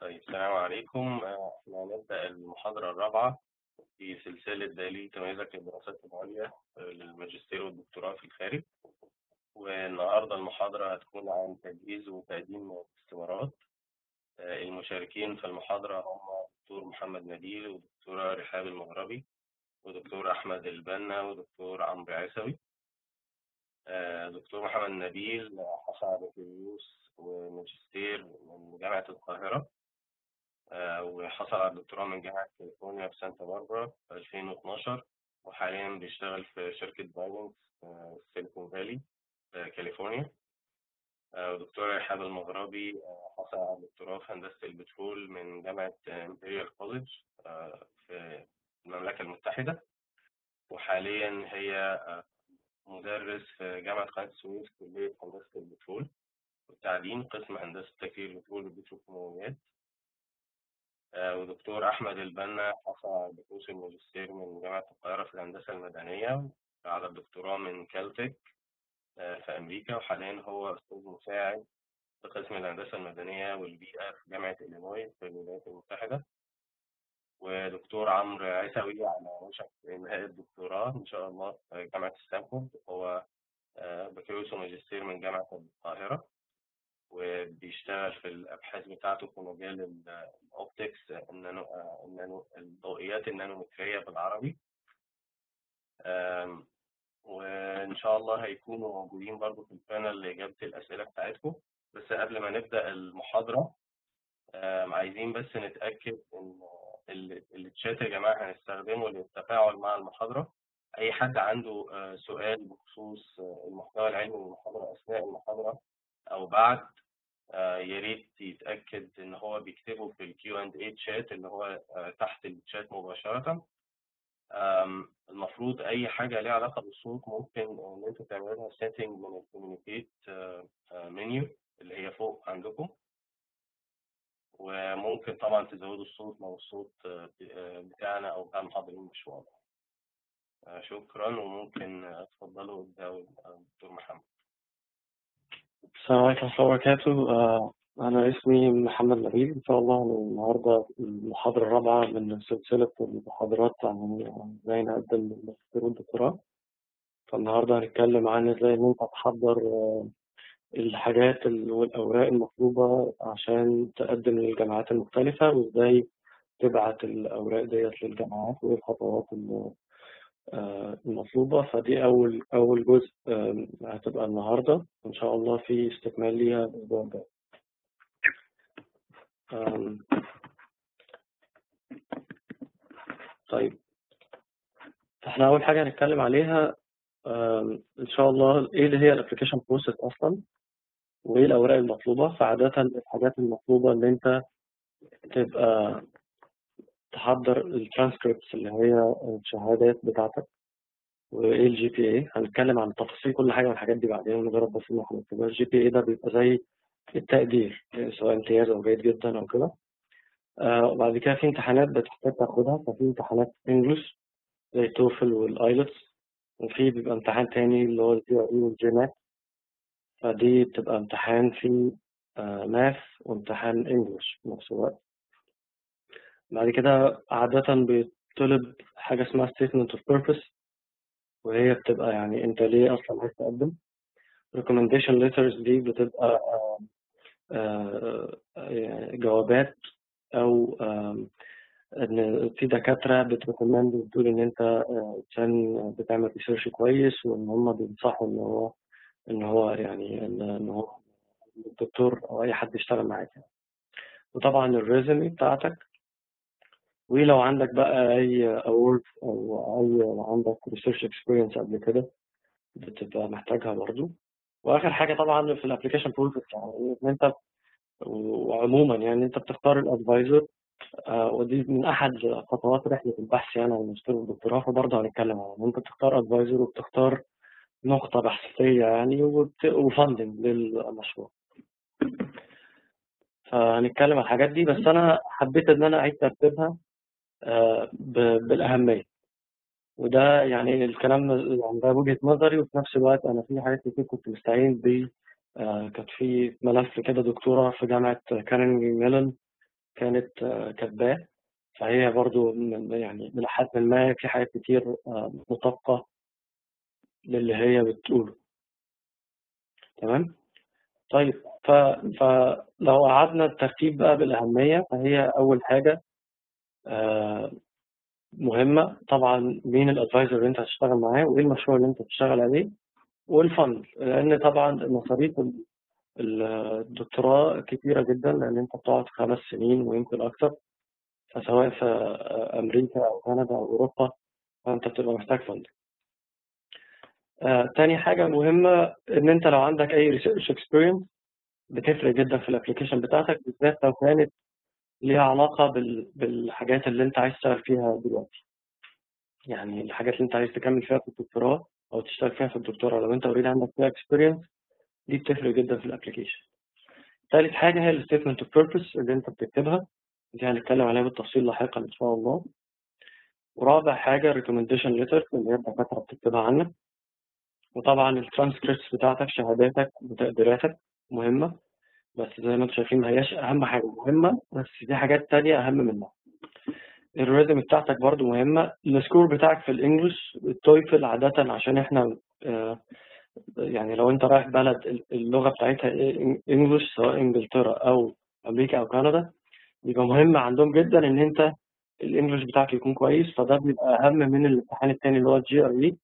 طيب السلام عليكم آه، احنا هنبدأ المحاضرة الرابعة في سلسلة دليل تميزك للدراسات العليا آه، للماجستير والدكتوراه في الخارج والنهاردة المحاضرة هتكون عن تجهيز وتقديم الاختبارات آه، المشاركين في المحاضرة هم دكتور محمد نبيل ودكتورة رحاب المغربي ودكتور أحمد البنا ودكتور عمرو عيسوي آه، دكتور محمد نبيل حصل على بكالوريوس وماجستير من جامعة القاهرة آه، وحصل على الدكتوراه من جامعة كاليفورنيا في سانتا باربرا في 2012 وحاليا بيشتغل في شركة بايننس في سيليكون فالي في كاليفورنيا آه، ودكتور رحاب المغربي آه، حصل على الدكتوراه في هندسة البترول من جامعة امبريال كوليدج في المملكة المتحدة وحاليا هي آه، مدرس في جامعة قناة السويس كلية هندسة البترول والتعدين قسم هندسة تكرير البترول والبتروكيماويات آه، ودكتور أحمد البنا حصل على بكالوريوس الماجستير من جامعة القاهرة في الهندسة المدنية على الدكتوراه من كالتك آه، في أمريكا وحاليا هو أستاذ مساعد في قسم الهندسة المدنية والبيئة في جامعة إلينوي في الولايات المتحدة ودكتور عمرو عيسوي على وشك إنهاء الدكتوراه إن شاء الله في جامعة ستانفورد هو آه، بكالوريوس وماجستير من جامعة القاهرة وبيشتغل في الأبحاث بتاعته في مجال ال- الأوبتكس النانو آه، النانو الضوئيات النانومترية بالعربي آم، وإن شاء الله هيكونوا موجودين برضو في البانل لإجابة الأسئلة بتاعتكم بس قبل ما نبدأ المحاضرة آم، عايزين بس نتأكد إن ال- التشات يا جماعة هنستخدمه للتفاعل مع المحاضرة أي حد عنده آه، سؤال بخصوص آه، المحتوى العلمي للمحاضرة أثناء المحاضرة أو بعد آه، يا ريت يتأكد إن هو بيكتبه في الكيو اند اي تشات اللي هو آه، تحت الشات مباشرة آم، المفروض أي حاجة ليها علاقة بالصوت ممكن إن أنتوا تعملوا لها سيتنج من الكوميونيكيت منيو اللي هي فوق عندكم وممكن طبعا تزودوا الصوت لو الصوت آه، آه، بتاعنا أو بتاع المحاضرين مش واضح آه، شكرا وممكن آه، اتفضلوا ابدأوا آه، دكتور محمد السلام عليكم ورحمة الله وبركاته آه، أنا اسمي محمد نبيل إن شاء الله النهاردة المحاضرة الرابعة من سلسلة المحاضرات عن إزاي نقدم الماجستير والدكتوراه فالنهاردة هنتكلم عن إزاي إن أنت تحضر آه، الحاجات ال- والأوراق المطلوبة عشان تقدم للجامعات المختلفة وإزاي تبعت الأوراق ديت للجامعات وإيه الخطوات ال- آه، المطلوبة فدي أول أول جزء آه، هتبقى النهاردة إن شاء الله في استكمال ليها الأسبوع الجاي. آم، طيب احنا أول حاجة هنتكلم عليها آم، إن شاء الله إيه اللي هي الأبلكيشن بروسيس أصلا وإيه الأوراق المطلوبة فعادة الحاجات المطلوبة إن أنت تبقى تحضر الترانسكريبتس اللي هي الشهادات بتاعتك وايه الجي بي اي هنتكلم عن تفاصيل كل حاجه من الحاجات دي بعدين مجرد بس ان احنا نكتبها الجي بي اي ده بيبقى زي التقدير يعني سواء امتياز او جيد جدا او كده آه وبعد كده في امتحانات بتحتاج تاخدها ففي امتحانات انجلش زي توفل والايلتس وفي بيبقى امتحان تاني اللي هو الجي ار اي والجي مات فدي بتبقى امتحان فيه آه ماث وامتحان انجلش في نفس الوقت بعد كده عادة بيطلب حاجة اسمها statement of purpose وهي بتبقى يعني انت ليه اصلا عايز تقدم recommendation letters دي بتبقى آه، آه، يعني جوابات او آم، ان في دكاتره بتريكومند بتقول ان انت آه، عشان بتعمل ريسيرش كويس وان هم بينصحوا ان هو ان هو يعني ان إن هو الدكتور او اي حد يشتغل معاك يعني. وطبعا الريزومي بتاعتك ولو عندك بقى اي اوورد او اي عندك ريسيرش اكسبيرينس قبل كده بتبقى محتاجها برضو واخر حاجه طبعا في الابلكيشن بروسيس يعني ان انت وعموما يعني انت بتختار الادفايزر ودي من احد خطوات رحله البحث يعني عن الماجستير والدكتوراه فبرضه هنتكلم عنها ان انت بتختار ادفايزر وبتختار نقطه بحثيه يعني وفاندنج للمشروع فهنتكلم عن الحاجات دي بس انا حبيت ان انا اعيد ترتيبها آه، ب- بالاهميه وده يعني الكلام يعني ده وجهه نظري وفي نفس الوقت انا في حاجات كتير كنت مستعين ب آه، كانت في ملف كده دكتوراه في جامعه كارنيجي ميلون كانت آه، كاتباه فهي برضو من- يعني من حد ما في حاجات كتير آه، مطابقة للي هي بتقوله تمام طيب ف... فلو قعدنا الترتيب بقى بالأهمية فهي أول حاجة آه، مهمة طبعا مين الادفايزر اللي انت هتشتغل معاه وايه المشروع اللي انت هتشتغل عليه والفند لان طبعا مصاريف ال- ال- الدكتوراه كتيرة جدا لان انت بتقعد خمس سنين ويمكن اكتر فسواء في امريكا او كندا او اوروبا فانت بتبقى محتاج فند آه، تاني حاجة مهمة ان انت لو عندك اي ريسيرش اكسبيرينس بتفرق جدا في الابلكيشن بتاعتك بالذات لو كانت ليها علاقة بال- بالحاجات اللي انت عايز تشتغل فيها دلوقتي يعني الحاجات اللي انت عايز تكمل فيها في الدكتوراه او تشتغل فيها في الدكتوراه لو انت اوريدي عندك فيها اكسبيرينس دي بتفرق جدا في الابلكيشن ثالث حاجة هي الستيتمنت اوف بيربس اللي انت بتكتبها دي هنتكلم عليها بالتفصيل لاحقا ان شاء الله ورابع حاجة ريكومنديشن ليتر اللي هي الدكاترة بتكتبها عنك وطبعا الترانسكريبتس بتاعتك شهاداتك وتقديراتك مهمة بس زي ما انتم شايفين ما هياش أهم حاجة مهمة بس في حاجات تانية أهم منها الريزم بتاعتك برضو مهمة السكور بتاعك في الإنجليش التويفل عادة عشان احنا آه، يعني لو انت رايح بلد اللغة بتاعتها انجليش سواء انجلترا أو أمريكا أو كندا بيبقى مهم عندهم جدا إن انت الإنجليش بتاعك يكون كويس فده بيبقى أهم من الامتحان التاني اللي هو الجي ار اي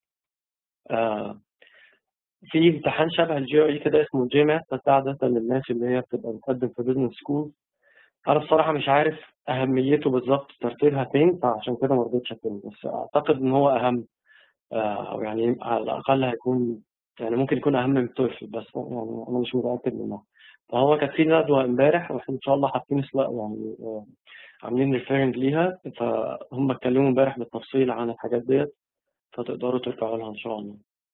في امتحان شبه الجي ار اي كده اسمه جي مات بس ده عادة للناس اللي هي بتبقى بتقدم في بزنس سكول انا بصراحة مش عارف اهميته بالظبط ترتيبها فين فعشان كده ما رضيتش اكتبه بس اعتقد ان هو اهم آه، او يعني على الاقل هيكون يعني ممكن يكون اهم من التويفل بس يعني انا مش متأكد منها فهو كانت في ندوة امبارح واحنا ان شاء الله حاطين سلا- يعني آه، عاملين ريفيرنج ليها فهم اتكلموا امبارح بالتفصيل عن الحاجات ديت فتقدروا ترجعوا لها ان شاء الله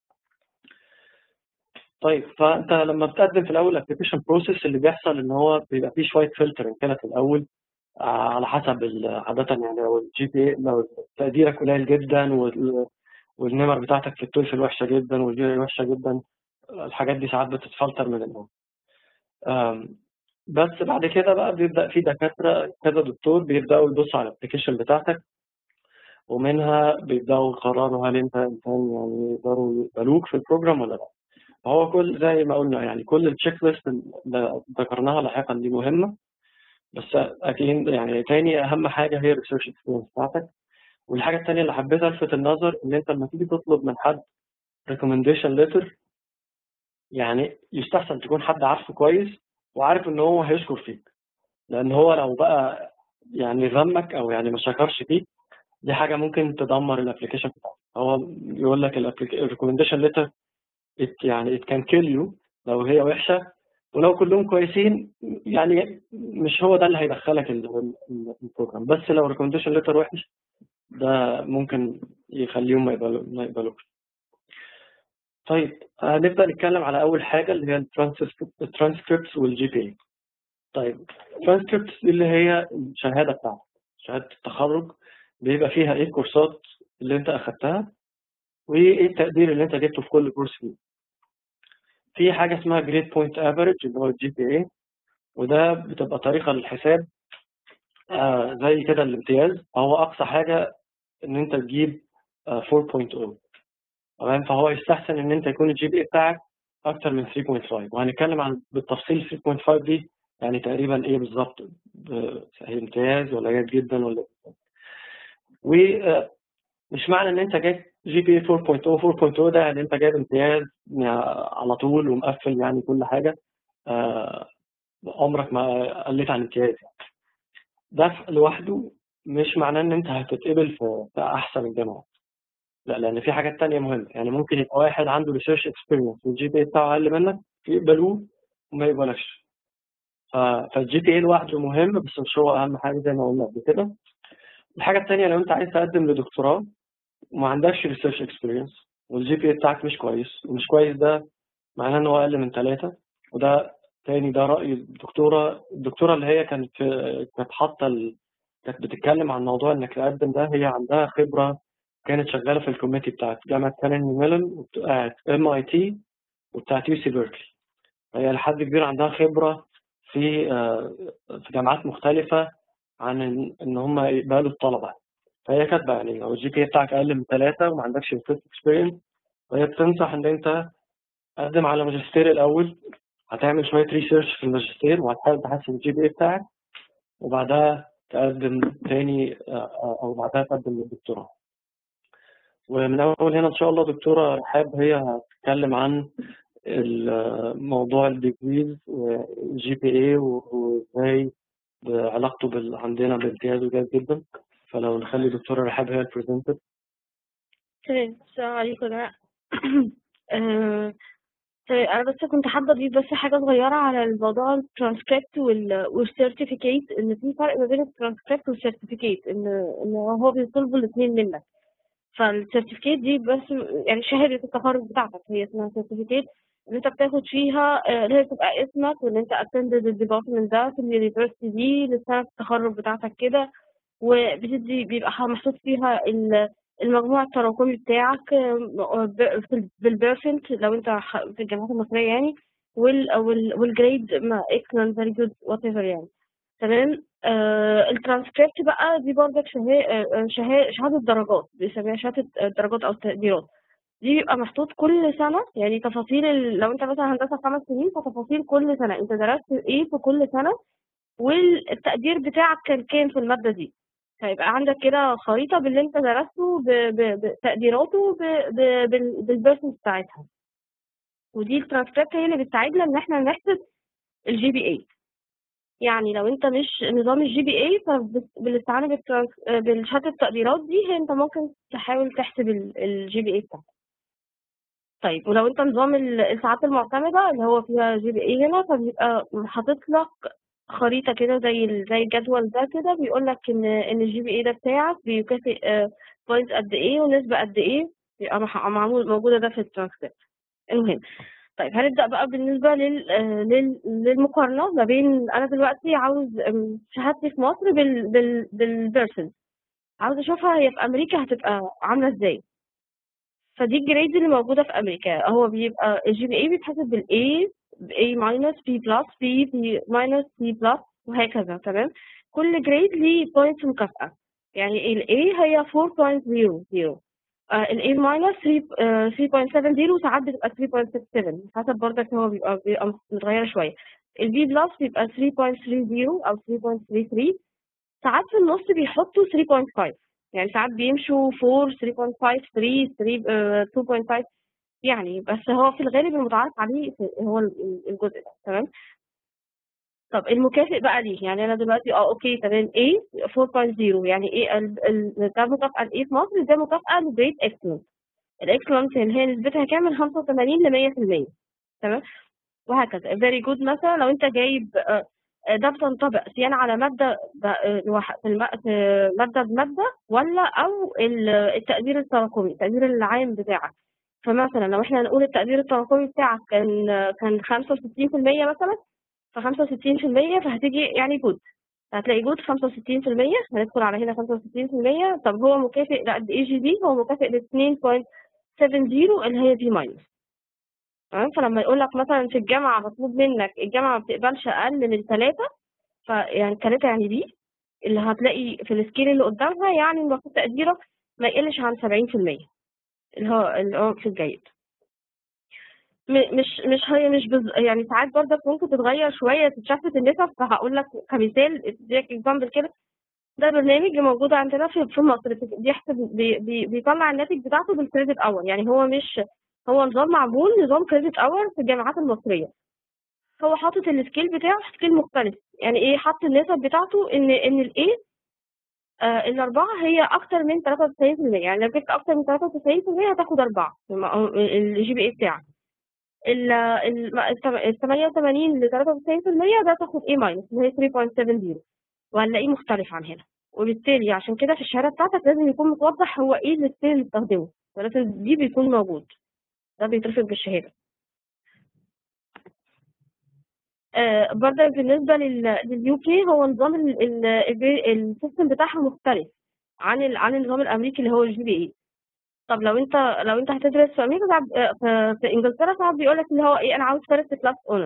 طيب فانت لما بتقدم في الاول الابلكيشن بروسيس اللي بيحصل ان هو بيبقى فيه شويه فلتر كده في الاول آه، على حسب ال- عاده يعني لو الجي بي لو تقديرك قليل جدا وال- والنمر بتاعتك في التويفل وحشه جدا والجي وحشه جدا الحاجات دي ساعات بتتفلتر من الاول آم، بس بعد كده بقى بيبدا في دكاتره كذا دكتور بيبداوا يبصوا على الابلكيشن بتاعتك ومنها بيبداوا يقرروا هل انت انسان يعني يقدروا يقبلوك في البروجرام ولا لا هو كل زي ما قلنا يعني كل التشيك ليست اللي ذكرناها لاحقا دي مهمة بس أكيد يعني تاني أهم حاجة هي الريسيرش اكسبيرينس بتاعتك والحاجة التانية اللي حبيت ألفت النظر إن أنت لما تيجي تطلب من حد ريكومنديشن ليتر يعني يستحسن تكون حد عارفه كويس وعارف إن هو هيشكر فيك لأن هو لو بقى يعني ذمك أو يعني ما شكرش فيك دي حاجة ممكن تدمر الابلكيشن بتاعك هو يقول لك الريكومنديشن ليتر it يعني it can kill you لو هي وحشة ولو كلهم كويسين يعني مش هو ده اللي هيدخلك ال- ال- البروجرام بس لو ريكومنديشن ليتر وحش ده ممكن يخليهم ما يقبلوا ما يقبلوش طيب هنبدأ نتكلم على أول حاجة اللي هي الترانسكريبتس والجي بي اي طيب الترانسكريبتس دي اللي هي الشهادة بتاعتك شهادة التخرج بيبقى فيها ايه الكورسات اللي انت أخدتها وايه التقدير اللي انت جبته في كل كورس فيه في حاجة اسمها جريد بوينت افريج اللي هو الجي بي اي وده بتبقى طريقة للحساب آه زي كده الامتياز هو أقصى حاجة إن أنت تجيب آه 4.0 تمام فهو يستحسن إن أنت يكون الجي بي اي بتاعك أكتر من 3.5 وهنتكلم عن بالتفصيل 3.5 دي يعني تقريبا إيه بالظبط ب- هي امتياز ولا جيد جدا ولا ومش معنى إن أنت جايب جي بي اي 4.0 4.0 ده يعني أنت جايب امتياز يعني على طول ومقفل يعني كل حاجة آه عمرك ما قلت عن امتياز ده لوحده مش معناه ان انت هتتقبل في في احسن الجامعات لا لان في حاجات تانية مهمة يعني ممكن يبقى واحد عنده ريسيرش اكسبيرينس والجي بي اي بتاعه اقل منك يقبلوه وما يقبلكش ف- فالجي بي اي لوحده مهم بس مش هو اهم حاجة زي ما قلنا قبل كده الحاجة التانية لو انت عايز تقدم لدكتوراه وما عندكش ريسيرش اكسبيرينس والجي بي اي بتاعك مش كويس ومش كويس ده معناه ان هو اقل من ثلاثة وده تاني ده رأي الدكتورة الدكتورة اللي هي كانت في كانت حاطة ال... كانت بتتكلم عن موضوع انك تقدم ده هي عندها خبرة كانت شغالة في الكوميتي بتاعت جامعة كارنيجي ميلون وبتاعت ام اي تي وبتاعت يو سي بيركلي هي لحد كبير عندها خبرة في آه، في جامعات مختلفة عن ان إن هم يقبلوا الطلبه فهي كاتبه يعني لو الجي بي بتاعك اقل من ثلاثه وما عندكش فيست اكسبيرينس فهي بتنصح ان انت قدم على ماجستير الاول هتعمل شويه ريسيرش في الماجستير وهتحاول تحسن الجي بي بتاعك وبعدها تقدم تاني آه، او بعدها تقدم للدكتوراه ومن اول هنا ان شاء الله دكتوره رحاب هي هتتكلم عن موضوع الديجريز والجي بي اي وازاي علاقته بال... عندنا بامتياز وجيد جدا فلو نخلي دكتوره رحاب هي البرزنتر تمام السلام عليكم يا جماعة آه، طيب أنا بس كنت حابة أضيف بس حاجة صغيرة على الموضوع الترانسكريبت والسيرتيفيكيت إن في فرق ما بين الترانسكريبت والسيرتيفيكيت إن إن هو بيطلبوا الاتنين منك فالسيرتيفيكيت دي بس يعني شهادة التخرج بتاعتك هي اسمها سيرتيفيكيت اللي انت بتاخد فيها آه، اللي هي تبقى اسمك وان انت attended الديبارتمنت ده في اليونيفرستي دي لسنة التخرج بتاعتك كده وبتدي بيبقى محطوط فيها ال- المجموع التراكمي بتاعك آه، ب- في- بالبيرسنت لو انت ح- في الجامعات المصرية يعني وال وال- والجريد ما excellent very good whatever يعني تمام آه الترانسكريبت بقى دي برضك شهادة شهادة درجات بيسميها شهادة درجات أو تقديرات دي بيبقى محطوط كل سنة يعني تفاصيل ال... لو انت مثلا هندسة خمس سنين فتفاصيل كل سنة انت درست ايه في كل سنة والتقدير بتاعك كان كام في المادة دي هيبقى عندك كده خريطة باللي انت درسته ب... ب... بتقديراته ب... ب... بال... بالبيرسنت بتاعتها ودي الترانسكريبت هي اللي بتساعدنا ان احنا نحسب الجي بي اي يعني لو انت مش نظام الجي بي اي فبالاستعانة بالترانس... بالشهادة التقديرات دي هي انت ممكن تحاول تحسب الجي بي اي بتاعتك طيب ولو انت نظام ال- الساعات المعتمدة اللي هو فيها جي بي اي هنا فبيبقى حاطط لك خريطة كده زي ال- زي الجدول ده كده بيقول لك ان ان الجي بي اي ده بتاعك بيكافئ بوينت قد ايه ونسبة قد ايه بيبقى مح- معمول موجودة ده في الترانسكريبت المهم طيب هنبدأ بقى بالنسبة لل... آه، لل... للمقارنة ما بين أنا دلوقتي عاوز أم، شهادتي في مصر بال... بال... بالبيرسون عاوز أشوفها هي في أمريكا هتبقى عاملة إزاي فدي الجريد اللي موجودة في أمريكا هو بيبقى الجي بي اي بيتحسب بال A ب A minus B plus B B minus C plus وهكذا تمام كل جريد ليه بوينت مكافأة يعني ال A هي 4.00 آه، ال A minus 3 آه، 3.70 وساعات بتبقى 3.67 حسب برضك هو بيبقى بيبقى متغيرة شوية ال B plus بيبقى 3.30 أو 3.33 ساعات في النص بيحطوا 3.5 يعني ساعات بيمشوا 4 3.5 3 3 آه، 2.5 يعني بس هو في الغالب المتعارف عليه في- هو ال- الجزء ده تمام طب المكافئ بقى ليه يعني انا دلوقتي اه اوكي تمام A 4.0 يعني ايه ال- ال- ده مكافأة لايه في مصر ده مكافأة لجريد اكسلنت الاكسلنت اللي هي نسبتها كام من 85 ل 100% تمام وهكذا very good مثلا لو انت جايب آه، آه، ده بتنطبق صيانة على مادة ب- آه، لوح- في الم- في مادة بمادة ولا أو ال- التقدير التراكمي التقدير العام بتاعك فمثلا لو احنا هنقول التقدير التراكمي بتاعك كان كان 65% مثلا ف 65% فهتيجي يعني جود هتلاقي جود 65% هندخل على هنا 65% طب هو مكافئ لقد ايه جي بي هو مكافئ ل 2.70 اللي هي بي ماينس تمام فلما يقول لك مثلا في الجامعة مطلوب منك الجامعة ما بتقبلش أقل من ثلاثة فيعني ثلاثة يعني دي اللي هتلاقي في السكيل اللي قدامها يعني المفروض تقديرك ما يقلش عن 70% اللي هو اللي هو في الجيد م- مش مش هي مش بز... يعني ساعات برضك ممكن تتغير شوية تتشفت النسب فهقول لك كمثال اديك اكزامبل كده ده برنامج موجود عندنا في في مصر في- بيحسب بي بي بيطلع الناتج بتاعته بالكريدت اور يعني هو مش هو نظام معمول نظام كريدت اور في الجامعات المصرية هو حاطط السكيل بتاعه سكيل مختلف يعني ايه حاط النسب بتاعته ان ان الايه آه الأربعة هي أكتر من 93% يعني لو جبت أكتر من 93% هتاخد أربعة الجي بي إي بتاعك ال ال ال 88 ل 93% ده تاخد A ماينس اللي هي 3.70 وهنلاقيه مختلف عن هنا وبالتالي عشان كده في الشهادة بتاعتك لازم يكون متوضح هو ايه السكيل اللي بتستخدمه ولكن دي بيكون موجود ده بيترفض بالشهادة آه برضه بالنسبة لليو كي هو نظام ال- ال- ال- السيستم بتاعها مختلف عن ال- عن النظام الأمريكي اللي هو الجي بي اي طب لو انت لو انت هتدرس في امريكا ساعات- آه، في, في انجلترا ساعات بيقول لك اللي هو ايه انا عاوز فيرست كلاس اونر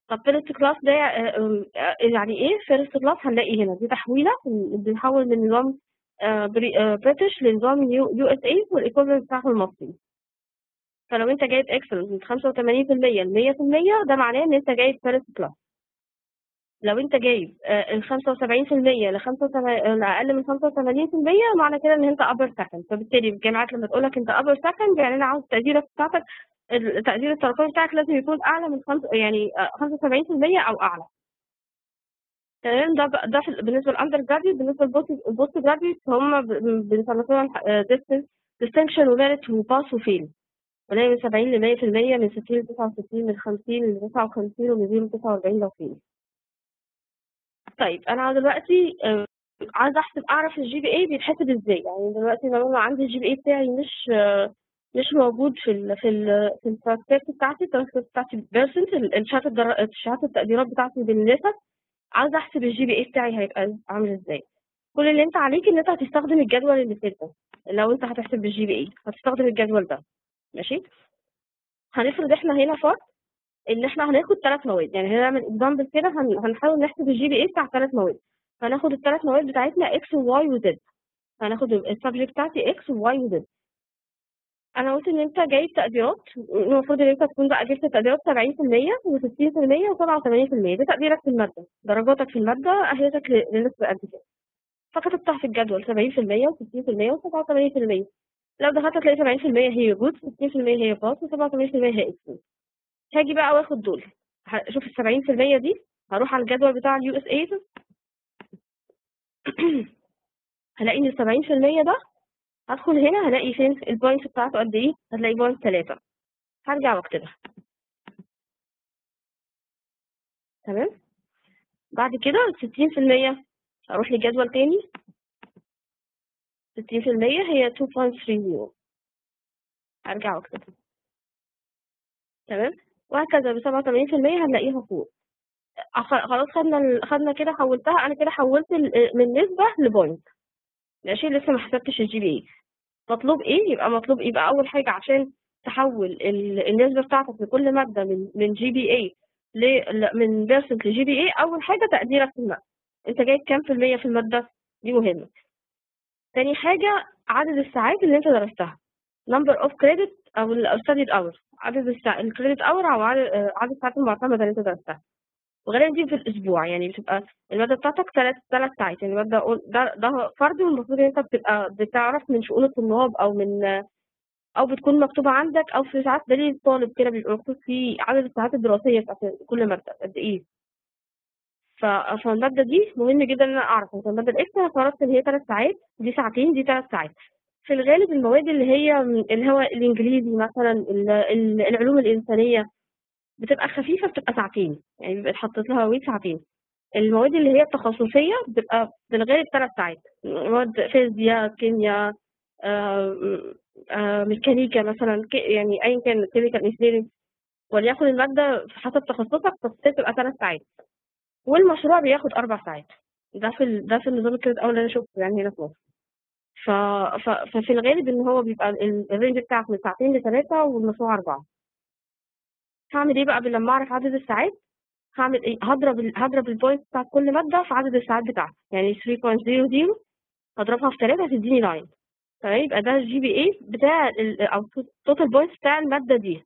طب فيرست كلاس ده آه، آه، يعني ايه فيرست كلاس هنلاقي هنا دي تحويله بنحول من نظام بريتش لنظام يو اس اي والايكوفلنت بتاعه المصري فلو انت جايب اكسل من 85% ل 100% ده معناه ان انت جايب فيرست كلاس لو انت جايب آه، ال 75% ل 75 اقل من 85% معنى كده ان انت ابر سكند فبالتالي الجامعات لما تقول لك انت ابر سكند يعني انا عاوز التقدير بتاعتك التقدير التراكمي بتاعك لازم يكون اعلى من خمس يعني آه، 75% او اعلى تمام ده بقى- ده في- بالنسبه للاندر جراديوت بالنسبه للبوست جراديوت هم بنصنفهم ديستنكشن وميريت وباس وفيل ولاقي من 70 ل 100% من 60 ل 69 من 50 ل 59 ومن 0 ل 49 لو فيل طيب انا دلوقتي آه، عايزه احسب اعرف الجي بي اي بيتحسب ازاي يعني دلوقتي لو انا عندي الجي بي اي بتاعي مش آه، مش موجود في ال في ال في الترانسكريبت بتاعتي الترانسكريبت بتاعتي بيرسنت الشهادات الدر- الشهادات التقديرات بتاعتي بالنسب عايزه احسب الجي بي اي بتاعي هيبقى عامل ازاي كل اللي انت عليك ان انت هتستخدم الجدول اللي فات ده لو انت هتحسب بالجي بي اي هتستخدم الجدول ده ماشي هنفرض احنا هنا فرض ان احنا هناخد ثلاث مواد يعني هنعمل اكزامبل كده هن- هنحاول نحسب الجي بي اي بتاع ثلاث مواد هناخد الثلاث مواد بتاعتنا اكس وواي وزد هناخد السبجكت بتاعتي اكس وواي وزد انا قلت ان انت جايب تقديرات المفروض ان انت تكون بقى جبت تقديرات 70% و60% و87% ده تقديرك في الماده درجاتك في الماده اهلتك ل- لنسبه قد كده فكتبتها في الجدول 70% و60% و87% لو دخلت هتلاقي 70% هي جود 60% هي باس و87% هي اكس هاجي بقى واخد دول هشوف ال 70% دي هروح على الجدول بتاع اليو اس اي هلاقي ان ال 70% ده هدخل هنا هلاقي فين البوينتس بتاعته قد ايه هتلاقي بوينت 3 هرجع واكتبها تمام بعد كده ال 60% هروح لجدول تاني 60% هي 2.30 هرجع واكتبها تمام وهكذا ب 87% هنلاقيها فوق أخ- خلاص خدنا ال- خدنا كده حولتها انا كده حولت ال- من نسبة لبوينت ماشي لسه ما حسبتش الجي بي اي مطلوب ايه يبقى مطلوب يبقى اول حاجة عشان تحول ال- النسبة بتاعتك لكل مادة من من جي بي اي ل من بيرسنت لجي بي اي اول حاجة تقديرك في المادة انت جايب كام في المية في المادة دي مهمة تاني حاجة عدد الساعات اللي انت درستها number of credit او ال أو studied hours عدد الساعات الكريدت اور او عدد آه، عدد الساعات المعتمدة اللي انت درستها وغالبا دي في الاسبوع يعني بتبقى الماده بتاعتك ثلاث ثلاث ساعات يعني الماده قول- ده ده فرض والمفروض ان انت بتبقى بتعرف من شؤون الطلاب او من او بتكون مكتوبه عندك او في ساعات دليل الطالب كده بيبقى مكتوب فيه عدد الساعات الدراسيه بتاعت كل ماده قد ايه ف- فالماده دي مهم جدا ان انا اعرف مثلا الماده الاكس انا فرضت ان هي ثلاث ساعات دي ساعتين دي ثلاث ساعات في الغالب المواد اللي هي اللي هو الانجليزي مثلا ال- ال- العلوم الانسانيه بتبقى خفيفة بتبقى ساعتين يعني بيبقى اتحطت لها ويت ساعتين المواد اللي هي التخصصية بتبقى في الغالب ثلاث ساعات مواد فيزياء كيمياء آه، آه، ميكانيكا مثلا ك- يعني أيا كان كيميكال انجينيرنج وليكن المادة حسب تخصصك تخصصية بتبقى ثلاث ساعات والمشروع بياخد أربع ساعات ده في ال... ده في النظام الكريدت أول اللي أنا شفته يعني هنا في مصر ف... ف... ففي الغالب إن هو بيبقى ال- الرينج بتاعك من ساعتين لثلاثة والمشروع أربعة هعمل ايه بقى لما اعرف عدد الساعات هعمل ايه هضرب ال... هضرب البوينت بتاعت كل ماده في عدد الساعات بتاعتها يعني 3.00 هضربها في 3 هتديني 9 تمام يبقى ده الجي بي اي بتاع ال... او التوتال بوينتس بتاع الماده دي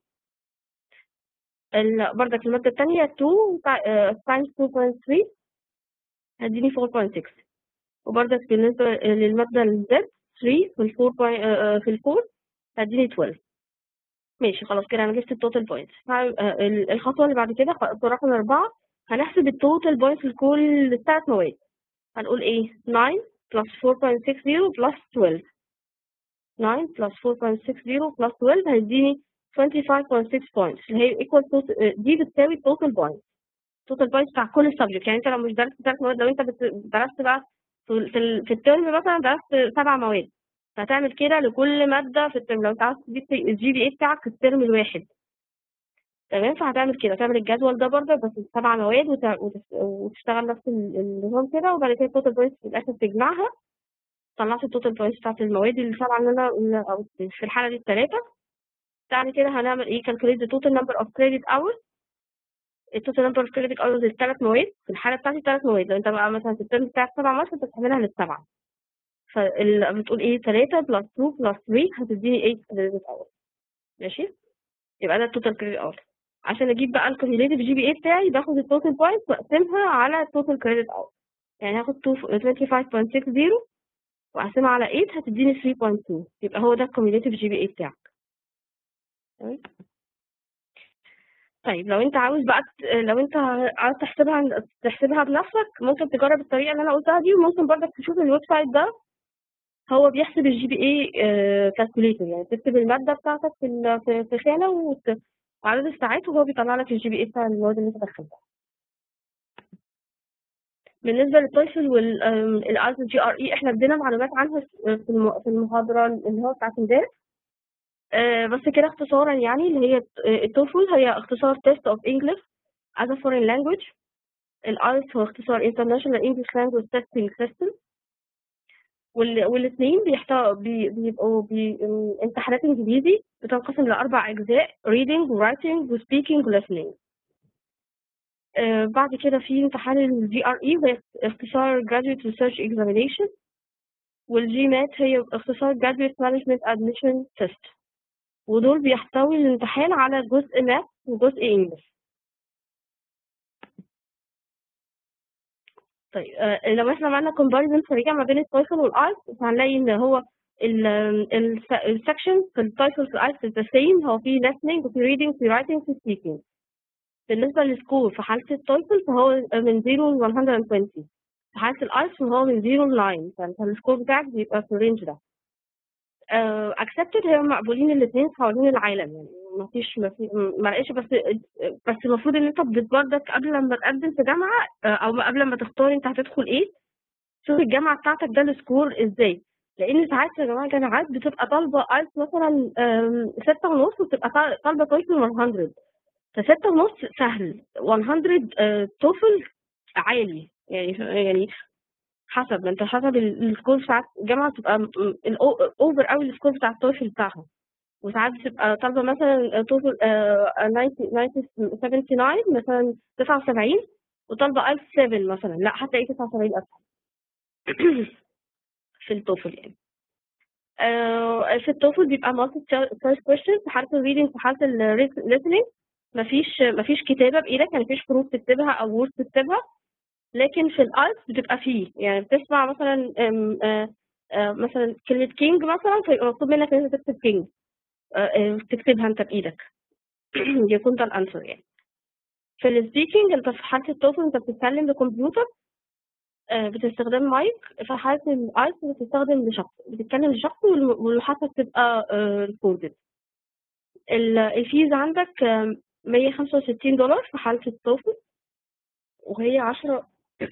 ال... برضك الماده الثانيه 2 تايمز 2.3 هتديني 4.6 وبرضك بالنسبه للماده الزد 3 في ال 4 point- آه، آه، في ال 4 هتديني 12 ماشي خلاص كده انا جبت التوتال بوينتس الخطوه اللي بعد كده خ- رقم أربعة هنحسب التوتال بوينتس لكل الثلاث مواد هنقول ايه 9 plus 4.60 plus 12 9 plus 4.60 plus 12 هيديني 25.6 points اللي هي equal to دي بتساوي total points total points بتاع كل subject يعني انت لو مش درست ثلاث مواد لو انت بت- درست بقى في ال- في ال- في الترم مثلا درست سبع مواد هتعمل كده لكل مادة في الترم لو انت عاوز تجيب الجي بي اي بتاعك في الترم الواحد تمام فهتعمل كده تعمل الجدول ده برضه بس سبع مواد وت- وتس- وتشتغل نفس ال- النظام كده وبعد كده التوتال بوينتس في الاخر تجمعها طلعت التوتال بوينتس بتاعت المواد اللي سبعة اللي انا اللي- او في الحالة دي التلاتة بعد كده هنعمل ايه calculate the total number of credit hours التوتال نمبر اوف كريدت اورز الثلاث مواد في الحاله بتاعتي ثلاث مواد لو انت بقى مثلا في الترم بتاعك سبع مواد فانت بتعملها للسبعه فبتقول ايه 3 بلس 2 بلس 3 هتديني 8 كريدت اورز ماشي يبقى ده التوتال كريدت اورز عشان اجيب بقى الكوميوليتيف جي بي اي بتاعي باخد التوتال بوينتس واقسمها على التوتال كريدت اورز يعني هاخد 25.60 واقسمها على 8 هتديني 3.2 يبقى هو ده الكوميوليتيف جي بي اي بتاعك تمام طيب لو انت عاوز بقى ت- لو انت عاوز تحسبها تحسبها بنفسك ممكن تجرب الطريقه اللي انا قلتها دي وممكن برضك تشوف الويب سايت ده هو بيحسب الجي بي اي كالكوليتر يعني تكتب الماده بتاعتك في ال- في في خانه وت- وعدد الساعات وهو بيطلع لك الجي بي اي بتاع المواد اللي انت دخلتها بالنسبه للتويفل والايلتس جي ار اي احنا ادينا معلومات عنها في الم- في المحاضره اللي هو بتاعت امبارح آه، بس كده اختصارا يعني اللي هي التوفل هي اختصار Test of English as a Foreign Language الايلتس هو اختصار International English Language Testing System وال- والاثنين بيحتوي بي- بيبقوا بي ام- امتحانات انجليزي بتنقسم لاربع اجزاء reading writing وspeaking listening آه، بعد كده في امتحان الجي ار اي وهي اختصار Graduate Research Examination والجي مات هي اختصار Graduate Management Admission Test ودول بيحتوي الامتحان على جزء ماث وجزء انجلش طيب آه، لو احنا عملنا كومباريزن سريع ما بين التايفل والايلتس فهنلاقي ان هو السكشن في التايفل في الايلتس ذا سيم هو في listening وفي reading وفي writing وفي speaking بالنسبة للسكور في حالة التايفل فهو من 0 ل 120 في حالة الايلتس فهو من 0 ل 9 فانت السكور بتاعك بيبقى في الرينج ده اكسبتد هي مقبولين الاثنين حوالين العالم يعني ما فيش ما في ما لقيتش بس بس المفروض ان انت بتبردك قبل لما تقدم في جامعه آه، او قبل ما تختار انت هتدخل ايه شوف الجامعه بتاعتك ده السكور ازاي لان ساعات يا جماعه جامعات بتبقى طالبه ايلتس مثلا آم، ستة ونص وتبقى طا- طالبه تويفل 100 فستة ونص سهل 100 آه، توفل عالي يعني يعني حسب ما انت حسب ال- السكور بتاع الجامعه بتبقى اوفر قوي السكور بتاع التوفل بتاعها وساعات بتبقى طالبه مثلا توفل 79 مثلا 79 وطالبه ايلتس 7 مثلا لا هتلاقي 79 اسهل في التوفل يعني آه، في التوفل بيبقى مالتي تشويس كويشن في حاله الريدنج في حاله الليسننج مفيش مفيش كتابه بايدك يعني مفيش حروف تكتبها او وورد تكتبها لكن في الايلتس بتبقى فيه يعني بتسمع مثلا أم، آه، آه، مثلا كلمة كينج مثلا فيبقى مطلوب منك ان انت تكتب كينج تكتبها انت بايدك يكون ده الانسر يعني في السبيكينج انت في حالة التوفل انت بتتكلم بكمبيوتر آه، بتستخدم مايك في حالة الايلتس بتستخدم لشخص بتتكلم لشخص والم- والمحادثة بتبقى ريكوردد الفيز عندك آم، 165 دولار في حالة التوفل وهي 10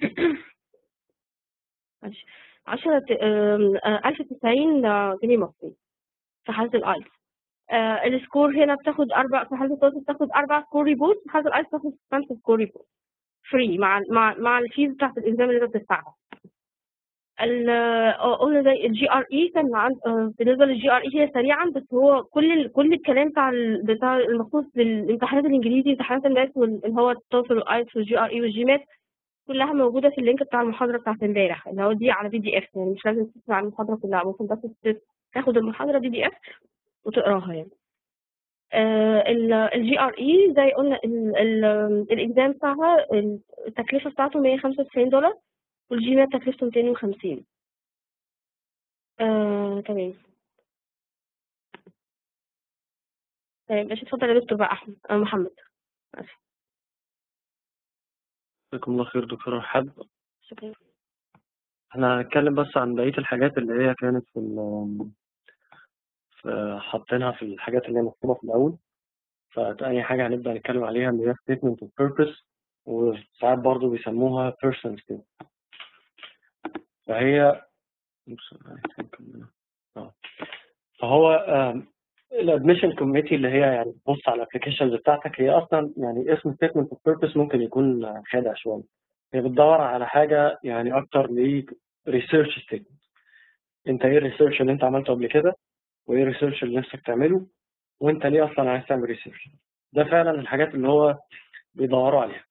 معلش 10 ألف وتسعين جنيه مصري في حالة الآيلتس آه السكور هنا بتاخد أربع في حالة التوفل بتاخد أربع سكور ريبورت في حالة الآيلتس بتاخد خمسة سكور ريبورت فري مع مع مع الفيز بتاعت الإلزام اللي أنت بتدفعها ال- آه، قلنا زي الجي ار اي كان عن آه، بالنسبه للجي ار اي هي سريعا بس هو كل ال... كل الكلام بتاع ال... بتاع المخصوص بالامتحانات الانجليزي امتحانات الماث وال- اللي هو التوفل والايلتس والجي ار اي والجي مات كلها موجوده في اللينك بتاع المحاضره بتاعت امبارح اللي هو دي على بي دي اف يعني مش لازم تسمع المحاضره كلها ممكن بس ت- تاخد المحاضره بي دي اف وتقراها يعني الجي ار اي زي قلنا ال- ال- الاكزام بتاعها التكلفه بتاعته 195 دولار والجي مات تكلفته 250 آه، تمام طيب ماشي اتفضل يا دكتور بقى احمد آه محمد آسف. جزاكم الله خير دكتور رحاب شكرا احنا هنتكلم بس عن بقية الحاجات اللي هي كانت في ال في حاطينها في الحاجات اللي هي مكتوبة في الأول فتاني حاجة هنبدأ نتكلم عليها اللي هي statement of purpose وساعات برضه بيسموها person statement فهي آه. فهو الادميشن كوميتي اللي هي يعني بص على الابلكيشنز بتاعتك هي اصلا يعني اسم statement of purpose ممكن يكون خادع شويه هي بتدور على حاجه يعني اكتر ل research statement انت ايه الريسيرش اللي انت عملته قبل كده وايه الريسيرش اللي نفسك تعمله وانت ليه اصلا عايز تعمل ريسيرش ده فعلا الحاجات اللي هو بيدوروا عليها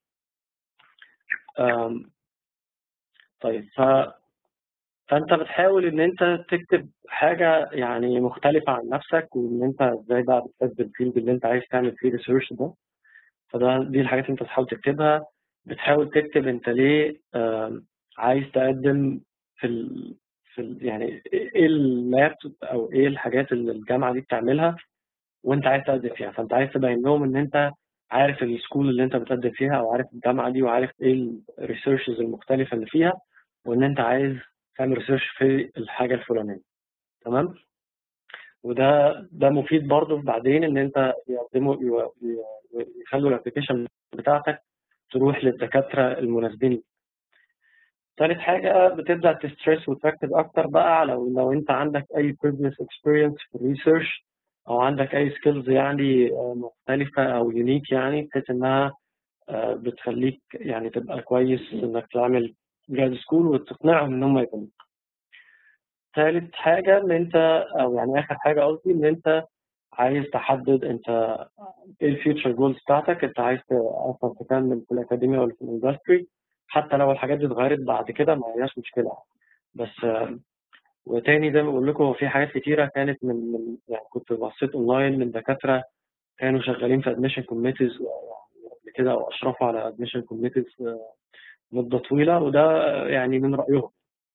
آم، طيب ف فانت بتحاول ان انت تكتب حاجه يعني مختلفه عن نفسك وان انت ازاي بقى بتحب الفيلد اللي انت عايز تعمل فيه ريسيرش ده فده دي الحاجات اللي انت بتحاول تكتبها بتحاول تكتب انت ليه آم، عايز تقدم في ال... في ال... يعني ايه اللاب او ايه الحاجات اللي الجامعه دي بتعملها وانت عايز تقدم فيها فانت عايز تبين لهم ان انت عارف السكول اللي انت بتقدم فيها او عارف الجامعه دي وعارف ايه الريسيرشز المختلفه اللي فيها وان انت عايز تعمل ريسيرش في الحاجه الفلانيه تمام وده ده مفيد برضه بعدين ان انت يقدموا يو- ي- يخلوا الابلكيشن بتاعتك تروح للدكاتره المناسبين ثالث حاجة بتبدأ تستريس وتركز أكتر بقى على لو أنت عندك أي previous experience في الريسيرش أو عندك أي skills يعني آه، مختلفة أو unique يعني بحيث إنها آه، بتخليك يعني تبقى كويس إنك تعمل جراد سكول وتقنعهم إن هم يكونوا ثالث حاجة إن أنت أو يعني آخر حاجة قصدي إن أنت عايز تحدد أنت إيه الفيوتشر جولز بتاعتك أنت عايز ت- أصلا تكمل في الأكاديمية ولا في الإندستري حتى لو الحاجات دي اتغيرت بعد كده ما هياش مشكلة بس آه، وتاني زي ما بقول لكم هو في حاجات كتيرة كانت من, من يعني كنت بصيت اونلاين من دكاترة كانوا شغالين في ادميشن كوميتيز قبل كده او اشرفوا على ادميشن كوميتيز مدة طويلة وده آه، يعني من رأيهم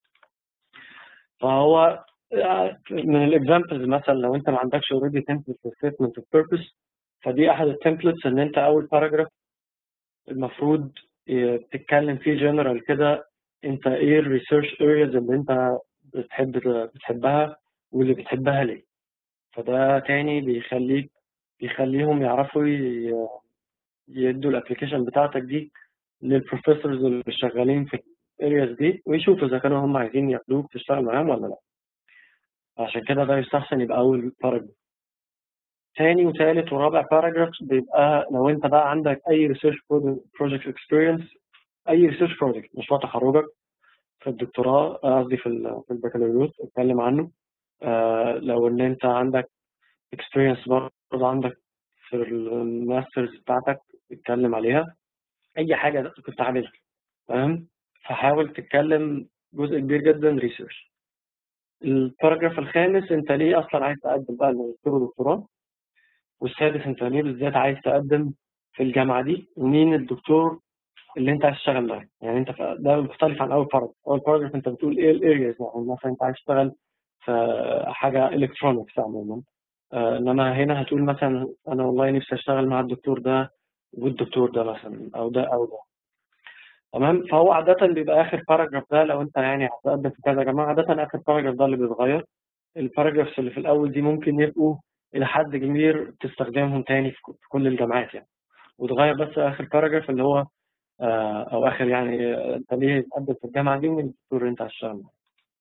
فهو آه، من الاكزامبلز مثلا لو انت ما عندكش اوريدي تمبلت في ستيتمنت اوف بيربس فدي احد التمبلتس ان انت اول باراجراف المفروض ي- تتكلم فيه جنرال كده انت ايه الريسيرش ارياز اللي انت بتحب بتحبها واللي بتحبها ليه فده تاني بيخليك بيخليهم يعرفوا ي- يدوا الابلكيشن بتاعتك دي للبروفيسورز اللي شغالين في الارياز دي ويشوفوا اذا كانوا هم عايزين ياخدوك تشتغل معاهم ولا لا عشان كده ده يستحسن يبقى اول باراجراف تاني وتالت ورابع باراجراف بيبقى لو انت بقى عندك اي ريسيرش بروجكت اكسبيرينس اي ريسيرش بروجكت مشروع تخرجك في الدكتوراه آه، قصدي في ال- في البكالوريوس اتكلم عنه آه، لو ان انت عندك اكسبيرينس برضه عندك في الماسترز بتاعتك اتكلم عليها اي حاجه كنت عاملها تمام فحاول تتكلم جزء كبير جدا ريسيرش الباراجراف الخامس انت ليه اصلا عايز تقدم بقى الماجستير والدكتوراه والسادس انت ليه بالذات عايز تقدم في الجامعه دي ومين الدكتور اللي انت عايز تشتغل معاه يعني انت ف- ده مختلف عن اول باراجراف اول باراجراف انت بتقول ايه الارياز يعني مثلا انت عايز تشتغل في حاجه الكترونكس عموما آه، انما هنا هتقول مثلا انا والله نفسي اشتغل مع الدكتور ده والدكتور ده مثلا او ده او ده تمام فهو عادة بيبقى آخر باراجراف ده لو أنت يعني هتقدم في كذا جماعة عادة آخر باراجراف ده اللي بيتغير الباراجرافز اللي في الأول دي ممكن يبقوا إلى حد كبير تستخدمهم تاني في ك- في كل الجامعات يعني وتغير بس آخر باراجراف اللي هو آه، أو آخر يعني آه، أنت ليه تقدم في الجامعة دي ومين الدكتور اللي أنت هتشتغل معاه.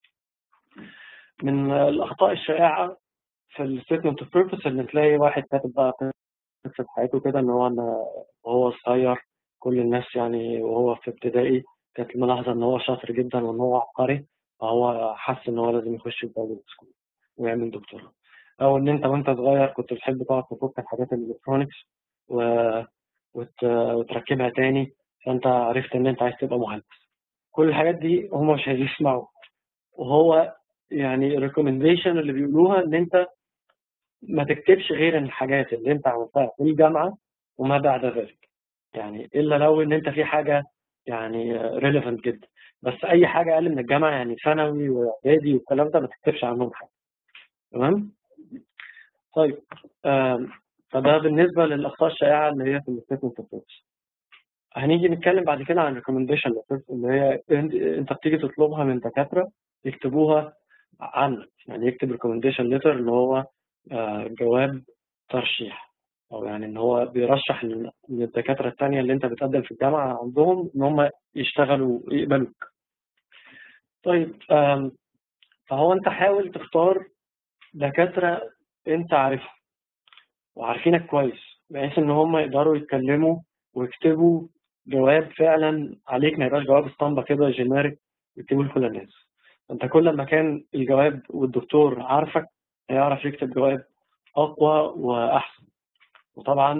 من آه، الأخطاء الشائعة في الستمنت اوف بيربس إن تلاقي واحد كاتب بقى قصة حياته كده إن هو أنا وهو صغير كل الناس يعني وهو في ابتدائي كانت ملاحظة إن هو شاطر جدا وإن هو عبقري فهو حس إن هو لازم يخش الجامعة سكول ويعمل دكتوراه أو إن أنت وأنت صغير كنت بتحب تقعد تفك الحاجات الإلكترونيكس و... وت... وتركبها تاني فأنت عرفت إن أنت عايز تبقى مهندس كل الحاجات دي هم مش هيسمعوا وهو يعني الريكومنديشن اللي بيقولوها إن أنت ما تكتبش غير الحاجات اللي أنت عملتها في الجامعة وما بعد ذلك يعني الا لو ان انت في حاجه يعني ريليفنت جدا بس اي حاجه اقل من الجامعه يعني ثانوي واعدادي والكلام ده ما تكتبش عنهم حاجه تمام طيب آم، فده بالنسبه للاخطاء الشائعه اللي هي في الستمنت اوف هنيجي نتكلم بعد كده عن ريكومنديشن ليترز اللي هي انت انت بتيجي تطلبها من دكاتره يكتبوها عنك يعني يكتب ريكومنديشن ليتر اللي هو آه، جواب ترشيح او يعني ان هو بيرشح لل- للدكاتره التانية اللي انت بتقدم في الجامعه عندهم ان هم يشتغلوا يقبلوك طيب آم، فهو انت حاول تختار دكاتره انت عارفهم وعارفينك كويس بحيث ان هم يقدروا يتكلموا ويكتبوا جواب فعلا عليك ما يبقاش جواب اسطمبة كده جينيريك يكتبوه لكل الناس انت كل ما كان الجواب والدكتور عارفك هيعرف يكتب جواب اقوى واحسن وطبعا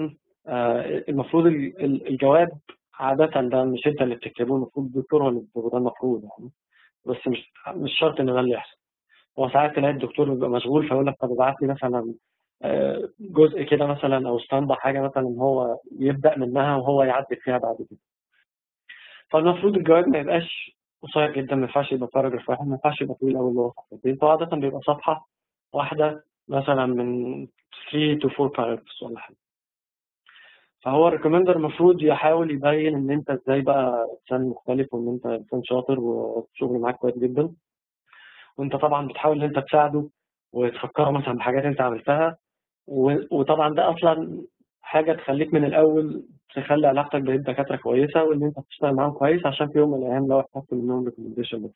آه، المفروض ال- ال- الجواب عادة ده مش انت اللي بتكتبه المفروض الدكتور هو اللي بيكتبه ده المفروض يعني بس مش مش شرط ان ده اللي يحصل هو ساعات تلاقي الدكتور بيبقى مشغول فيقول لك طب ابعت لي مثلا آه، جزء كده مثلا او اسطمبة حاجة مثلا هو يبدأ منها وهو يعدل فيها بعد كده فالمفروض الجواب ما يبقاش قصير جدا ما ينفعش يبقى باراجراف واحد ما ينفعش يبقى طويل قوي اللي هو صفحتين فعادة بيبقى صفحة واحدة مثلا من 3 to 4 paragraphs ولا حاجة فهو الريكومندر المفروض يحاول يبين ان انت ازاي بقى انسان مختلف وان انت انسان شاطر والشغل معاك كويس جدا وانت طبعا بتحاول ان انت تساعده وتفكره مثلا بحاجات انت عملتها و- وطبعا ده اصلا حاجه تخليك من الاول تخلي علاقتك بالدكاتره كويسه وان انت تشتغل معاهم كويس عشان في يوم من الايام لو احتجت منهم ريكومنديشن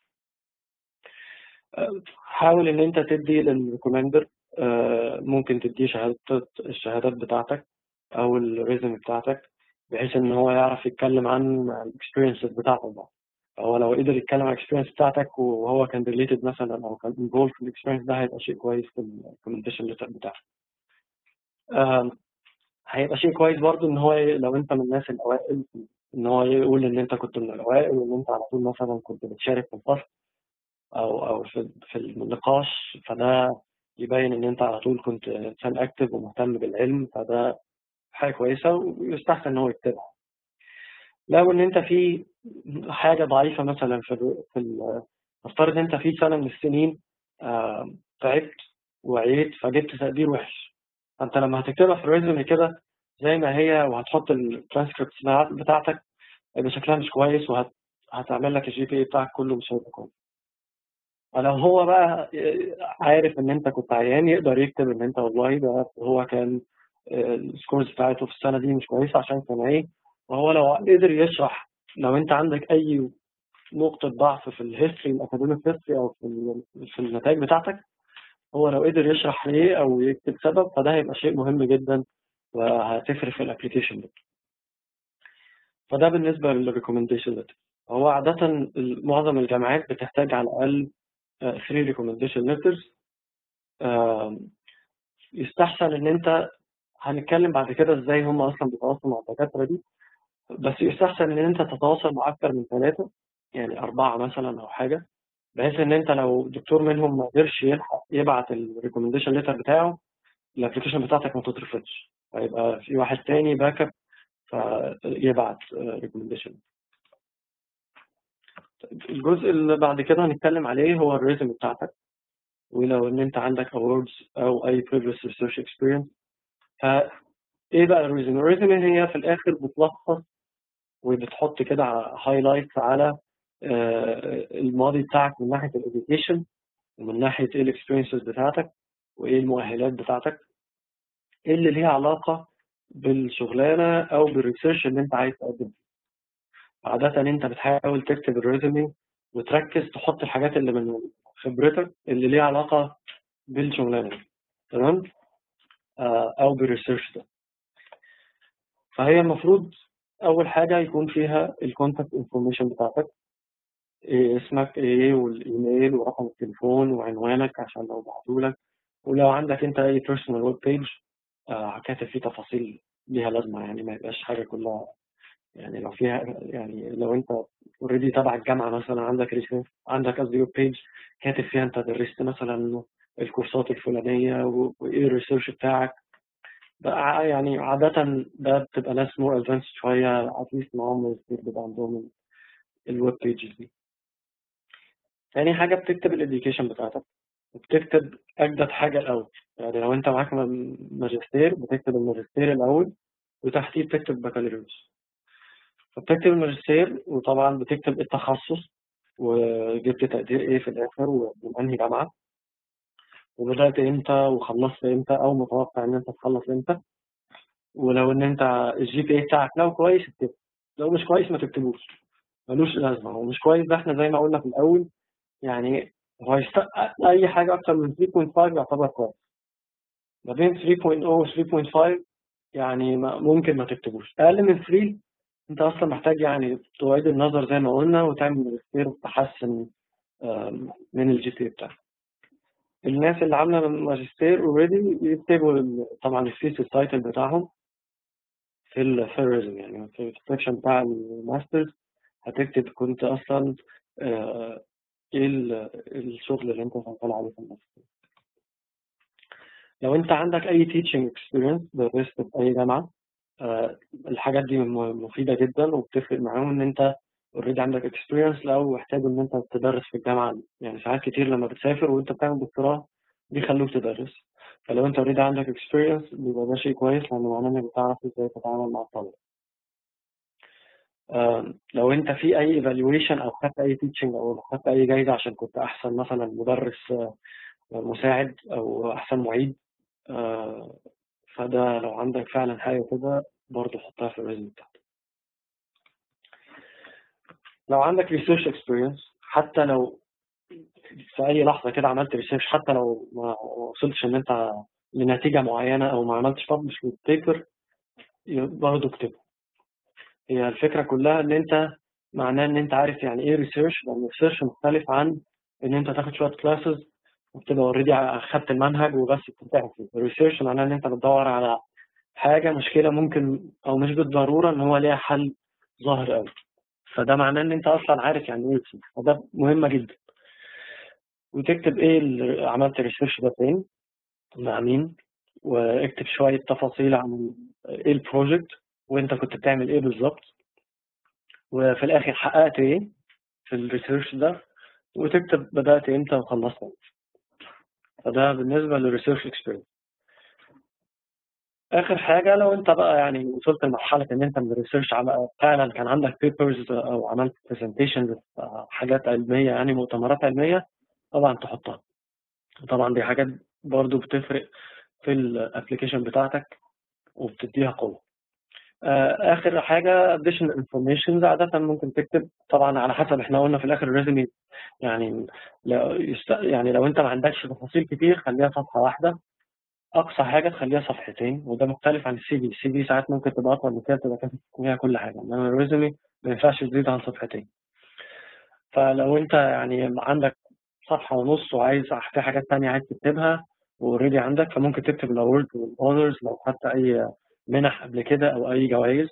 حاول ان انت تدي للريكومندر ممكن تديه شهادة الشهادات بتاعتك او الريزم بتاعتك بحيث ان هو يعرف يتكلم عن الاكسبيرينسز بتاعتك بقى هو لو قدر يتكلم عن الاكسبيرينس بتاعتك وهو كان ريليتد مثلا او كان انفولد في الاكسبيرينس ده هيبقى شيء كويس في الريكومنديشن ليتر بتاعك آم، هيبقى شيء كويس برضو ان هو ي- لو انت من الناس الاوائل ان هو يقول ان انت كنت من الاوائل وان انت على طول مثلا كنت بتشارك في الفصل او او في في النقاش فده يبين ان انت على طول كنت انسان اكتف ومهتم بالعلم فده حاجه كويسه ويستحسن ان هو يكتبها لو ان انت في حاجه ضعيفه مثلا في ال في ال- نفترض ان انت في سنه من السنين آه، تعبت وعيت فجبت تقدير وحش فانت لما هتكتبها في الريزومي كده زي ما هي وهتحط الترانسكريبت بتاعتك هيبقى شكلها مش كويس وهتعمل لك الجي بي اي بتاعك كله مش هيبقى كويس لو هو بقى عارف ان انت كنت عيان يقدر يكتب ان انت والله ده هو كان السكورز بتاعته في السنه دي مش كويسه عشان كان ايه وهو لو قدر يشرح لو انت عندك اي نقطه ضعف في الهيستوري الاكاديميك هيستوري او في ال- في النتائج بتاعتك هو لو قدر يشرح ليه او يكتب سبب فده هيبقى شيء مهم جدا وهتفرق في الابلكيشن ده فده بالنسبه للريكومنديشن ليتر هو عاده ال- معظم الجامعات بتحتاج على الاقل 3 ريكومنديشن ليترز يستحسن ان انت هنتكلم بعد كده ازاي هم اصلا بيتواصلوا مع الدكاتره دي بس يستحسن ان انت تتواصل مع اكتر من ثلاثه يعني اربعه مثلا او حاجه بحيث ان انت لو دكتور منهم ما قدرش يلحق يبعت الريكومنديشن ليتر بتاعه الابلكيشن بتاعتك ما تترفضش فيبقى في واحد تاني باك اب فيبعت ريكومنديشن الجزء اللي بعد كده هنتكلم عليه هو الريزم بتاعتك ولو ان انت عندك awards او اي previous research experience فايه بقى الريزم الريزم هي في الاخر بتلخص وبتحط كده هايلايتس على آه، الماضي بتاعك من ناحيه الاديوكيشن ومن ناحيه ايه الاكسبيرينسز بتاعتك وايه المؤهلات بتاعتك ايه اللي ليها علاقه بالشغلانه او بالريسيرش اللي انت عايز تقدم فيه عاده انت بتحاول تكتب الريزومي وتركز تحط الحاجات اللي من خبرتك اللي ليها علاقه بالشغلانه دي تمام آه، او بالريسيرش ده فهي المفروض اول حاجه يكون فيها الكونتاكت انفورميشن بتاعتك إيه اسمك ايه والايميل ورقم التليفون وعنوانك عشان لو بعتولك ولو عندك انت اي بيرسونال ويب بيج كاتب فيه تفاصيل ليها لازمه يعني ما يبقاش حاجه كلها يعني لو فيها يعني لو انت اوريدي تبع الجامعه مثلا عندك ريسيرش عندك قصدي ويب بيج كاتب فيها انت درست مثلا الكورسات الفلانيه و- وايه الريسيرش بتاعك بقى يعني عادة ده بتبقى ناس مور ادفانسد شوية اتليست معاهم ماجستير بيبقى عندهم الويب بيجز دي تاني حاجة بتكتب الاديوكيشن بتاعتك وبتكتب أجدد حاجة الأول يعني لو أنت معاك م- ماجستير بتكتب الماجستير الأول وتحتيه بتكتب بكالوريوس فبتكتب الماجستير وطبعا بتكتب التخصص وجبت تقدير إيه في الآخر ومن أنهي جامعة وبدأت إمتى وخلصت إمتى أو متوقع إن أنت تخلص إمتى ولو إن أنت الجي بي إيه بتاعك لو كويس اكتبه لو مش كويس ما تكتبوش ملوش لازمة هو مش كويس ده احنا زي ما قلنا في الأول يعني هو يست... أي حاجة أكتر من 3.5 يعتبر كويس ما بين 3.0 و 3.5 يعني ما ممكن ما تكتبوش أقل من 3 أنت أصلا محتاج يعني تعيد النظر زي ما قلنا وتعمل ماجستير وتحسن آم، من الجي بي بتاعك الناس اللي عاملة ماجستير اوريدي يكتبوا ال- طبعا الفيس التايتل بتاعهم في ال في الريزم يعني في السكشن بتاع الماسترز هتكتب كنت اصلا آه، ايه ال- الشغل اللي انت شغال عليه في الماستر لو انت عندك اي teaching experience درست في اي جامعه آه، الحاجات دي م- مفيده جدا وبتفرق معاهم ان انت اوريدي عندك experience لو احتاجوا ان انت تدرس في الجامعه يعني ساعات كتير لما بتسافر وانت بتعمل دكتوراه بيخلوك تدرس فلو انت اوريدي عندك experience بيبقى ده شيء كويس لانه معناه انك بتعرف ازاي تتعامل مع الطلبه آم، لو انت في اي evaluation او خدت اي teaching او خدت اي جايزه عشان كنت احسن مثلا مدرس آه، مساعد او احسن معيد آه، فده لو عندك فعلا حاجه كده برضه حطها في الريزم بتاعتك لو عندك research experience حتى لو في اي لحظه كده عملت ريسيرش حتى لو ما وصلتش ان انت لنتيجه معينه او ما عملتش ببلش للبيبر برضه اكتبه هي الفكره كلها ان انت معناه ان انت عارف يعني ايه ريسيرش لان الريسيرش مختلف عن ان انت تاخد شويه كلاسز وبتبقى اوريدي اخدت المنهج وبس بتمتحن فيه الريسيرش معناه ان انت بتدور على حاجه مشكله ممكن او مش بالضروره ان هو ليها حل ظاهر قوي فده معناه ان انت اصلا عارف يعني ايه ريسيرش فده مهمه جدا وتكتب ايه اللي عملت ريسيرش ده فين مع مين واكتب شويه تفاصيل عن ايه البروجكت وانت كنت بتعمل ايه بالظبط وفي الاخر حققت ايه في الريسيرش ده وتكتب بدأت امتى وخلصت امتى فده بالنسبة للريسيرش اكسبيرينس آخر حاجة لو أنت بقى يعني وصلت لمرحلة إن أنت من الريسيرش فعلا كان عندك بيبرز أو عملت برزنتيشنز حاجات علمية يعني مؤتمرات علمية طبعا تحطها طبعا دي حاجات برضو بتفرق في الابلكيشن بتاعتك وبتديها قوة آه، آخر حاجة additional information عادة ممكن تكتب طبعا على حسب احنا قلنا في الآخر الريزمي يعني لو يست... يعني لو أنت ما عندكش تفاصيل كتير خليها صفحة واحدة أقصى حاجة تخليها صفحتين وده مختلف عن السي في السي في ساعات ممكن تبقى أطول من كده تبقى كاتب فيها كل حاجة إنما الريزمي ما ينفعش تزيد عن صفحتين فلو أنت يعني عندك صفحة ونص وعايز في حاجات تانية عايز تكتبها واوريدي عندك فممكن تكتب الأورد والأونرز لو خدت أي منح قبل كده أو أي جوائز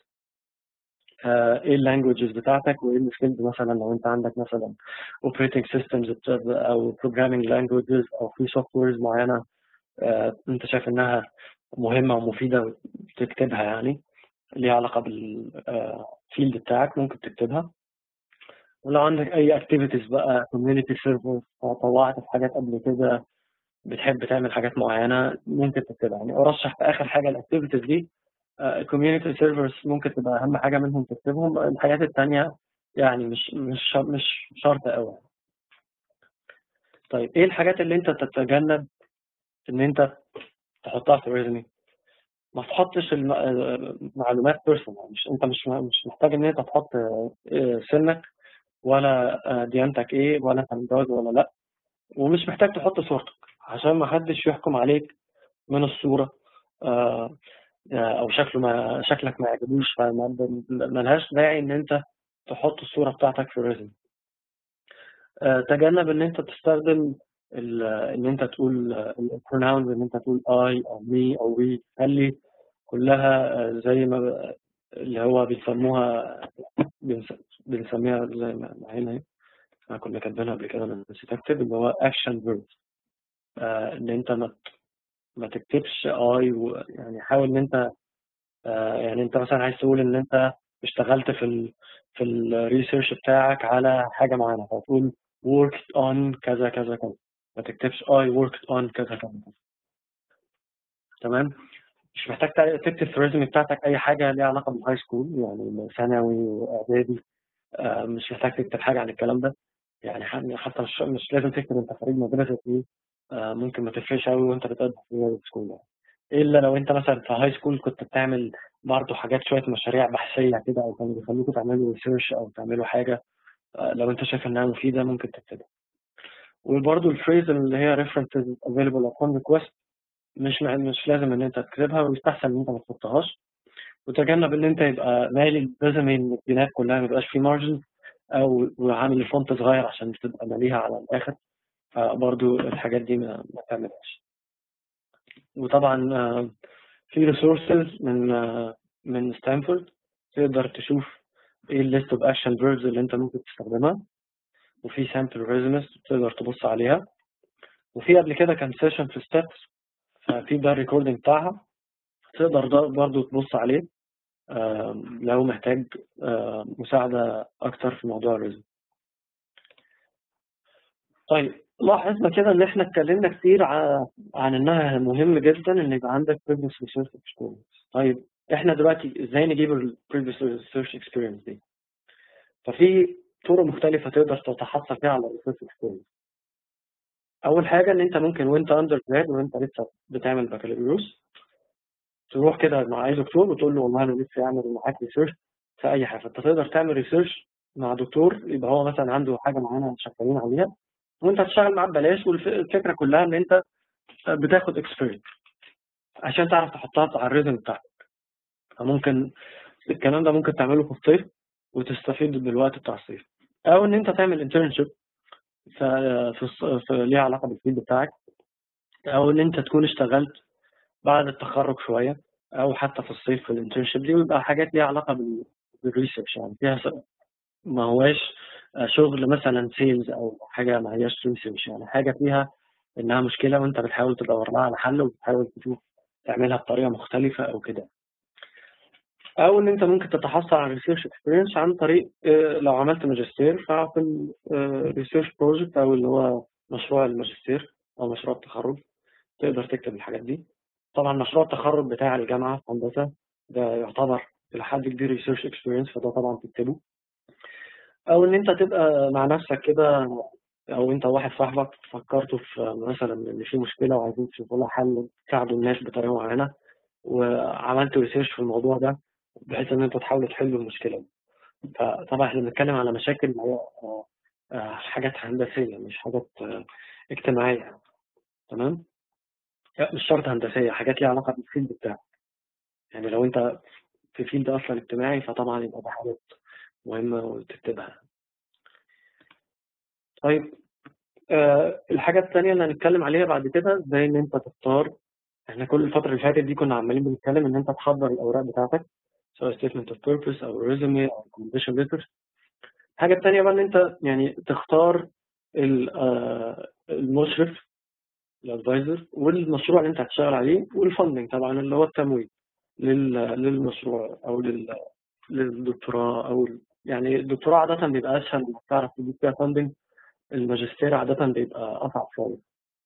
آه، ايه اللانجوجز بتاعتك وايه السكيلز مثلا لو انت عندك مثلا اوبريتنج سيستمز او بروجرامينج لانجوجز او في سوفت ويرز معينه آه، انت شايف انها مهمه ومفيده تكتبها يعني ليها علاقه بالفيلد بتاعك ممكن تكتبها ولو عندك اي اكتيفيتيز بقى كوميونتي سيرفيس طلعت في حاجات قبل كده بتحب تعمل حاجات معينه ممكن تكتبها يعني ارشح في اخر حاجه الاكتيفيتيز دي الكوميونتي سيرفرز ممكن تبقى اهم حاجه منهم تكتبهم الحاجات التانية يعني مش مش مش شرط قوي طيب ايه الحاجات اللي انت تتجنب ان انت تحطها في الريزمي ما تحطش المعلومات بيرسونال مش انت مش مش محتاج ان انت تحط آه، سنك ولا آه، ديانتك ايه ولا انت متجوز ولا لا ومش محتاج تحط صورتك عشان ما حدش يحكم عليك من الصورة آه، او شكله ما شكلك ما يعجبوش فما ملهاش داعي ان انت تحط الصورة بتاعتك في الريزم آه، تجنب ان انت تستخدم ال- ان انت تقول البروناونز ان انت تقول I او me او we خلي كلها آه، زي ما ب- اللي هو بيسموها بنس- بنسميها زي ما ما هنا اهي احنا كنا كاتبينها قبل كده انا نسيت اكتب اللي هو action verbs آه، ان انت ما ما تكتبش I و- يعني حاول ان انت آه، يعني انت مثلا عايز تقول ان انت اشتغلت في ال في الريسيرش بتاعك على حاجه معينه فتقول worked on كذا كذا كذا ما تكتبش I worked on كذا كذا كذا تمام مش محتاج تع- تكتب في الريزومي بتاعتك اي حاجه ليها علاقه بالهاي سكول يعني ثانوي واعدادي آه، مش محتاج تكتب حاجه عن الكلام ده يعني ح- حتى مش مش لازم تكتب انت خريج مدرسه ايه آه، ممكن ما تفرقش قوي وانت بتقدم في هاي سكول يعني الا لو انت مثلا في هاي سكول كنت بتعمل برضه حاجات شويه مشاريع بحثيه كده او كانوا بيخلوكوا تعملوا ريسيرش او تعملوا حاجه آه، لو انت شايف انها مفيده ممكن تكتبها وبرضه الفريز اللي هي references available upon request مش مع- مش لازم ان انت تكتبها ويستحسن ان انت ما تحطهاش وتجنب ان انت يبقى مالي الريزومي البيانات كلها ما يبقاش فيه مارجن او عامل الفونت صغير عشان تبقى ماليها على الاخر فبرضه الحاجات دي ما ما تعملهاش وطبعا آه، في ريسورسز من آه، من ستانفورد تقدر تشوف ايه الليست اوف اكشن فيربز اللي انت ممكن تستخدمها وفي سامبل ريزونس تقدر تبص عليها وفي قبل كده كان سيشن في ستاتس ففي ده الريكوردنج بتاعها تقدر ده برضو تبص عليه آم، لو محتاج آم، مساعدة أكتر في موضوع الريزم طيب لاحظنا كده إن إحنا اتكلمنا كتير ع- عن إنها مهم جدا إن يبقى عندك previous research experience طيب إحنا دلوقتي إزاي نجيب ال previous research experience دي؟ ففي طرق مختلفة تقدر تتحصل فيها على research experience أول حاجة إن أنت ممكن وأنت أندر جراد وأنت لسه بتعمل بكالوريوس تروح كده مع أي دكتور وتقول له والله أنا نفسي أعمل معاك ريسيرش في أي حاجة فأنت تقدر تعمل ريسيرش مع دكتور يبقى هو مثلا عنده حاجة معينة شغالين عليها وأنت هتشتغل معاه ببلاش والفكرة كلها إن أنت بتاخد اكسبيرينس عشان تعرف تحطها على الريزم بتاعتك فممكن الكلام ده ممكن تعمله في الصيف وتستفيد بالوقت بتاع الصيف أو إن أنت تعمل انترنشيب في في الص- في ليها علاقة بالفيلد بتاعك أو إن أنت تكون اشتغلت بعد التخرج شوية أو حتى في الصيف في الانترنشيب دي ويبقى حاجات ليها علاقة بال- بالريسيرش يعني فيها س- ما هواش شغل مثلا سيلز أو حاجة ما هياش ريسيرش يعني حاجة فيها إنها مشكلة وأنت بتحاول تدور لها على حل وبتحاول تشوف تعملها بطريقة مختلفة أو كده أو إن أنت ممكن تتحصل على ريسيرش اكسبيرينس عن طريق آه، لو عملت ماجستير ففي الريسيرش بروجكت أو اللي هو مشروع الماجستير أو مشروع التخرج تقدر تكتب الحاجات دي طبعا مشروع التخرج بتاع الجامعة في هندسة ده يعتبر إلى حد كبير ريسيرش اكسبيرينس فده طبعا تكتبه أو إن أنت تبقى مع نفسك كده أو أنت وواحد صاحبك فكرتوا في مثلا إن في مشكلة وعايزين تشوفوا لها حل تساعدوا الناس بطريقة معينة وعملتوا ريسيرش في الموضوع ده بحيث إن أنتوا تحاولوا تحلوا المشكلة دي فطبعا إحنا بنتكلم على مشاكل اللي هي آه، آه، حاجات هندسية مش حاجات آه، اجتماعية تمام؟ لا مش شرط هندسية حاجات ليها علاقة بالفيلد بتاعك يعني لو أنت في فيلد أصلا اجتماعي فطبعا يبقى ده حاجات مهمة وتكتبها طيب آه الحاجة الثانية اللي هنتكلم عليها بعد كده ازاي إن أنت تختار احنا كل الفترة اللي فاتت دي كنا عمالين بنتكلم إن أنت تحضر الأوراق بتاعتك سواء statement of purpose أو resume أو recommendation letter الحاجة التانية بقى إن أنت يعني تختار ال- آه، المشرف الادفايزر والمشروع اللي أنت هتشتغل عليه والفندنج طبعا اللي هو التمويل لل- للمشروع أو لل- للدكتوراه أو ال- يعني الدكتوراه عادة بيبقى أسهل إنك تعرف تجيب فيها فندنج الماجستير عادة بيبقى أصعب شوية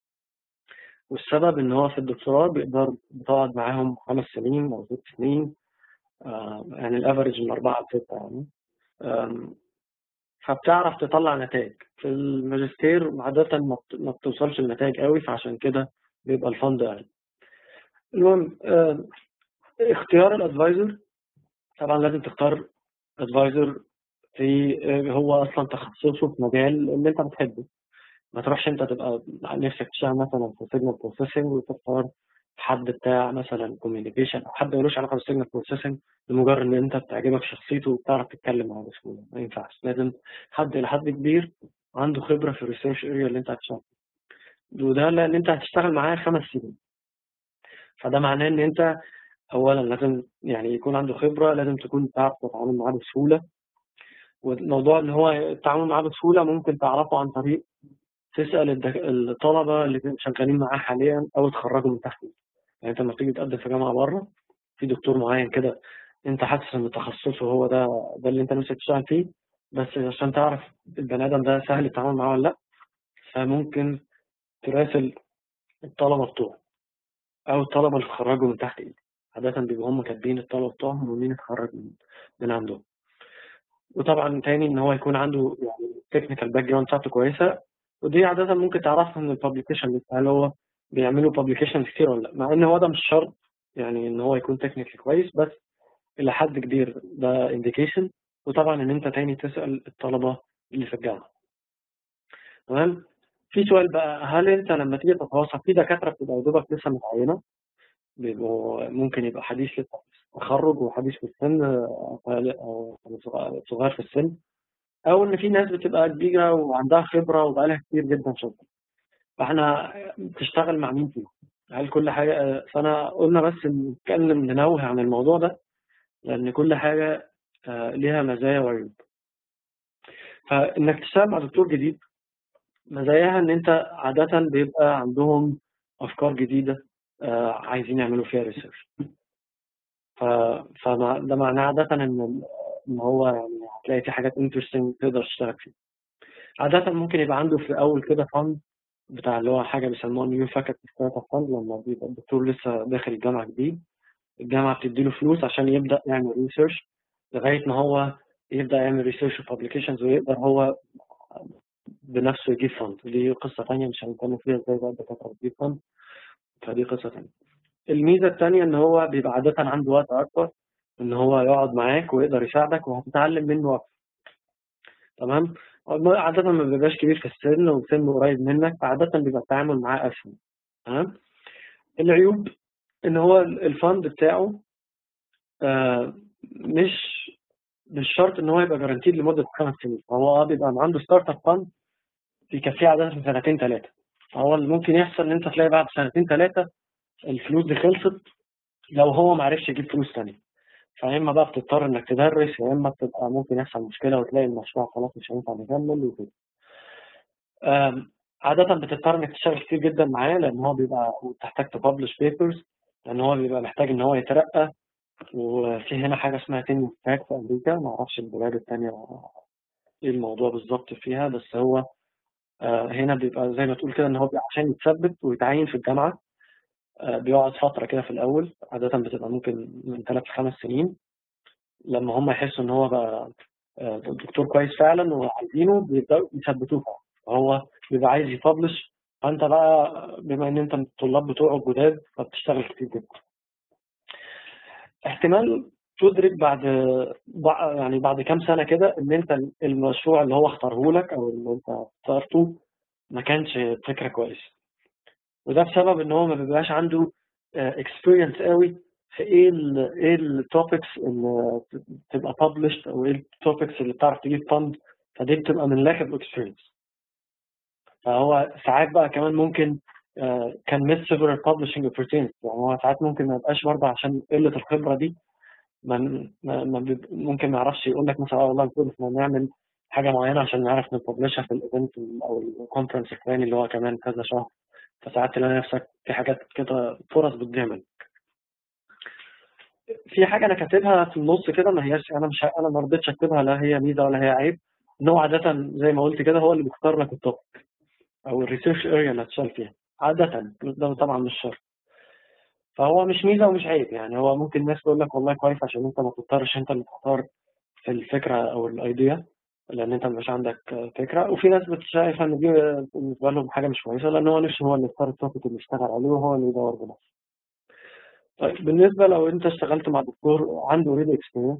والسبب إن هو في الدكتوراه بيقدر بتقعد معاهم خمس سنين أو ست سنين آه، يعني الأفرج من أربعة لستة يعني آم، فبتعرف تطلع نتائج في الماجستير عادة ما بت- ما بتوصلش لنتائج قوي فعشان كده بيبقى الفند أقل المهم آم، اختيار الادفايزر طبعا لازم تختار ادفايزر في آه، هو اصلا تخصصه في مجال اللي انت بتحبه ما تروحش انت تبقى نفسك تشتغل مثلا في سيجنال بروسيسنج وتختار حد بتاع مثلا كوميونيكيشن او حد ملوش علاقه بالسيجنال بروسيسنج لمجرد ان انت بتعجبك شخصيته وبتعرف تتكلم معاه بسهوله ما ينفعش لازم حد الى حد كبير عنده خبره في الريسيرش اريا اللي انت هتشتغل وده لان انت هتشتغل معاه خمس سنين فده معناه ان انت اولا لازم يعني يكون عنده خبره لازم تكون تعرف تتعامل معاه بسهوله والموضوع ان هو التعامل معاه بسهوله ممكن تعرفه عن طريق تسال الدك... الطلبه اللي شغالين معاه حاليا او اتخرجوا من تحت يعني انت لما تيجي تقدم في جامعه بره في دكتور معين كده انت حاسس ان تخصصه هو ده ده اللي انت نفسك تشتغل فيه بس عشان تعرف البني ادم ده سهل التعامل معاه ولا لا فممكن تراسل الطلبه بتوعه او الطلبه اللي اتخرجوا من تحت ايدك عادة بيبقوا هم كاتبين الطلبه بتوعهم ومين اتخرج من, من عندهم وطبعا تاني ان هو يكون عنده يعني تكنيكال باك جراوند بتاعته كويسه ودي عادة ممكن تعرفها من الببليكيشن هل هو بيعملوا ببليكيشن كتير ولا لا مع ان هو ده مش شرط يعني ان هو يكون تكنيكال كويس بس الى حد كبير ده انديكيشن وطبعا ان انت تاني تسال الطلبه اللي في الجامعه تمام في سؤال بقى هل انت لما تيجي تتواصل في دكاتره بتبقى يا دوبك لسه متعينه بيبقوا ممكن يبقى حديث لسه تخرج وحديث في السن او أو صغير في السن او ان في ناس بتبقى كبيره وعندها خبره وبقالها كتير جدا شغل فاحنا بتشتغل مع مين فيهم هل كل حاجه فانا قلنا بس نتكلم ننوه عن الموضوع ده لأن كل حاجة آه، ليها مزايا وعيوب فإنك تشتغل مع دكتور جديد مزاياها إن أنت عادة بيبقى عندهم أفكار جديدة آه، عايزين يعملوا فيها ريسيرش فده معناه عادة إن إن هو يعني هتلاقي في حاجات انترستنج تقدر تشتغل فيها عادة ممكن يبقى عنده في الأول كده فند بتاع اللي هو حاجة بيسموها نيو فاكولتي ستارت اب فند لما بيبقى الدكتور لسه داخل الجامعة جديد الجامعة بتديله فلوس عشان يبدأ يعمل ريسيرش لغاية ما هو يبدأ يعمل ريسيرش وبابليكيشنز ويقدر هو بنفسه يجيب فند دي قصة تانية مش هنتكلم فيها ازاي بقى الدكاترة بتجيب فند فدي قصة تانية الميزة التانية إن هو بيبقى عادة عنده وقت أكبر إن هو يقعد معاك ويقدر يساعدك وهتتعلم منه أكتر تمام عادة ما بيبقاش كبير في السن وسنه قريب منك فعادة بيبقى التعامل معاه أسهل تمام العيوب إن هو الفند بتاعه آه مش مش شرط إن هو يبقى جارانتيد لمدة خمس سنين هو اه بيبقى عنده ستارت اب فند بيكفيه عادة سنتين ثلاثة هو اللي ممكن يحصل إن أنت تلاقي بعد سنتين ثلاثة الفلوس دي خلصت لو هو ما عرفش يجيب فلوس تانية فيا اما بقى بتضطر انك تدرس يا اما بتبقى ممكن يحصل مشكله وتلاقي المشروع خلاص مش هينفع نكمل وكده عادة بتضطر انك تشتغل كتير جدا معاه لان هو بيبقى وتحتاج تبلش بيبرز لان هو بيبقى محتاج ان هو يترقى وفي هنا حاجة اسمها تنس تاك في امريكا ما اعرفش البلاد التانية ايه الموضوع بالظبط فيها بس هو هنا بيبقى زي ما تقول كده ان هو عشان يتثبت ويتعين في الجامعة بيقعد فترة كده في الأول عادة بتبقى ممكن من ثلاث لخمس سنين لما هم يحسوا إن هو بقى دكتور كويس فعلا وعايزينه بيبدأوا يثبتوه فهو بيبقى عايز يبلش فأنت بقى بما إن أنت من الطلاب بتوعه الجداد فبتشتغل كتير جدا. احتمال تدرك بعد يعني بعد كام سنة كده إن أنت المشروع اللي هو اختاره لك أو اللي أنت اخترته ما كانش فكرة كويسة. وده بسبب ان هو ما بيبقاش عنده اكسبيرينس قوي في ايه ال ايه التوبكس اللي تبقى published او ايه التوبكس اللي بتعرف تجيب فند فدي بتبقى من lack of experience فهو ساعات بقى كمان ممكن كان miss several publishing opportunities يعني هو ساعات ممكن ما يبقاش برضه عشان قلة الخبرة دي ما ممكن ما يعرفش يقول لك مثلا والله المفروض احنا نعمل حاجة معينة عشان نعرف نبلشها في الايفنت او الكونفرنس الفلاني اللي هو كمان كذا شهر فساعات تلاقي نفسك في حاجات كده فرص بتضيع منك في حاجه انا كاتبها في النص كده ما هياش انا مش انا ما رضيتش اكتبها لا هي ميزه ولا هي عيب ان هو عاده زي ما قلت كده هو اللي بيختار لك التوبيك او الريسيرش اريا اللي هتشتغل فيها عاده ده طبعا مش شرط فهو مش ميزه ومش عيب يعني هو ممكن الناس تقول لك والله كويس عشان انت ما تضطرش انت اللي تختار في الفكره او الايديا لان انت مش عندك فكره وفي ناس بتشايف ان دي بالنسبه لهم حاجه مش كويسه لان هو نفسه هو اللي يختار التوبيك اللي يشتغل عليه وهو اللي يدور بنفسه. طيب بالنسبه لو انت اشتغلت مع دكتور عنده اوريدي اكسبيرينس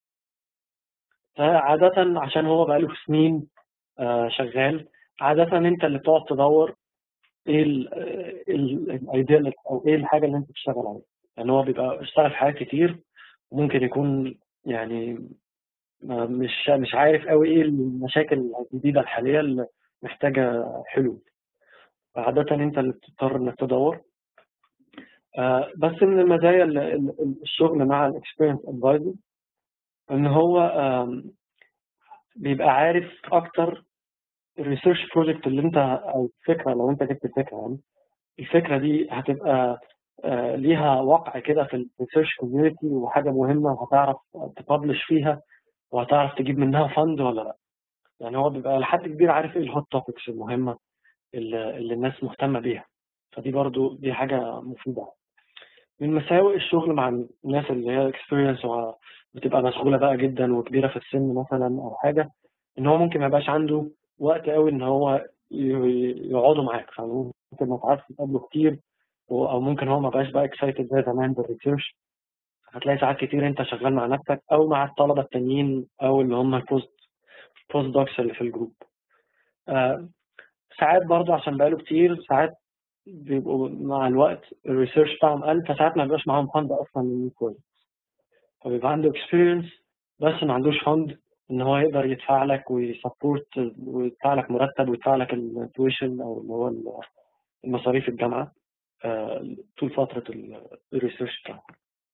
فعادة عشان هو بقاله سنين شغال عادة انت اللي بتقعد تدور ايه الايديا او ايه الحاجه اللي انت بتشتغل عليها لان هو بيبقى اشتغل في حاجات كتير وممكن يكون يعني مش مش عارف قوي ايه المشاكل الجديده الحاليه اللي محتاجه حلول فعادة انت اللي بتضطر انك تدور آه بس من المزايا الشغل مع الاكسبيرينس ادفايزر ان هو بيبقى عارف اكتر الريسيرش بروجكت اللي انت او الفكره لو انت جبت فكره يعني الفكره دي هتبقى آه ليها وقع كده في الريسيرش كوميونتي وحاجه مهمه وهتعرف تبلش فيها وهتعرف تجيب منها فند ولا لا يعني هو بيبقى لحد كبير عارف ايه الهوت توبكس المهمه اللي, اللي الناس مهتمه بيها فدي برضو دي حاجه مفيده من مساوئ الشغل مع الناس اللي هي اكسبيرينس بتبقى مشغوله بقى جدا وكبيره في السن مثلا او حاجه ان هو ممكن ما يبقاش عنده وقت قوي ان هو يقعدوا معاك فممكن ما تعرفش تقابله كتير او ممكن هو ما بقاش بقى اكسايتد زي زمان بالريسيرش هتلاقي ساعات كتير انت شغال مع نفسك او مع الطلبه التانيين او اللي هم البوست بوست دوكس اللي في الجروب آه ساعات برضو عشان بقاله كتير ساعات بيبقوا مع الوقت الريسيرش بتاعهم قل فساعات ما بيبقاش معاهم فند اصلا كويس فبيبقى عنده اكسبيرينس بس ما عندوش فند ان هو يقدر يدفع لك ويسبورت ويدفع لك مرتب ويدفع لك التويشن او اللي هو المصاريف الجامعه آه طول فتره الريسيرش بتاعه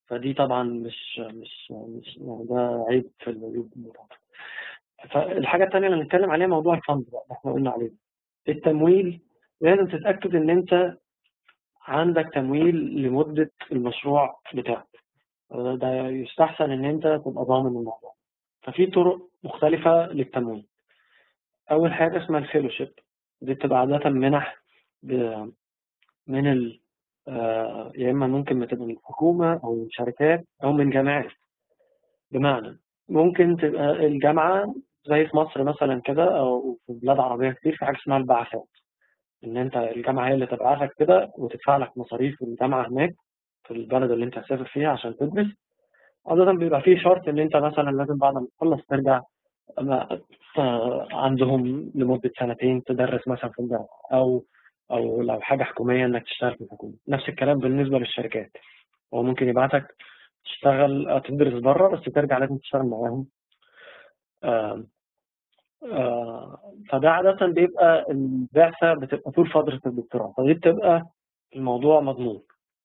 فدي طبعا مش مش مش يعني ده عيب في العيوب بتاعته فالحاجة التانية اللي هنتكلم عليها موضوع الفند بقى اللي احنا قلنا عليه التمويل لازم تتأكد إن أنت عندك تمويل لمدة المشروع بتاعك ده يستحسن إن أنت تبقى ضامن الموضوع ففي طرق مختلفة للتمويل أول حاجة اسمها الفيلوشيب دي بتبقى عادة منح ب- من ال آه، يا إما ممكن تبقى من الحكومة أو من شركات أو من جامعات بمعنى ممكن تبقى الجامعة زي في مصر مثلا كده أو في بلاد عربية كتير في حاجة اسمها البعثات إن أنت الجامعة هي اللي تبعثك كده وتدفع لك مصاريف الجامعة هناك في البلد اللي أنت هتسافر فيها عشان تدرس عادة بيبقى فيه شرط إن أنت مثلا لازم بعد ما تخلص ترجع ما- آه، عندهم لمدة سنتين تدرس مثلا في الجامعة أو أو لو حاجة حكومية إنك تشتغل في الحكومة نفس الكلام بالنسبة للشركات هو ممكن يبعتك تشتغل آه، تدرس بره بس ترجع لازم تشتغل معاهم آم، آه، فده عادة بيبقى البعثة بتبقى طول فترة الدكتوراه فدي بتبقى الموضوع مضمون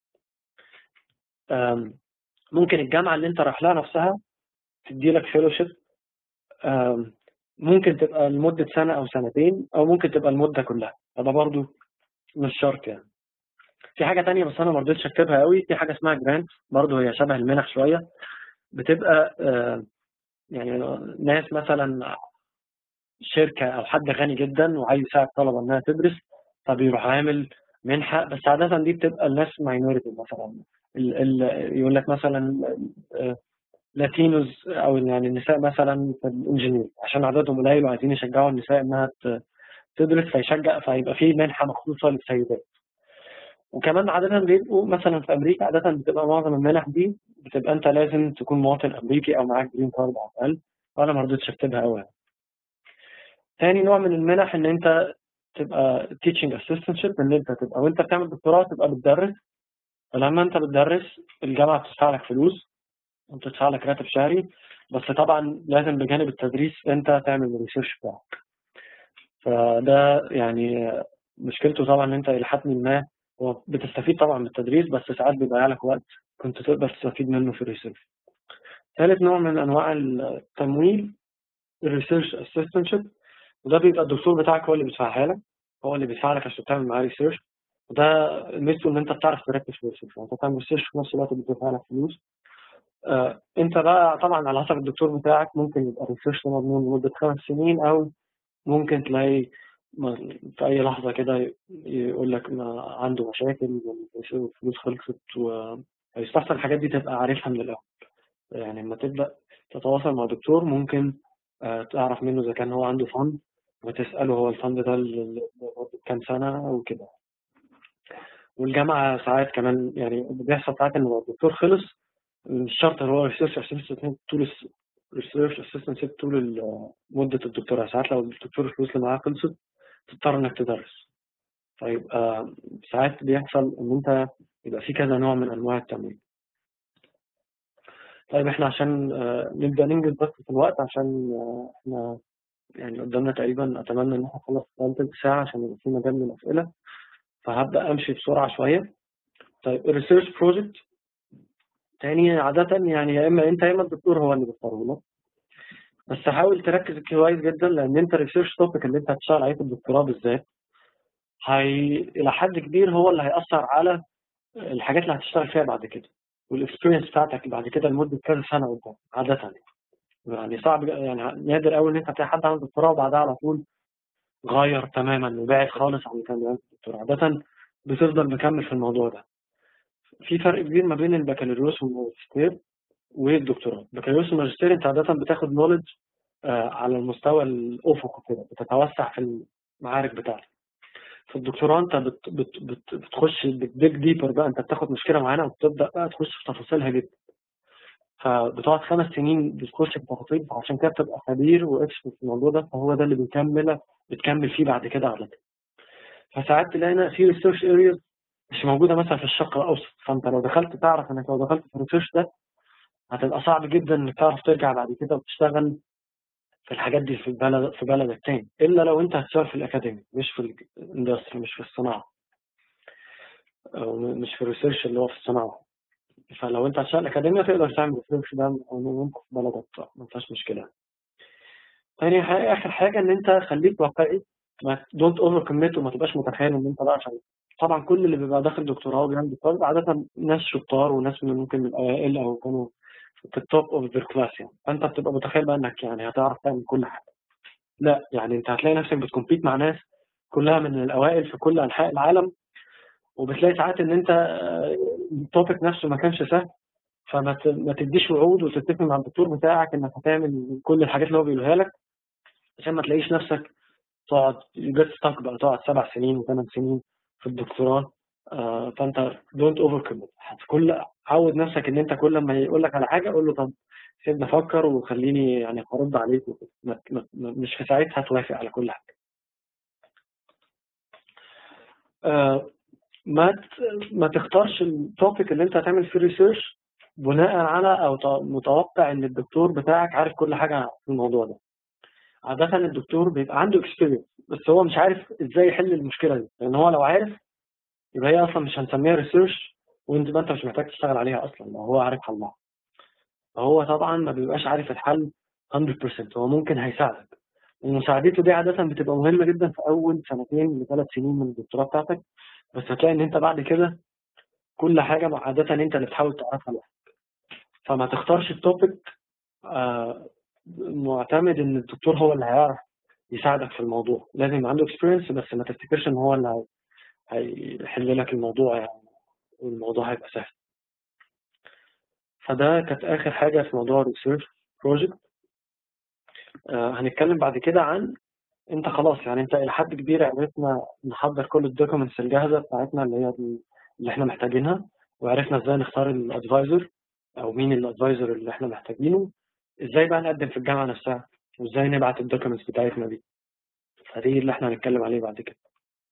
آم، ممكن الجامعة اللي انت رايح لها نفسها تدي لك فيلوشيب ممكن تبقى لمدة سنة أو سنتين أو ممكن تبقى المدة كلها فده برضو مش شرط يعني في حاجة تانية بس أنا ما رضيتش أكتبها قوي في حاجة اسمها جرانت برضو هي شبه المنح شوية بتبقى آه، يعني ناس مثلا شركة أو حد غني جدا وعايز يساعد طلبة إنها تدرس فبيروح عامل منحة بس عادة دي بتبقى الناس ماينورتي مثلا ال ال يقول لك مثلا آه، لاتينوز أو يعني النساء مثلا في الانجينير عشان عددهم قليل وعايزين يشجعوا النساء إنها ت- تدرس فيشجع فيبقى في منحة مخصوصة للسيدات وكمان عادة بيبقوا مثلا في أمريكا عادة بتبقى معظم المنح دي بتبقى أنت لازم تكون مواطن أمريكي أو معاك جرين كارد على الأقل وأنا ما رضيتش أكتبها أوي تاني نوع من المنح ان انت تبقى teaching assistantship ان انت تبقى وانت بتعمل دكتوراه تبقى بتدرس فلما انت بتدرس الجامعه بتدفع لك فلوس وبتدفع لك راتب شهري بس طبعا لازم بجانب التدريس انت تعمل الريسيرش بتاعك فده يعني مشكلته طبعا ان انت الى حد ما هو بتستفيد طبعا من التدريس بس ساعات بيضيع لك وقت كنت تقدر تستفيد منه في الريسيرش ثالث نوع من انواع التمويل الريسيرش اسيستنتشيب وده بيبقى الدكتور بتاعك هو اللي بيدفعها لك هو اللي بيدفع لك عشان تعمل معاه ريسيرش وده ميزته ان انت بتعرف تركز في الريسيرش انت تعمل ريسيرش في نفس الوقت بتدفع لك فلوس آه انت بقى طبعا على حسب الدكتور بتاعك ممكن يبقى الريسيرش ده مضمون لمده خمس سنين او ممكن تلاقي ما- في اي لحظه كده يقول لك ما عنده مشاكل والفلوس خلصت ويستحسن الحاجات دي تبقى عارفها من الاول يعني لما تبدا تتواصل مع دكتور ممكن آه، تعرف منه اذا كان هو عنده فند وتساله هو الفند ده ل- ل- لمده كام سنه وكده والجامعه ساعات كمان يعني بيحصل ساعات ان لو الدكتور خلص مش شرط اللي هو ريسيرش اسيستنت طول ريسيرش اسيستنت طول ال- مده الدكتوراه ساعات لو الدكتور الفلوس اللي معاه خلصت تضطر انك تدرس فيبقى ساعات بيحصل ان انت يبقى في كذا نوع من انواع التمويل طيب احنا عشان آه، نبدا ننجز بس في الوقت عشان آه، احنا يعني قدامنا تقريبا اتمنى ان احنا نخلص خلال تلت ساعه عشان يبقى في مجال للاسئله فهبدا امشي بسرعه شويه طيب الريسيرش بروجكت تاني عادة يعني يا إما أنت يا إما الدكتور هو اللي بيختاره لك بس حاول تركز كويس جدا لأن أنت الريسيرش توبيك اللي أنت هتشتغل عليه في الدكتوراه بالذات هي إلى حد كبير هو اللي هيأثر على الحاجات اللي هتشتغل فيها بعد كده والاكسبيرينس بتاعتك بعد كده لمدة كذا سنة قدام عادة يعني يعني صعب يعني نادر قوي إن أنت تلاقي حد عمل دكتوراه وبعدها على طول غير تماما وبعد خالص عن اللي كان بيعمل في الدكتوراه عادة بتفضل مكمل في الموضوع ده في فرق كبير ما بين البكالوريوس والماجستير والدكتوراه البكالوريوس والماجستير انت عادة بتاخد نولج على المستوى الأفقي كده بتتوسع في المعارك بتاعتك في الدكتوراه انت بت بت بت بتخش بتديك ديبر بقى انت بتاخد مشكلة معينة وبتبدأ بقى تخش في تفاصيلها جدا فبتقعد خمس سنين بتخش في تفاصيل فعشان كده بتبقى خبير واكسبرت في الموضوع ده فهو ده اللي بيكمل بتكمل فيه بعد كده على كده فساعات تلاقينا في ريسيرش ارياز مش موجودة مثلا في الشرق الأوسط فأنت لو دخلت تعرف إنك لو دخلت في الريسيرش ده هتبقى صعب جدا إنك تعرف ترجع بعد كده وتشتغل في الحاجات دي في بلد في بلدك تاني إلا لو أنت هتشتغل في الأكاديمي مش في الاندستري مش في الصناعة أو مش في الريسيرش اللي هو في الصناعة فلو انت عشان الاكاديميا تقدر تعمل الريسيرش ده وانت في بلدك ما فيهاش مشكله تاني حاجه اخر حاجه ان انت خليك واقعي ما دونت اوفر كوميت وما تبقاش متخيل ان انت بقى عشان طبعا كل اللي بيبقى داخل دكتوراه وبيعمل دكتوراه عاده ناس شطار وناس من ممكن من الاوائل او كانوا في التوب اوف ذير كلاس يعني فانت بتبقى متخيل بقى انك يعني هتعرف تعمل كل حاجه لا يعني انت هتلاقي نفسك بتكمبيت مع ناس كلها من الاوائل في كل انحاء العالم وبتلاقي ساعات ان انت التوبيك نفسه ما كانش سهل فما ما تديش وعود وتتفق مع الدكتور بتاعك انك هتعمل كل الحاجات اللي هو بيقولها لك عشان ما تلاقيش نفسك تقعد جت ستاك بقى تقعد سبع سنين وثمان سنين في الدكتوراه آه فانت دونت اوفر كوميت كل عود نفسك ان انت كل ما يقول لك على حاجه قول له طب سيبني افكر وخليني يعني ارد عليك مش في ساعتها توافق على كل حاجه آه ما ما تختارش التوبيك اللي انت هتعمل فيه ريسيرش بناء على او متوقع ان الدكتور بتاعك عارف كل حاجه في الموضوع ده عادة الدكتور بيبقى عنده اكسبيرينس بس هو مش عارف ازاي يحل المشكله دي لان هو لو عارف يبقى هي اصلا مش هنسميها ريسيرش وانت ما انت مش محتاج تشتغل عليها اصلا لو هو عارف حلها فهو طبعا ما بيبقاش عارف الحل 100% هو ممكن هيساعدك ومساعدته دي عادة بتبقى مهمة جدا في أول سنتين لثلاث سنين من الدكتوراه بتاعتك بس هتلاقي إن أنت بعد كده كل حاجة عادة أنت اللي بتحاول تعرفها لوحدك فما تختارش التوبيك آه معتمد إن الدكتور هو اللي هيعرف يساعدك في الموضوع لازم عنده اكسبيرينس بس ما تفتكرش إن هو اللي هيحل لك الموضوع يعني والموضوع هيبقى سهل فده كانت آخر حاجة في موضوع الريسيرش بروجكت آه هنتكلم بعد كده عن انت خلاص يعني انت الى حد كبير عرفنا نحضر كل الدوكيومنتس الجاهزه بتاعتنا اللي هي اللي احنا محتاجينها وعرفنا ازاي نختار الادفايزر او مين الادفايزر اللي احنا محتاجينه ازاي بقى نقدم في الجامعه نفسها وازاي نبعت الدوكيومنتس بتاعتنا دي فدي اللي احنا هنتكلم عليه بعد كده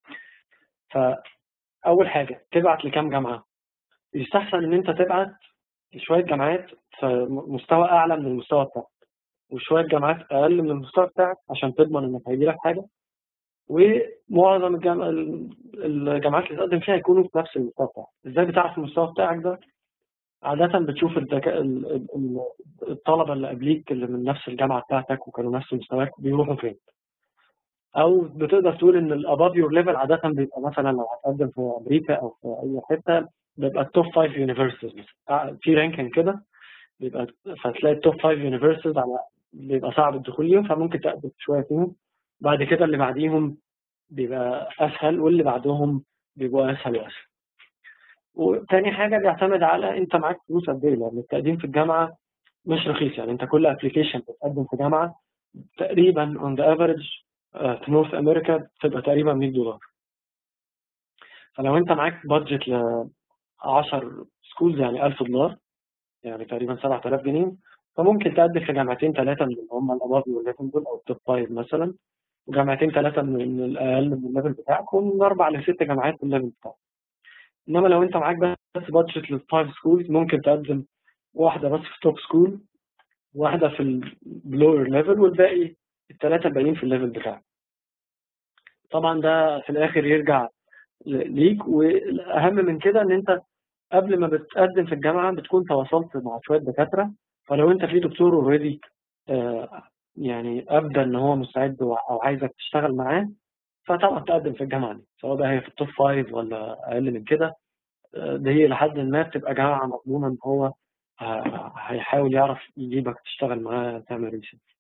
فاول حاجه تبعت لكام جامعه يستحسن ان انت تبعت لشويه جامعات في مستوى اعلى من المستوى بتاعك وشويه جامعات اقل من المستوى بتاعك عشان تضمن انك هيجي لك حاجه ومعظم الجامع الجامعات اللي تقدم فيها يكونوا في نفس المستوى بتاعك ازاي بتعرف المستوى بتاعك ده عادة بتشوف الدكا... الطلبة اللي قبليك اللي من نفس الجامعة بتاعتك وكانوا نفس مستواك بيروحوا فين أو بتقدر تقول إن الأباف يور ليفل عادة بيبقى مثلا لو هتقدم في أمريكا أو في أي حتة بيبقى التوب فايف يونيفرسيتيز في رانكينج كده بيبقى فتلاقي التوب فايف يونيفرسيتيز على بيبقى صعب الدخول ليهم فممكن تقدم شويه فيهم بعد كده اللي بعديهم بيبقى اسهل واللي بعدهم بيبقوا اسهل واسهل وتاني حاجه بيعتمد على انت معاك فلوس قد ايه لان التقديم في الجامعه مش رخيص يعني انت كل ابلكيشن بتقدم في جامعه تقريبا اون ذا افريج في نورث امريكا بتبقى تقريبا 100 دولار فلو انت معاك بادجت ل 10 سكولز يعني 1000 دولار يعني تقريبا 7000 جنيه فممكن تقدم في جامعتين ثلاثة من اللي هم الأباف والليفل دول أو التوب فايف مثلا وجامعتين ثلاثة من الأقل من الليفل بتاعك ومن أربع لست جامعات من الليفل بتاعك إنما لو أنت معاك بس بادجت للفايف سكولز ممكن تقدم واحدة بس في توب سكول واحدة في اللور ليفل والباقي الثلاثة الباقيين في الليفل بتاعك طبعا ده في الآخر يرجع ليك والأهم من كده إن أنت قبل ما بتقدم في الجامعة بتكون تواصلت مع شوية دكاترة فلو انت في دكتور اوريدي يعني ابدى ان هو مستعد او عايزك تشتغل معاه فطبعا تقدم في الجامعه دي سواء بقى هي في التوب فايف ولا اقل من كده دي لحد ما بتبقى جامعه مضمونه ان هو هيحاول يعرف يجيبك تشتغل معاه تعمل ريسيرش.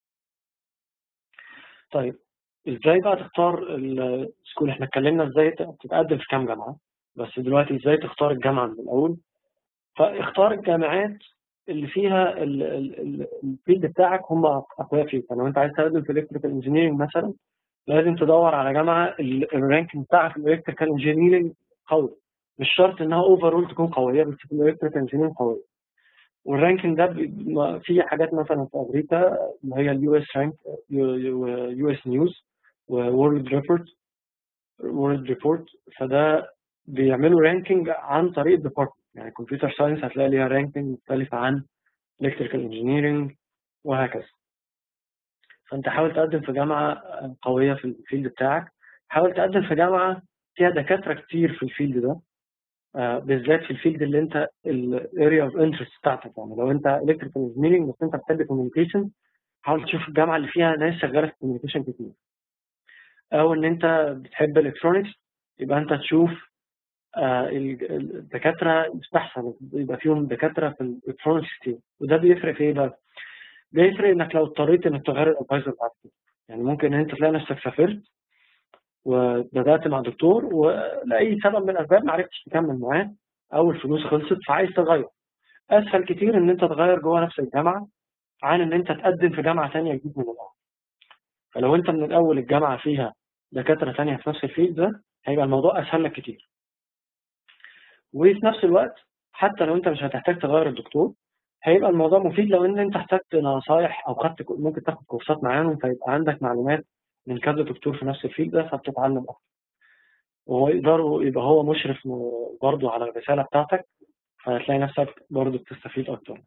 طيب ازاي بقى تختار السكول احنا اتكلمنا ازاي تتقدم في كام جامعه بس دلوقتي ازاي تختار الجامعه من الاول فاختار الجامعات اللي فيها الفيلد بتاعك هم اقوياء فيه فلو انت عايز تقدم في الكتريكال انجينيرنج مثلا لازم تدور على جامعه الرانكينج بتاعها في الالكتريكال انجينيرنج قوي مش شرط انها اوفرول تكون قويه بس في الالكتريكال انجينيرنج قويه والرانكينج ده في حاجات مثلا في امريكا اللي هي اليو اس رانك يو اس نيوز وورلد ريبورت وورلد ريبورت فده بيعملوا رانكينج عن طريق الديبارتمنت يعني كمبيوتر ساينس هتلاقي ليها رانكينج مختلفة عن الكتريكال انجينيرنج وهكذا فانت حاول تقدم في جامعة قوية في الفيلد بتاعك حاول تقدم في جامعة فيها دكاترة كتير في الفيلد ده آه، بالذات في الفيلد اللي انت الاريا اوف انترست بتاعتك يعني لو انت الكتريكال انجينيرنج بس انت بتحب كوميونيكيشن حاول تشوف الجامعه اللي فيها ناس شغاله في كوميونيكيشن كتير او ان انت بتحب الالكترونكس يبقى انت تشوف آه، ال- ال- الدكاتره يستحسن يبقى فيهم دكاتره في الالكترونكس كتير وده بيفرق في ايه بقى؟ بيفرق انك لو اضطريت انك تغير الادفايزر بتاعك يعني ممكن ان انت تلاقي نفسك سافرت وبدات مع دكتور ولاي سبب من الاسباب ما عرفتش تكمل معاه او الفلوس خلصت فعايز تغير اسهل كتير ان انت تغير جوه نفس الجامعه عن ان انت تقدم في جامعه ثانيه جديد من الاول فلو انت من الاول الجامعه فيها دكاتره ثانيه في نفس الفيلد ده هيبقى الموضوع اسهل لك كتير وفي نفس الوقت حتى لو انت مش هتحتاج تغير الدكتور هيبقى الموضوع مفيد لو ان انت احتجت نصايح او خدت ممكن تاخد كورسات معاهم فيبقى عندك معلومات من كذا دكتور في نفس الفيلد ده فبتتعلم اكتر وهو يقدر يبقى هو مشرف برضه على الرساله بتاعتك فهتلاقي نفسك برضه بتستفيد اكتر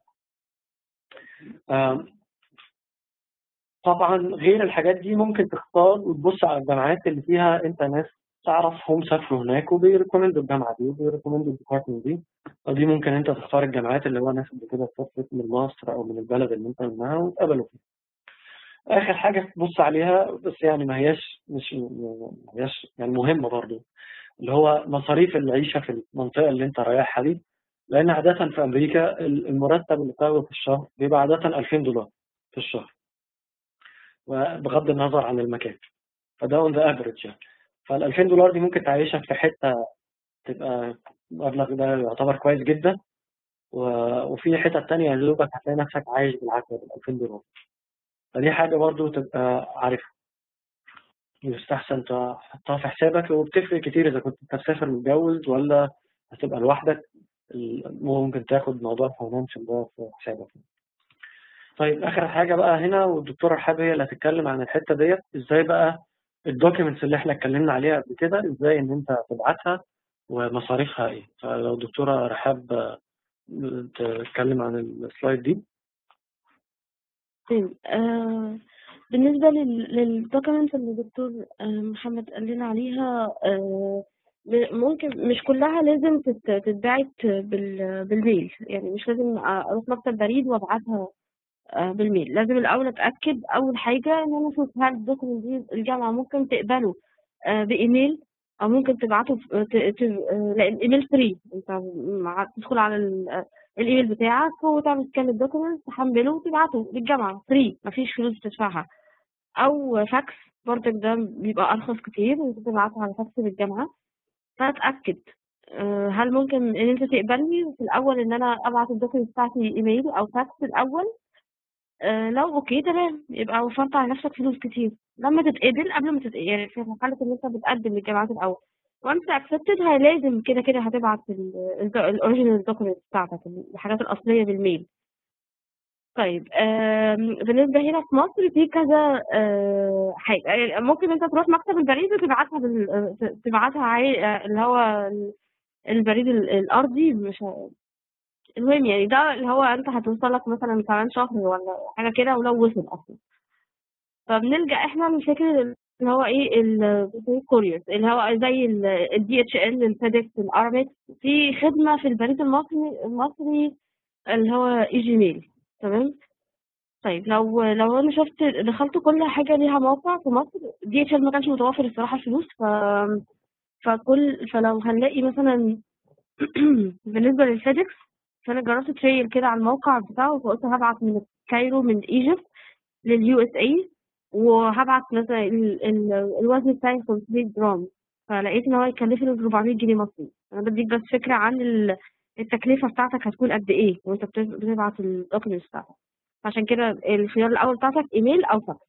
آم، طبعا غير الحاجات دي ممكن تختار وتبص على الجامعات اللي فيها انت ناس تعرفهم سافروا هناك وبيريكومندوا الجامعه دي وبيريكومندوا الديبارتمنت دي فدي ممكن انت تختار الجامعات اللي هو ناس قبل كده سافرت من مصر او من البلد اللي انت منها واتقبلوا فيها. اخر حاجه تبص عليها بس يعني ما هياش مش ما هياش يعني مهمه برضو اللي هو مصاريف العيشه في المنطقه اللي انت رايحها دي لان عاده في امريكا المرتب اللي بتاخده في الشهر بيبقى عاده 2000 دولار في الشهر وبغض النظر عن المكان فده اون ذا افريج يعني فال 2000 دولار دي ممكن تعيشك في حته تبقى المبلغ ده يعتبر كويس جدا و- وفي حتت تانية يا دوبك هتلاقي نفسك عايش بالعافية بال 2000 دولار فدي حاجة برضو تبقى عارفها يستحسن تحطها في حسابك وبتفرق كتير إذا كنت أنت مسافر متجوز ولا هتبقى لوحدك ال- ممكن تاخد موضوع الفاينانشال ده في حسابك طيب آخر حاجة بقى هنا والدكتورة رحاب هي اللي هتتكلم عن الحتة ديت إزاي بقى الدوكيومنتس اللي احنا اتكلمنا عليها قبل كده إزاي إن أنت تبعتها ومصاريفها إيه فلو الدكتورة رحاب آه، تتكلم عن السلايد دي طيب آه بالنسبة للدوكيومنتس اللي الدكتور آه محمد قال لنا عليها آه ب- ممكن مش كلها لازم تت- تتبعت بال- بالميل يعني مش لازم اروح مكتب بريد وابعتها آه، بالميل لازم الاول اتاكد اول حاجه ان انا اشوف هل الدوكيمنت دي الجامعه ممكن تقبله آه، بايميل او ممكن تبعته في- ت- ت- آه، لان الايميل فري انت مع- تدخل على ال- آه، الايميل بتاعك وتعمل سكان الدوكيمنت تحمله وتبعته للجامعه فري مفيش فلوس تدفعها او فاكس برضك ده بيبقى ارخص كتير انت تبعته على فاكس للجامعه فاتاكد آه، هل ممكن ان انت تقبلني في الاول ان انا ابعت الدوكيمنت بتاعتي ايميل او فاكس الاول آه، لو اوكي تمام يبقى وفرت على نفسك فلوس كتير لما تتقبل قبل ما تتقبل يعني في حالة ان انت بتقدم للجامعات الاول وانت اكسبتد لازم كده كده هتبعت الاوريجينال دوكيمنت بتاعتك الحاجات الاصليه بالميل طيب آم، بالنسبه هنا في مصر في كذا آه، حاجه يعني ممكن انت تروح مكتب البريد وتبعتها بال... آه، تبعتها عي... آه، اللي هو البريد ال- الارضي مش ه- المهم يعني ده اللي هو انت هتوصل لك مثلا كمان شهر ولا حاجه كده ولو وصل اصلا فبنلجأ احنا لفكرة اللي هو ايه الكورير اللي هو زي الدي اتش ال الفيدكس الارمكس في خدمة في البريد المصري المصري اللي هو اي جيميل تمام طيب لو لو انا شفت دخلت كل حاجة ليها موقع في مصر دي اتش ال ما كانش متوفر الصراحة الفلوس ف فكل فلو هنلاقي مثلا بالنسبة للفيدكس فانا جربت تريل كده على الموقع بتاعه فقلت هبعت من كايرو من ايجيبت لليو اس اي وهبعت مثلا ال- ال- الوزن بتاعي 500 جرام فلقيت ان هو يكلفني 400 جنيه مصري انا بديك بس فكره عن ال- التكلفه بتاعتك هتكون قد ايه وانت بت- بتبعت الدوكيومنتس بتاعتك عشان كده الخيار الاول بتاعتك ايميل او فاكس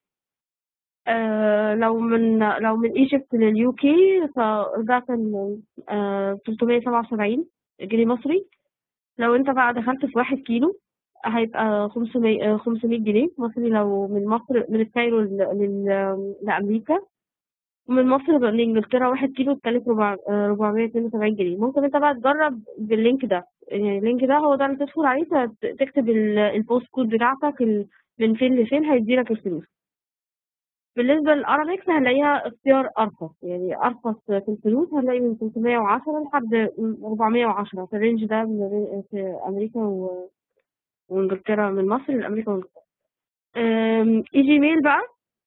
آه لو من لو من ايجيبت لليو كي فده كان آه 377 جنيه مصري لو انت بقى دخلت في واحد كيلو هيبقى 500 آه، 500 جنيه مصري لو من مصر من الكايرو لل- لل- لأمريكا ومن مصر بقى لإنجلترا واحد كيلو تكلف ربع- آه، 472 جنيه ممكن انت بقى تجرب باللينك ده يعني اللينك ده هو ده اللي تدخل عليه ت- تكتب ال- البوست كود بتاعتك ال- من فين لفين هيديلك الفلوس بالنسبة للأرامكس هنلاقيها اختيار أرخص يعني أرخص في الفلوس هنلاقي من 310 لحد 410 في الرينج ده من- في أمريكا و- وإنجلترا من مصر لأمريكا وإنجلترا أم، اي جيميل بقى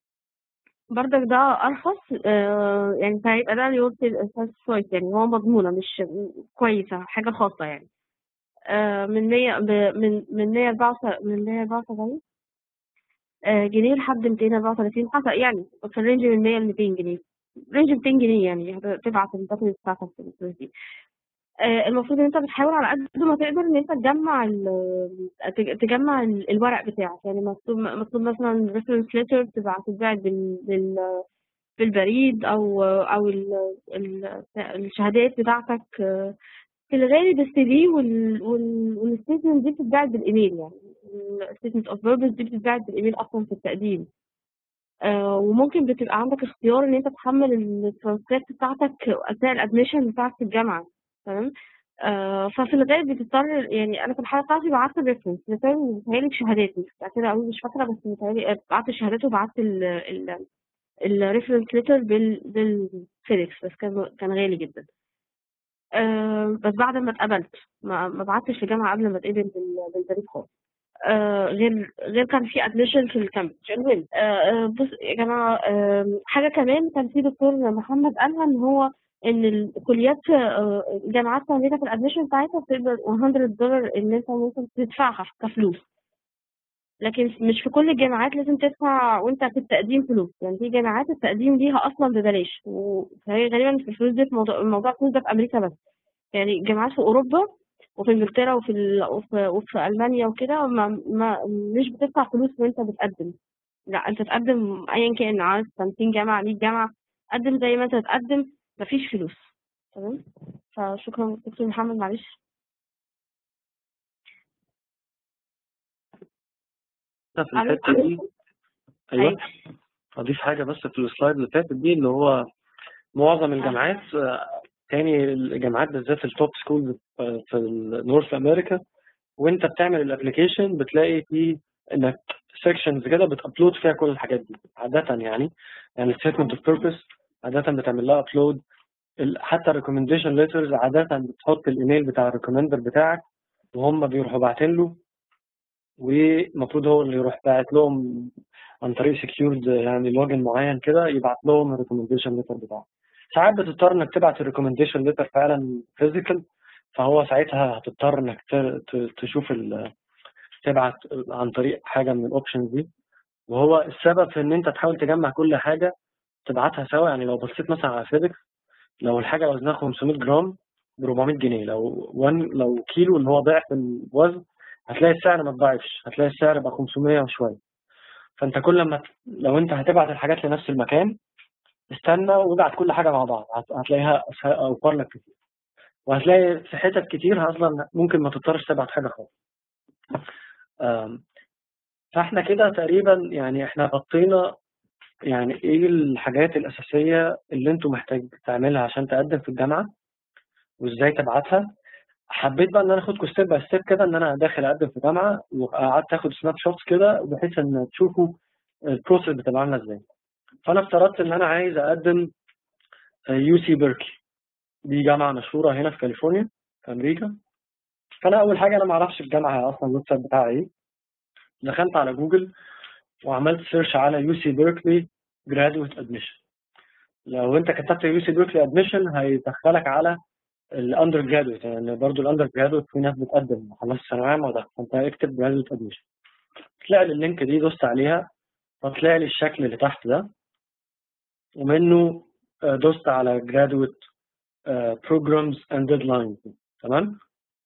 برضك ده أرخص آه، يعني فهيبقى ده اليور شويس يعني هو مضمونة مش كويسة حاجة خاصة يعني آه، من 100 ب- من من 174 من 174 آه، جنيه لحد 234 حسب يعني في الرينج من 100 ل 200 جنيه رينج 200 جنيه يعني تبعت الداتا بتاعتك في الفلوس دي آه، المفروض ان انت بتحاول على قد ما تقدر ان انت تجمع ال- تج- تجمع ال- الورق بتاعك يعني مطلوب مطلوب مثلا reference letter تبقى تتباعت بال بال بالبريد او او ال- ال- الشهادات بتاعتك آه، في الغالب السي في والستيتمنت دي بتتباعت بالايميل يعني الستيتمنت اوف بيربز دي بتتباعت بالايميل اصلا في التقديم آه، وممكن بتبقى عندك اختيار ان انت تحمل الترانسكريبت بتاعتك اثناء الادميشن بتاعك في الجامعه تمام آه، ففي الغالب بتضطر يعني انا في الحاله بتاعتي بعت الريفرنس متهيألي بشهادات مش متأكدة أوي مش فاكرة بس متهيألي بعت الشهادات وبعت الريفرنس ليتر بال بالفيدكس بس كان كان غالي جدا آه، بس بعد ما اتقبلت ما ما بعتش لجامعة قبل ما اتقبل بال- بالبريد خالص آه، غير غير كان في ادميشن في الكامبس المهم آه، آه، بص يا جماعه آه، حاجه كمان كان في دكتور محمد قالها ان هو ان الكليات في آه، الجامعات في امريكا في الادميشن بتاعتها بتقدر 100 دولار ان انت ممكن تدفعها كفلوس لكن مش في كل الجامعات لازم تدفع وانت في التقديم فلوس يعني في جامعات التقديم ليها اصلا ببلاش وهي غالبا في الفلوس دي في موضوع الموضوع الفلوس ده في امريكا بس يعني جامعات في اوروبا وفي انجلترا وفي ال... وفي, وفي المانيا وكده ما... ما مش بتدفع فلوس وانت بتقدم لا انت تقدم ايا كان عايز 50 جامعه 100 جامعه قدم زي ما انت تقدم مفيش فلوس تمام فشكرا دكتور محمد معلش في الحتة دي أيوه أيوة. أضيف حاجة بس في السلايد اللي فاتت دي اللي هو معظم الجامعات آه، تاني الجامعات بالذات التوب سكولز في نورث أمريكا وأنت بتعمل الأبلكيشن بتلاقي فيه إنك سيكشنز كده بتأبلود فيها كل الحاجات دي عادة يعني يعني statement of purpose عادة بتعمل لها أبلود حتى recommendation letters عادة بتحط الإيميل بتاع الريكومندر بتاعك وهم بيروحوا باعتين له والمفروض هو اللي يروح باعت لهم عن طريق سكيورد يعني لوجن معين كده يبعت لهم الريكومنديشن ليتر بتاعه ساعات بتضطر انك تبعت الريكومنديشن ليتر فعلا فيزيكال فهو ساعتها هتضطر انك ت- ت- تشوف ال- تبعت عن طريق حاجه من الاوبشنز دي وهو السبب في ان انت تحاول تجمع كل حاجه تبعتها سوا يعني لو بصيت مثلا على فيدكس لو الحاجه وزنها 500 جرام ب 400 جنيه لو 1 لو كيلو اللي هو ضعف الوزن هتلاقي السعر ما اتضاعفش هتلاقي السعر بقى 500 وشويه فانت كل ما ت- لو انت هتبعت الحاجات لنفس المكان استنى وابعت كل حاجه مع بعض هت- هتلاقيها أسه- اوفر لك كتير وهتلاقي في حتت كتير اصلا ممكن ما تضطرش تبعت حاجه خالص آم، فاحنا كده تقريبا يعني احنا غطينا يعني ايه الحاجات الاساسيه اللي انتوا محتاج تعملها عشان تقدم في الجامعه وازاي تبعتها حبيت بقى ان انا اخدكم ستيب باي ستيب كده ان انا داخل اقدم في جامعه وقعدت اخد سناب شوتس كده بحيث ان تشوفوا البروسيس بتبقى عامله ازاي فانا افترضت ان انا عايز اقدم يو سي بيركلي دي جامعه مشهوره هنا في كاليفورنيا في امريكا فانا اول حاجه انا ما اعرفش الجامعه اصلا الويب سايت بتاعها ايه دخلت على جوجل وعملت سيرش على يو سي بيركلي جرادويت ادميشن لو انت كتبت يو سي بيركلي ادميشن هيدخلك على الاندر جرادويت يعني برضه الاندر جرادويت في ناس بتقدم خلاص ثانويه عامه وده فانت اكتب جرادويت ادميشن تلاقي لي اللينك دي دوست عليها فتلاقي لي الشكل اللي تحت ده ومنه آه، دوست على جرادويت بروجرامز اند ديدلاينز تمام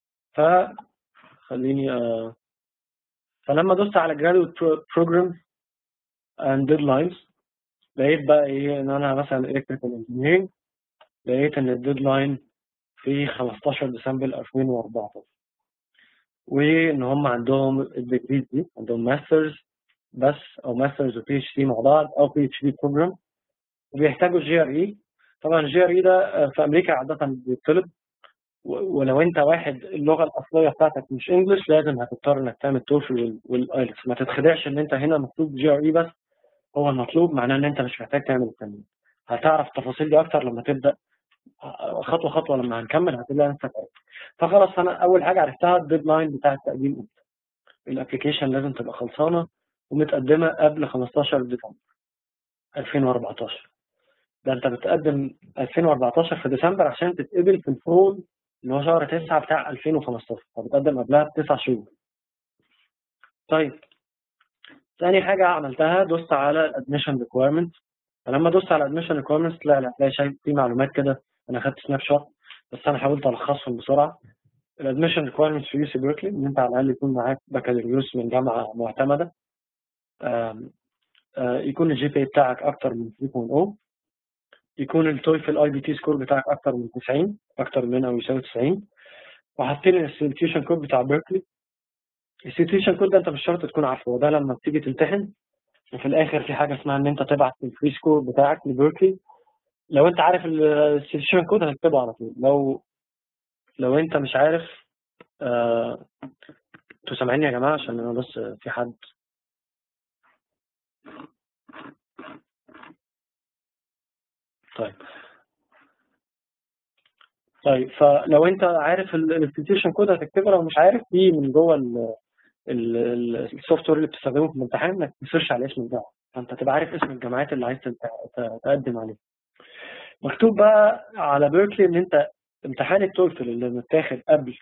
فخليني آه، فلما دوست على جرادويت بروجرامز اند ديدلاينز لقيت بقى ايه ان انا مثلا الكتريكال انجينيرنج لقيت ان الديدلاين في 15 ديسمبر 2014 وان هم عندهم الديجريز دي عندهم ماسترز بس او ماسترز وبي اتش دي مع بعض او بي اتش دي بروجرام وبيحتاجوا جي ار اي طبعا الجي ار اي ده آه، في امريكا عاده بيطلب و- ولو انت واحد اللغه الاصليه بتاعتك مش انجلش لازم هتضطر انك تعمل توفل والايلتس ما تتخدعش ان انت هنا مطلوب جي ار اي بس هو المطلوب معناه ان انت مش محتاج تعمل التمرين هتعرف التفاصيل دي اكتر لما تبدا خطوه خطوه لما هنكمل هتلاقي نفسك عارف فخلاص انا اول حاجه عرفتها الديدلاين بتاع التقديم امتى الابلكيشن لازم تبقى خلصانه ومتقدمه قبل 15 ديسمبر 2014 ده انت بتقدم 2014 في ديسمبر عشان تتقبل في الفول اللي هو شهر 9 بتاع 2015 فبتقدم قبلها بتسع شهور طيب ثاني حاجة عملتها دوست على الادميشن ريكويرمنت فلما دوست على الادميشن ريكويرمنت لا لا هتلاقي شايف في معلومات كده انا خدت سناب شوت بس انا حاولت الخصهم بسرعة الادميشن ريكويرمنت في يو سي بيركلي ان انت على الاقل يكون معاك بكالوريوس من جامعة معتمدة آم، آه، يكون الجي بي بتاعك اكتر من 3.0 يكون التويفل اي بي تي سكور بتاعك اكتر من 90 اكتر من او يساوي 90 وحاطين الانستتيوشن كود بتاع بيركلي الانستتيوشن كود ده انت مش شرط تكون عارفه وده لما بتيجي تمتحن وفي الاخر في حاجه اسمها ان انت تبعت الفري سكور بتاعك لبيركلي لو انت عارف الانستتيوشن كود هتكتبه على طول لو لو انت مش عارف آه، انتوا سامعيني يا جماعه عشان انا بس في حد طيب طيب فلو انت عارف الانستتيوشن كود هتكتبه لو مش عارف في من جوه السوفت وير اللي بتستخدمه في الامتحان انك تسيرش على اسم الجامعه فانت تبقى عارف اسم الجامعات اللي عايز تت- ت- تقدم عليها مكتوب بقى على بيركلي ان انت امتحان التويفل اللي متاخد قبل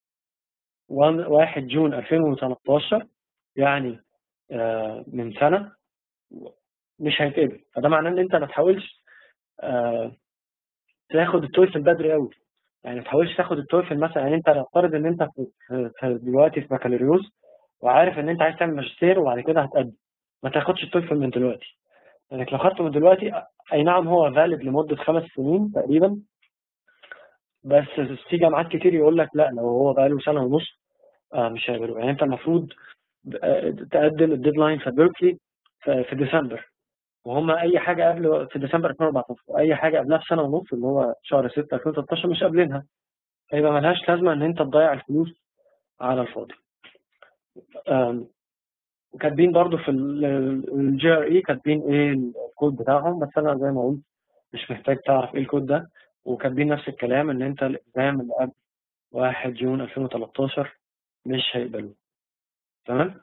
1 جون 2013 يعني آه، من سنه مش هيتقبل فده معناه ان انت ما تحاولش آه، تاخد التويفل بدري قوي يعني ما تحاولش تاخد التويفل مثلا يعني انت نفترض ان انت في في- في دلوقتي في بكالوريوس وعارف ان انت عايز تعمل ماجستير وبعد كده هتقدم ما تاخدش التويفل من دلوقتي لانك لو خدته من دلوقتي اي نعم هو فالid لمده خمس سنين تقريبا بس في جامعات كتير يقول لك لا لو هو بقاله سنه ونص آه مش هيقبله يعني انت المفروض آه، تقدم الديدلاين في بيركلي في في ديسمبر وهم اي حاجه قبل في ديسمبر 2014 واي حاجه قبلها بسنه ونص اللي هو شهر 6 2013 مش قابلينها هيبقى ملهاش لازمه ان انت تضيع الفلوس على الفاضي آم، كاتبين برضو في الجي ار اي كاتبين ايه الكود بتاعهم بس انا زي ما قلت مش محتاج تعرف ايه الكود ده وكاتبين نفس الكلام ان انت الاكزام اللي قبل 1 جون 2013 مش هيقبلوه تمام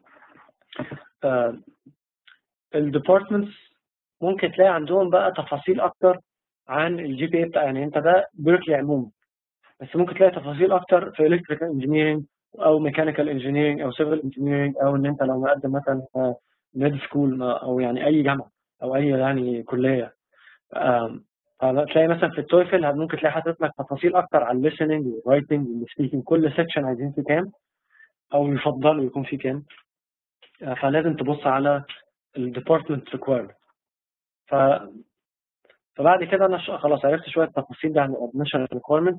الديبارتمنتس ممكن تلاقي عندهم بقى تفاصيل اكتر عن الجي بي اي بتاع يعني انت ده بيركلي عموما بس ممكن تلاقي تفاصيل اكتر في الكتريكال انجينيرنج او ميكانيكال انجينيرنج او سيفل انجينيرنج او ان انت لو مقدم مثلا ميد سكول او يعني اي جامعه او اي يعني كليه آم، هتلاقي مثلا في التويفل ممكن تلاقي حاطط لك تفاصيل اكتر عن listening والرايتنج والسبيكنج كل سيكشن عايزين فيه كام او يفضلوا يكون فيه كام آه، فلازم تبص على الديبارتمنت ريكويرمنت ف فبعد كده انا ش- خلاص عرفت شويه تفاصيل عن الادميشن ريكويرمنت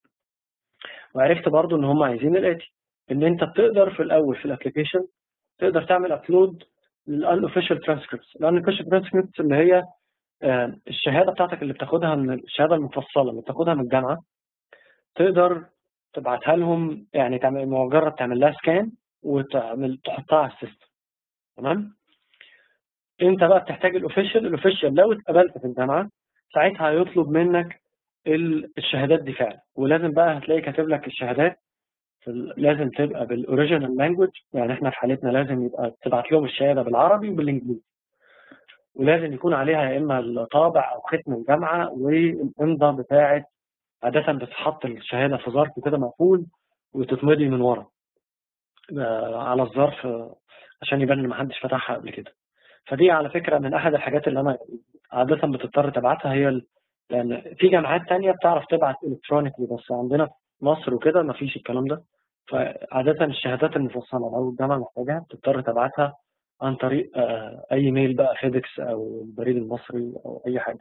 وعرفت برضو ان هم عايزين الاتي ان انت بتقدر في الاول في الابلكيشن تقدر تعمل ابلود للان اوفيشال ترانسكريبتس الان اوفيشال ترانسكريبتس اللي هي آه، الشهاده بتاعتك اللي بتاخدها من الشهاده المفصله اللي بتاخدها من الجامعه تقدر تبعتها لهم يعني تعمل مجرد تعمل لها سكان وتعمل تحطها على السيستم تمام انت بقى بتحتاج الاوفيشال الاوفيشال لو اتقبلت في الجامعه ساعتها هيطلب منك ال- الشهادات دي فعلا ولازم بقى هتلاقي كاتب لك الشهادات في ال- لازم تبقى بالاوريجينال لانجوج يعني احنا في حالتنا لازم يبقى تبعت لهم الشهاده بالعربي وبالانجليزي ولازم يكون عليها يا اما الطابع او ختم الجامعه والامضاء بتاعه عاده بتحط الشهاده في ظرف كده مقفول وتتمضي من ورا آه، على الظرف آه، عشان يبان ان محدش فتحها قبل كده فدي على فكره من احد الحاجات اللي انا عاده بتضطر تبعتها هي ال... لان في جامعات تانية بتعرف تبعت الكترونيكلي بس عندنا في مصر وكده مفيش الكلام ده فعادة الشهادات المفصلة لو الجامعة محتاجها بتضطر تبعتها عن طريق آه، أي ميل بقى فيدكس أو البريد المصري أو أي حاجة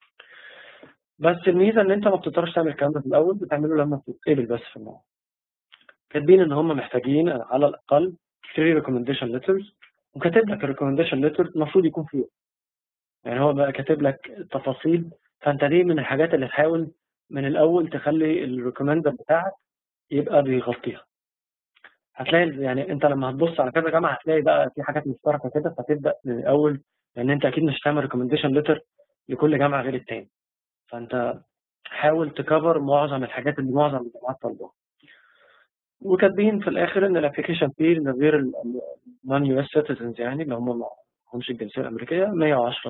بس الميزة إن أنت ما بتضطرش تعمل الكلام ده في الأول بتعمله لما تتقبل بس في الموضوع كاتبين إن هم محتاجين على الأقل 3 recommendation letters وكاتب لك الريكومنديشن ليتر المفروض يكون فيه يعني هو بقى كاتب لك تفاصيل فانت دي من الحاجات اللي تحاول من الاول تخلي الريكومندر بتاعك يبقى بيغطيها هتلاقي يعني انت لما هتبص على كذا جامعه هتلاقي بقى في حاجات مشتركه كده فتبدا من الاول لان انت اكيد مش هتعمل ريكومنديشن ليتر لكل جامعه غير التاني فانت حاول تكفر معظم الحاجات اللي معظم الجامعات طالباها وكاتبين في الاخر ان الابلكيشن فيه لغير النون يو اس سيتيزنز يعني اللي هم ما همش الجنسيه الامريكيه 110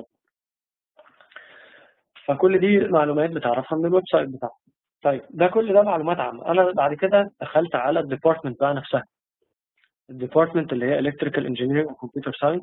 فكل دي معلومات بتعرفها من الويب سايت بتاعهم طيب ده كل ده معلومات عامه انا بعد كده دخلت على الديبارتمنت بقى نفسها الديبارتمنت اللي هي الكتريكال انجينيرنج وكمبيوتر ساينس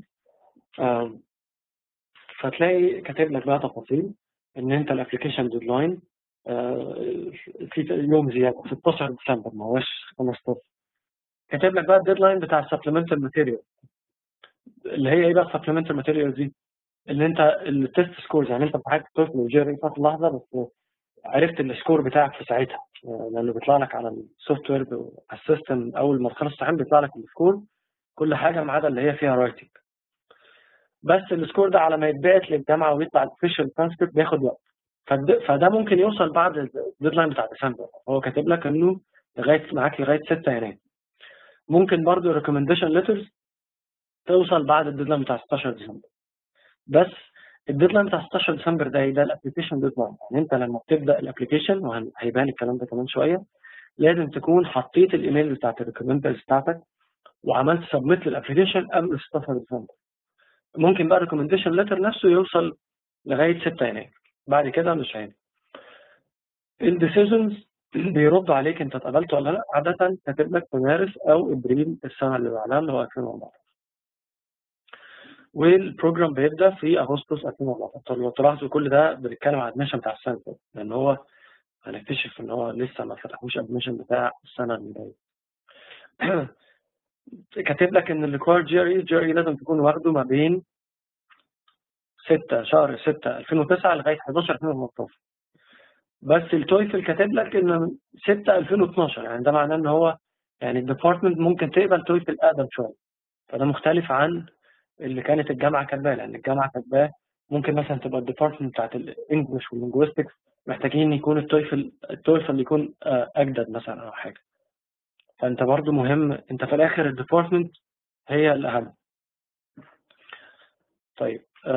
فتلاقي كاتب لك بقى تفاصيل ان انت الابلكيشن ديدلاين في يوم زياده 16 ديسمبر ما هوش 15 كاتب لك بقى الديدلاين بتاع السبلمنتال ماتيريال اللي هي ايه بقى السبلمنتال ماتيريال دي اللي انت التست سكورز يعني انت بتحاول توصل للجيري في اللحظه بس عرفت السكور بتاعك في ساعتها لانه بيطلع لك على السوفت وير على السيستم اول ما تخلص الامتحان بيطلع لك السكور كل حاجه ما عدا اللي هي فيها رايتنج بس السكور ده على ما يتبعت للجامعه ويطلع الاوفيشال ترانسكريبت بياخد وقت فده ممكن يوصل بعد الديدلاين بتاع ديسمبر هو كاتب لك انه لغايه معاك لغايه 6 يناير ممكن برضه ريكومنديشن ليترز توصل بعد الديدلاين بتاع 16 ديسمبر بس الديدلاين بتاع 16 ديسمبر ده ده الابلكيشن ديدلاين يعني انت لما بتبدا الابلكيشن وهيبان الكلام ده كمان شويه لازم تكون حطيت الايميل بتاعت الريكومندرز بتاعتك وعملت سبميت للابلكيشن قبل 16 ديسمبر ممكن بقى الريكومنديشن ليتر نفسه يوصل لغايه 6 يناير بعد كده مش هينفع الديسيجنز بيرد عليك انت اتقبلت ولا لا عاده كاتب لك في مارس او ابريل السنه اللي بعدها اللي هو 2014 والبروجرام بيبدا في اغسطس 2014 لو تلاحظوا كل ده بنتكلم على الادميشن بتاع السنه دي لان هو هنكتشف ان هو لسه ما فتحوش ادميشن بتاع السنه اللي جايه كاتب لك ان الريكوايرد جيري جيري لازم تكون واخده ما بين 6 شهر 6 2009 لغايه 11 2015 بس التويفل كاتب لك ان 6 2012 يعني ده معناه ان هو يعني الديبارتمنت ممكن تقبل تويفل اقدم شويه فده مختلف عن اللي كانت الجامعه كاتباه لان الجامعه كاتباه ممكن مثلا تبقى الديبارتمنت بتاعت الانجلش واللينجويستكس محتاجين يكون التويفل التويفل يكون اجدد مثلا او حاجه فانت برضو مهم انت في الاخر الديبارتمنت هي الاهم طيب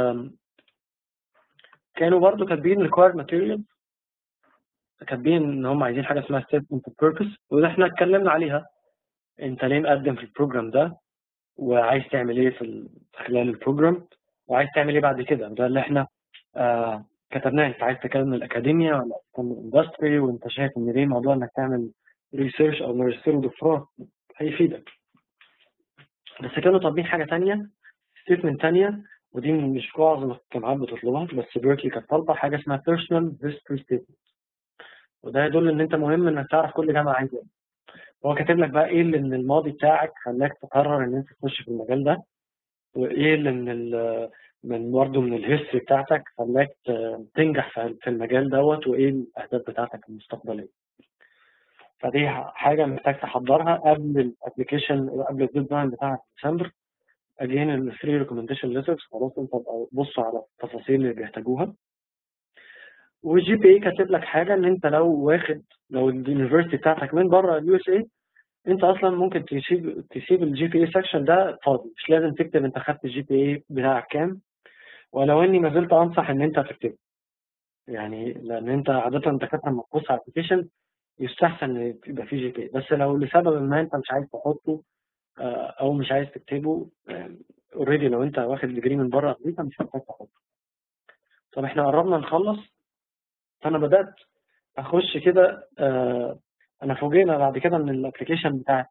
كانوا برضو كاتبين required material كاتبين ان هم عايزين حاجه اسمها statement of purpose وده احنا اتكلمنا عليها انت ليه مقدم في البروجرام ده وعايز تعمل ايه في خلال البروجرام وعايز تعمل ايه بعد كده ده اللي احنا آه كتبناه انت عايز تكمل الاكاديميا ولا تكمل اندستري وانت شايف ان ليه موضوع انك تعمل ريسيرش او ماجستير ودكتوراه هيفيدك بس كانوا طالبين حاجه ثانيه ستيتمنت ثانيه ودي مش معظم الجامعات بتطلبها بس بيركلي كانت طالبه حاجه اسمها بيرسونال هيستوري ستيتمنت وده يدل ان انت مهم انك تعرف كل جامعه عايزه ايه هو كاتب لك بقى ايه اللي من الماضي بتاعك خلاك تقرر ان انت تخش في المجال ده وايه اللي من ال من برضه من الهيستوري بتاعتك خلاك تنجح في المجال دوت وايه الاهداف بتاعتك المستقبليه فدي حاجه محتاج تحضرها قبل الابلكيشن قبل الديدلاين بتاعك ديسمبر اجين الفري ريكومنديشن ليترز خلاص انت بص على التفاصيل اللي بيحتاجوها والجي بي اي كاتب لك حاجه ان انت لو واخد لو اليونيفرستي بتاعتك من بره اليو اس اي انت اصلا ممكن تسيب تسيب الجي بي اي سكشن ده فاضي مش لازم تكتب انت خدت الجي بي اي بتاعك كام ولو اني ما زلت انصح ان انت تكتبه يعني لان انت عاده انت كاتب لما تبص على الابلكيشن يستحسن ان يبقى فيه جي بي اي بس لو لسبب ما انت مش عايز تحطه او مش عايز تكتبه اوريدي لو انت واخد ديجري من بره امريكا مش محتاج تحطه طب احنا قربنا نخلص فانا بدات اخش كده آه انا فوجئنا بعد كده ان الابلكيشن بتاعت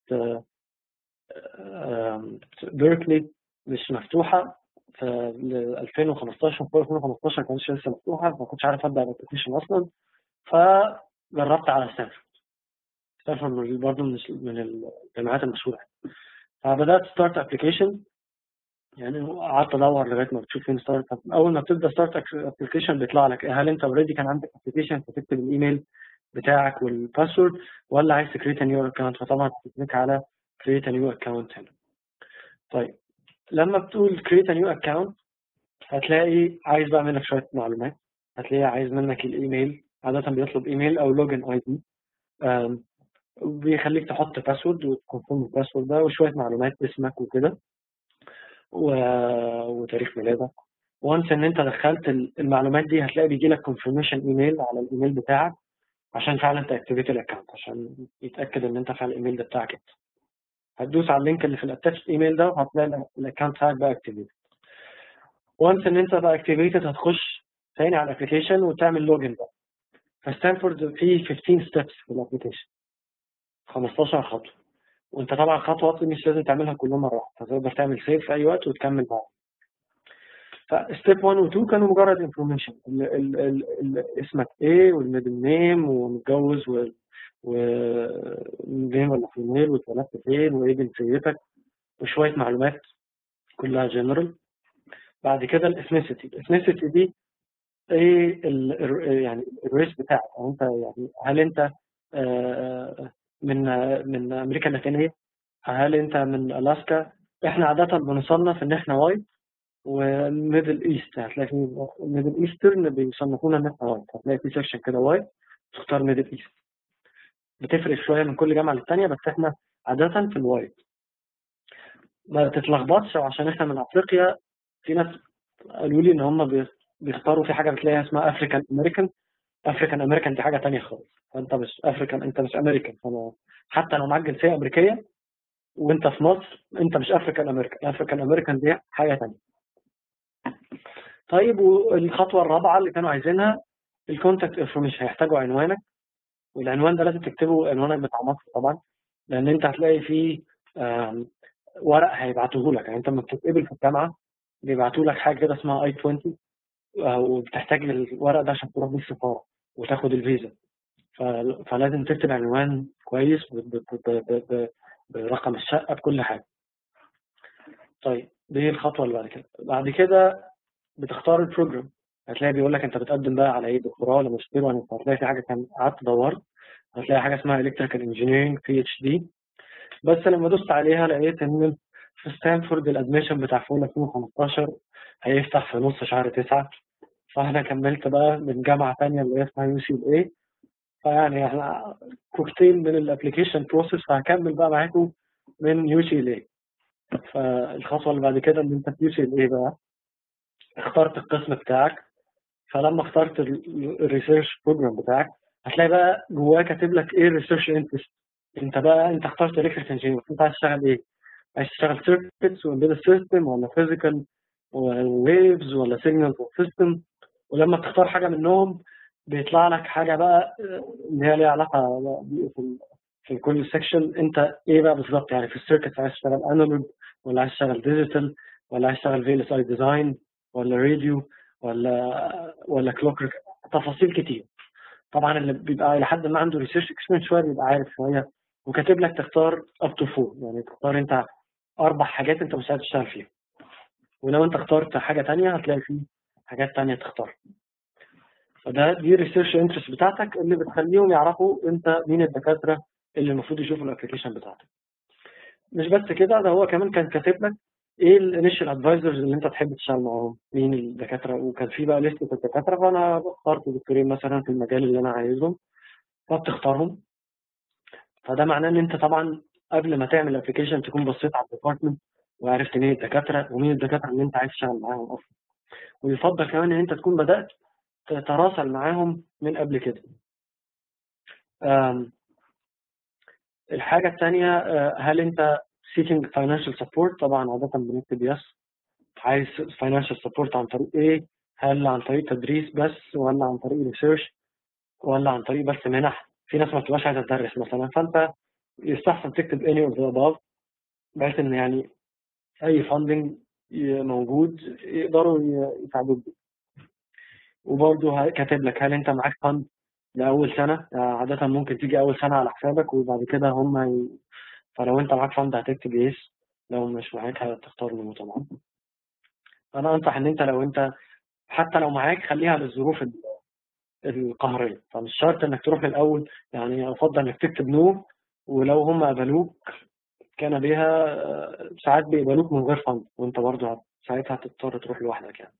بيركلي مش مفتوحه في 2015 في 2015 ما كانتش لسه مفتوحه فما كنتش عارف ابدا الابلكيشن اصلا فجربت على ستانفورد ستانفورد برضه من من الجامعات المشهوره فبدات ستارت ابلكيشن يعني قعدت ادور لغايه ما بتشوف فين ستارت اول ما بتبدا ستارت ابلكيشن بيطلع لك هل انت اوريدي كان عندك ابلكيشن فتكتب الايميل بتاعك والباسورد ولا عايز تكريت نيو اكونت فطبعا تكليك على كريت نيو اكونت هنا طيب لما بتقول كريت نيو اكونت هتلاقي عايز بقى منك شويه معلومات هتلاقي عايز منك الايميل عاده بيطلب ايميل او لوجن اي دي بيخليك تحط باسورد وتكونفيرم الباسورد ده وشويه معلومات اسمك وكده و... وتاريخ ميلادك وانس ان انت دخلت ال- المعلومات دي هتلاقي بيجي لك كونفirmation ايميل على الايميل بتاعك عشان فعلا تاكتيفيت الاكونت عشان يتاكد ان انت فعلا الايميل ده بتاعك انت هتدوس على اللينك اللي في الاتاتش ايميل ده وهتلاقي الاكونت بتاعك بقى اكتيفيت وانس ان انت بقى اكتيفيتد هتخش تاني على الابلكيشن وتعمل لوجن بقى فستانفورد فيه 15 ستيبس في الابلكيشن 15 خطوه وانت طبعا خطوه مش لازم تعملها كلهم مره واحده فتقدر تعمل سيف في اي وقت وتكمل بعد فستيب 1 و 2 كانوا مجرد انفورميشن اسمك ايه والميدل نيم ومتجوز و ونيم ولا فيميل واتولدت فين وايه جنسيتك وشويه معلومات كلها جنرال بعد كده الاثنيسيتي الاثنيسيتي دي ايه ال ال- يعني الريس بتاعك او انت يعني هل انت آه، من من امريكا اللاتينيه هل انت من الاسكا احنا عاده بنصنف ان احنا وايت وميدل ايست هتلاقي في ميدل ايسترن بيصنفونا ان احنا وايت هتلاقي في سكشن كده وايت تختار ميدل ايست بتفرق شويه من كل جامعه للتانيه بس احنا عاده في الوايت ما تتلخبطش عشان احنا من افريقيا في ناس قالوا لي ان هم بي- بيختاروا في حاجه بتلاقيها اسمها افريكان امريكان افريكان امريكان دي حاجه تانية خالص فانت مش افريكان انت مش امريكان فانا حتى لو معاك جنسيه امريكيه وانت في مصر انت مش افريكان امريكان افريكان امريكان دي حاجه تانية طيب والخطوه الرابعه اللي كانوا عايزينها الكونتاكت انفورميشن هيحتاجوا عنوانك والعنوان ده لازم تكتبه عنوانك بتاع مصر طبعا لان انت هتلاقي فيه آم، ورق هيبعتوه لك يعني انت لما بتتقبل في الجامعه بيبعتوا لك حاجه كده اسمها اي 20 آه، وبتحتاج الورق ده عشان تروح بيه السفاره وتاخد الفيزا ف- فلازم تكتب عنوان كويس ب- ب- ب- ب- ب- برقم الشقه بكل حاجه طيب دي الخطوه اللي بعد كده بعد كده بتختار البروجرام هتلاقي بيقول لك انت بتقدم بقى على ايه دكتوراه ولا ماجستير ولا انت هتلاقي في حاجه كان قعدت دورت هتلاقي حاجه اسمها الكتريكال انجينيرنج بي اتش دي بس لما دوست عليها لقيت ان في ستانفورد الادميشن بتاع فول 2015 هيفتح في نص شهر تسعة فانا كملت بقى من جامعه ثانيه اللي هي اسمها يو سي اي فيعني احنا كوكتيل من الابلكيشن بروسيس فهكمل بقى معاكم من يو سي اي فالخطوه اللي بعد كده ان انت في يو سي اي بقى اخترت القسم بتاعك فلما اخترت الريسيرش بروجرام بتاعك هتلاقي بقى جواه كاتب لك ايه الريسيرش انترست انت بقى انت اخترت الكتريك انجينير انت عايز تشتغل ايه؟ عايز تشتغل سيركتس وامبيدد سيستم ولا فيزيكال ويفز ولا سيجنال سيستم ولما تختار حاجه منهم بيطلع لك حاجه بقى اللي هي ليها علاقه بقى في في كل سيكشن انت ايه بقى بالظبط يعني في السيركتس عايز تشتغل انالوج ولا عايز تشتغل ديجيتال ولا عايز تشتغل في ال اس اي ديزاين ولا راديو ولا ولا كلوك تفاصيل كتير طبعا اللي بيبقى الى حد ما عنده ريسيرش اكسبيرينس شويه بيبقى عارف شويه وكاتب لك تختار اب تو فور يعني تختار انت اربع حاجات انت مش عايز تشتغل فيها ولو انت اخترت حاجه تانية هتلاقي فيه حاجات تانية تختار فده دي الريسيرش انترست بتاعتك اللي بتخليهم يعرفوا انت مين الدكاتره اللي المفروض يشوفوا الابلكيشن بتاعتك مش بس كده ده هو كمان كان كاتب لك ايه الانيشال ادفايزرز اللي انت تحب تشتغل معاهم مين الدكاتره وكان في بقى لسته الدكاتره فانا اخترت دكتورين مثلا في المجال اللي انا عايزهم فبتختارهم فده معناه ان انت طبعا قبل ما تعمل الابلكيشن تكون بصيت على الديبارتمنت وعرفت مين الدكاتره ومين الدكاتره اللي انت عايز تشتغل معاهم اصلا ويفضل كمان ان انت تكون بدات تتراسل معاهم من قبل كده أم، الحاجه الثانيه هل انت seeking financial support طبعا عاده بنكتب يس عايز financial support عن طريق ايه هل عن طريق تدريس بس ولا عن طريق ريسيرش ولا عن طريق بس منح في ناس ما بتبقاش عايزه تدرس مثلا فانت يستحسن تكتب any of the above بحيث ان يعني اي فاندنج موجود يقدروا ي- يساعدوك بيه وبرضه كاتب لك هل انت معاك فند لاول سنه عاده ممكن تيجي اول سنه على حسابك وبعد كده هم ي... فلو انت معاك فند هتكتب يس لو مش معاك هتختار نو طبعا انا انصح ان انت لو انت حتى لو معاك خليها للظروف ال- القهريه فمش شرط انك تروح من الاول يعني افضل انك تكتب نو ولو هم قبلوك كان بيها آه، ساعات بيقبلوك من غير فند وانت برضه هت- ساعتها هتضطر تروح لوحدك يعني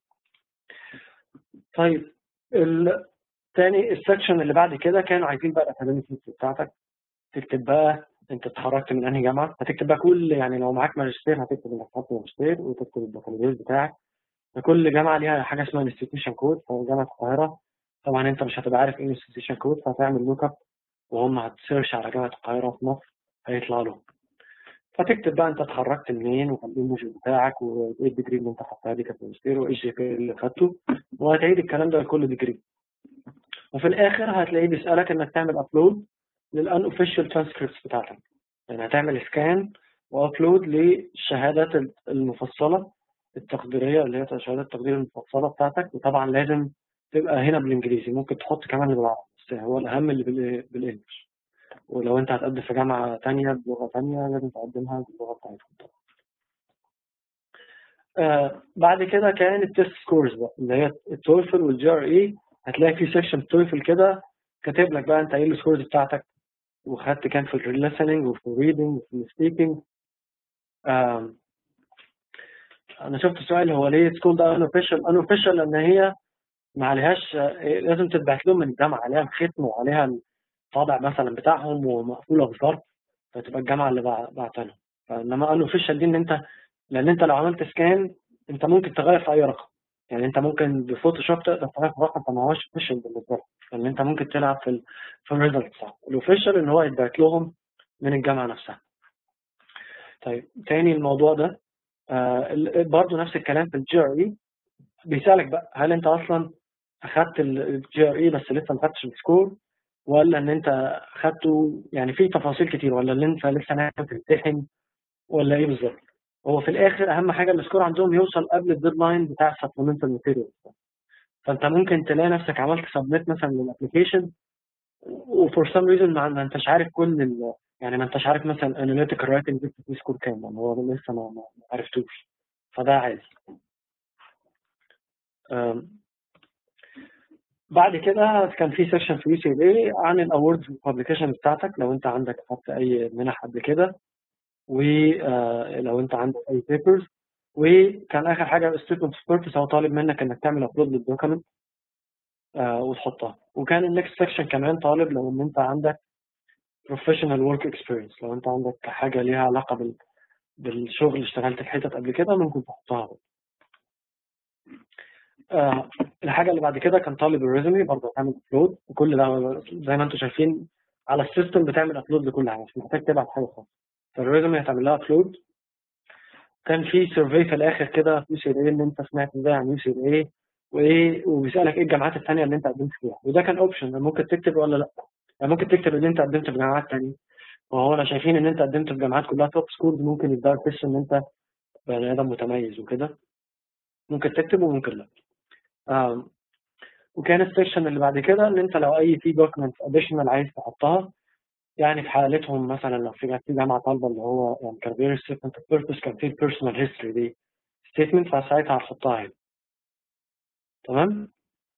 طيب الثاني السكشن اللي بعد كده كانوا عايزين بقى الاكاديميك بتاعتك تكتب بقى انت اتخرجت من انهي جامعه هتكتب بقى كل يعني لو معاك ماجستير هتكتب انك خدت ماجستير وتكتب البكالوريوس بتاعك كل جامعه ليها حاجه اسمها انستتيوشن كود فجامعه القاهره طبعا انت مش هتبقى عارف ايه انستتيوشن كود فهتعمل لوك اب وهم هتسيرش على جامعه القاهره في مصر هيطلع لهم فتكتب بقى انت اتخرجت منين وكان ايه الميجر بتاعك وايه الديجري اللي انت خدتها دي كانت ماجستير وايه الجي بي اللي خدته وهتعيد الكلام ده لكل ديجري وفي الاخر هتلاقيه بيسالك انك تعمل ابلود للان اوفيشال ترانسكريبتس بتاعتك يعني هتعمل سكان وابلود للشهادات المفصله التقديريه اللي هي شهادات التقدير المفصله بتاعتك وطبعا لازم تبقى هنا بالانجليزي ممكن تحط كمان اللي بالعربي بس هو الاهم اللي بال- بالانجلش ولو انت هتقدم في جامعه تانية بلغه تانية لازم تقدمها باللغه بتاعتهم طبعا آه بعد كده كان التست سكورز بقى اللي هي التويفل والجي ار اي هتلاقي في سيكشن التويفل كده كاتب لك بقى انت ايه السكورز بتاعتك وخدت كام في الليسننج وفي الريدنج وفي السبيكنج انا شفت سؤال هو ليه سكول ده unofficial unofficial لان هي ما عليهاش آه، لازم تتبعت لهم من الجامعه عليها الختم وعليها الطابع مثلا بتاعهم ومقفوله بظرف فتبقى الجامعه اللي بع- بعتها لهم فانما unofficial دي ان انت لان انت لو عملت سكان انت ممكن تغير في اي رقم يعني انت ممكن بفوتوشوب تقدر تغير في رقم فما هوش اوفيشال بالنسبه لك لان انت ممكن تلعب في ال في الريزلت بتاعك الاوفيشال ان هو يتبعت لهم من الجامعه نفسها طيب تاني الموضوع ده آه ال- برضه نفس الكلام في الجي ار اي بيسالك بقى هل انت اصلا اخدت الجي ار اي بس لسه ما خدتش السكور ولا ان انت اخدته يعني في تفاصيل كتير ولا ان انت لسه ناوي تمتحن ولا ايه بالظبط هو في الاخر اهم حاجه السكور عندهم يوصل قبل الديدلاين بتاع السبلمنتال ماتيريال فانت ممكن تلاقي نفسك عملت سبميت مثلا للابلكيشن وفور سم ريزون ما ما انتش عارف كل ال يعني ما انتش عارف مثلا اناليتيكال رايتنج جبت فيه سكور كام يعني هو لسه ما ما ما عرفتوش فده عادي أم، بعد كده كان في سيكشن في يو سي اي عن الاوردز والببليكيشن بتاعتك لو انت عندك خدت اي منح قبل كده ولو انت عندك اي بيبرز وكان اخر حاجه ستيتمنت اوف بيربس هو طالب منك انك تعمل ابلود للدوكيمنت وتحطها وكان النكست سيكشن كمان طالب لو ان انت عندك بروفيشنال ورك اكسبيرينس لو انت عندك حاجه ليها علاقه بال بالشغل اشتغلت في حتت قبل كده ممكن تحطها برضه. آه الحاجه اللي بعد كده كان طالب الريزومي برضه هتعمل ابلود وكل ده زي ما انتم شايفين على السيستم بتعمل ابلود لكل حاجه مش محتاج تبعت حاجه خالص فالريزومي هتعمل لها ابلود كان في سيرفي في الاخر كده في يو سي ان انت سمعت ازاي عن يو سي اي وايه وبيسالك ايه الجامعات الثانيه اللي انت قدمت فيها وده كان اوبشن ممكن تكتب ولا لا يعني ممكن تكتب ان انت قدمت في جامعات ثانيه وهو انا شايفين ان انت قدمت في جامعات كلها توب سكولز ممكن يبداوا يحسوا ان انت بني ادم متميز وكده ممكن تكتب وممكن لا آم، وكان السيكشن اللي بعد كده ان انت لو اي في دوكيمنت اديشنال عايز تحطها يعني في حالتهم مثلا لو في في جامعه طالبه اللي هو يعني كان غير ستيتمنت اوف بيربس كان في البيرسونال هيستوري دي ستيتمنت فساعتها هتحطها هنا تمام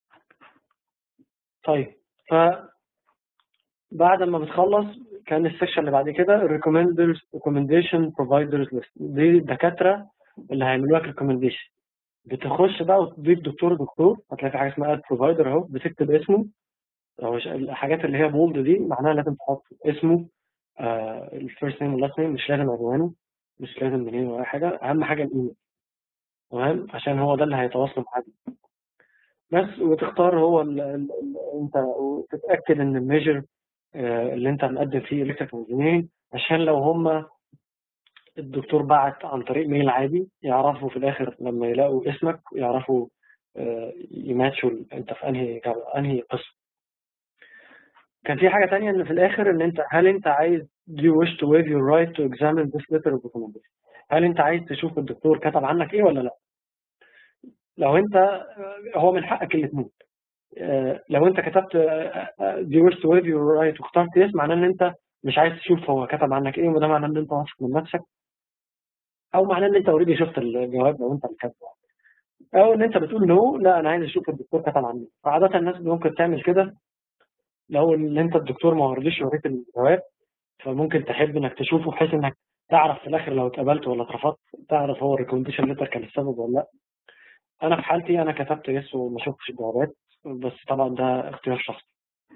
طيب ف بعد ما بتخلص كان السيكشن اللي بعد كده الريكومندرز ريكومنديشن بروفايدرز ليست دي الدكاتره اللي هيعملوا لك ريكومنديشن بتخش بقى وتضيف دكتور دكتور هتلاقي في حاجه اسمها اد بروفايدر اهو بتكتب اسمه أو ش- الحاجات اللي هي بولد دي معناها لازم تحط اسمه الفيرست نيم واللاست نيم مش لازم عنوانه مش لازم منين ولا حاجه اهم حاجه الايميل تمام عشان هو ده اللي هيتواصلوا معاك بس وتختار هو ال ال ال انت وتتاكد ان الميجر اللي انت مقدم فيه الكتريكال انجينيرنج عشان لو هم الدكتور بعت عن طريق ميل عادي يعرفوا في الاخر لما يلاقوا اسمك يعرفوا آه، يماتشوا ال- انت في انهي جامعة- انهي قسم كان في حاجة تانية ان في الاخر ان انت هل انت عايز do you wish to waive your right to examine this letter of recommendation هل انت عايز تشوف الدكتور كتب عنك ايه ولا لا لو انت آه، هو من حقك الاثنين لو انت كتبت آه، آه، do you wish to waive your right واخترت yes معناه ان انت مش عايز تشوف هو كتب عنك ايه وده معناه ان انت واثق من نفسك او معناه ان انت اوريدي شفت الجواب لو انت اللي كاتبه او ان انت بتقول نو لا انا عايز اشوف الدكتور كتب عني فعاده الناس ممكن تعمل كده لو ان انت الدكتور ما وريش يوريك الجواب فممكن تحب انك تشوفه بحيث انك تعرف في الاخر لو اتقبلت ولا اترفضت تعرف هو الريكومنديشن ليتر كان السبب ولا لا انا في حالتي انا كتبت يس وما شفتش الجوابات بس طبعا ده اختيار شخصي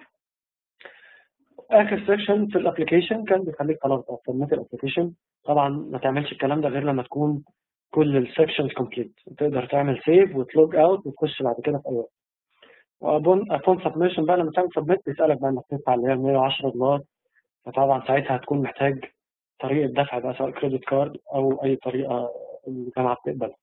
اخر سيكشن في الابلكيشن كان بيخليك خلاص سبميت الابلكيشن طبعا ما تعملش الكلام ده غير لما تكون كل السكشنز كومبليت تقدر تعمل سيف وتلوج اوت وتخش بعد كده في اي وقت وابون ابون سبمشن بقى لما تعمل سبميت بيسالك بقى انك تدفع اللي هي 110 دولار فطبعا ساعتها هتكون محتاج طريقه دفع بقى سواء كريدت كارد او اي طريقه الجامعه بتقبلها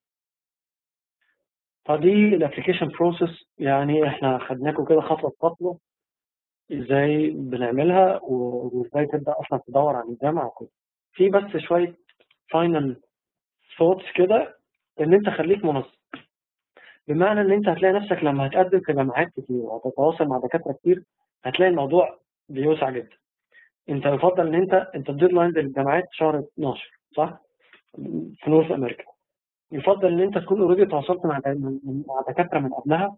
فدي الابلكيشن بروسيس يعني احنا خدناكم كده خطوه بخطوه ازاي بنعملها و- وازاي تبدا اصلا تدور عن الجامعه وكده في بس شويه فاينل ثوتس كده ان انت خليك منظم بمعنى ان انت هتلاقي نفسك لما هتقدم في جامعات كتير وهتتواصل مع دكاتره كتير هتلاقي الموضوع بيوسع جدا انت يفضل ان انت انت الديدلاين للجامعات شهر 12 صح؟ في نورث امريكا يفضل ان انت تكون اوريدي تواصلت مع مع دكاتره من قبلها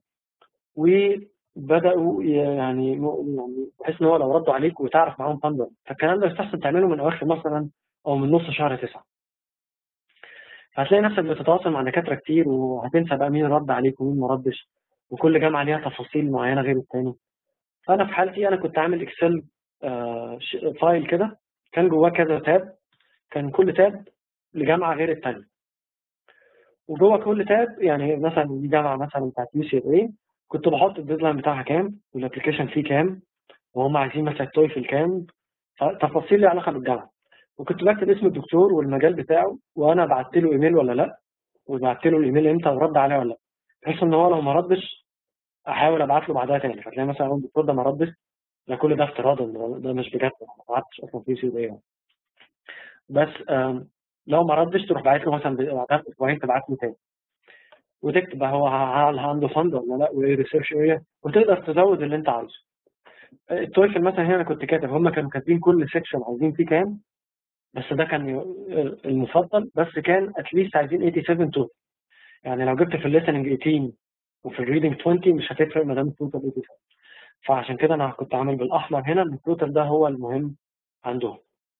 وبداوا يعني يعني بحيث ان هو لو ردوا عليك وتعرف معاهم فندر فالكلام ده يستحسن تعمله من اواخر مثلا او من نص شهر تسعه هتلاقي نفسك بتتواصل مع دكاتره كتير وهتنسى بقى مين رد عليك ومين ما ردش وكل جامعه ليها تفاصيل معينه غير التاني فانا في حالتي انا كنت عامل اكسل آه ش- فايل كده كان جواه كذا تاب كان كل تاب لجامعه غير التانيه وجوه كل تاب يعني مثلا دي جامعه مثلا بتاعت يو سي اي كنت بحط الديدلاين بتاعها كام والابلكيشن فيه كام وهم عايزين مثلا تويفل كام تفاصيل ليها علاقه بالجامعه وكنت بكتب اسم الدكتور والمجال بتاعه وانا بعت له ايميل ولا لا وبعت له الايميل امتى ورد عليه ولا لا بحيث ان هو لو ما ردش احاول ابعت له بعدها تاني فتلاقي مثلا لو الدكتور ده ما ردش ده كل ده افتراضا ده- ده مش بجد أنا ما بعتش اصلا في سي اي بس آم، لو ما ردش تروح باعت له مثلا بعدها باسبوعين تبعت له تاني وتكتب بقى هو هل عنده فند ولا لا وايه ريسيرش ايه وتقدر تزود اللي انت عايزه التويفل مثلا هنا انا كنت كاتب هم كانوا كاتبين كل سيكشن عايزين فيه كام بس ده كان ي- المفضل بس كان اتليست عايزين 87 توتال يعني لو جبت في الليسننج 18 وفي الريدنج 20 مش هتفرق ما دام التوتال 87 فعشان كده انا كنت عامل بالاحمر هنا ان التوتال ده هو المهم عندهم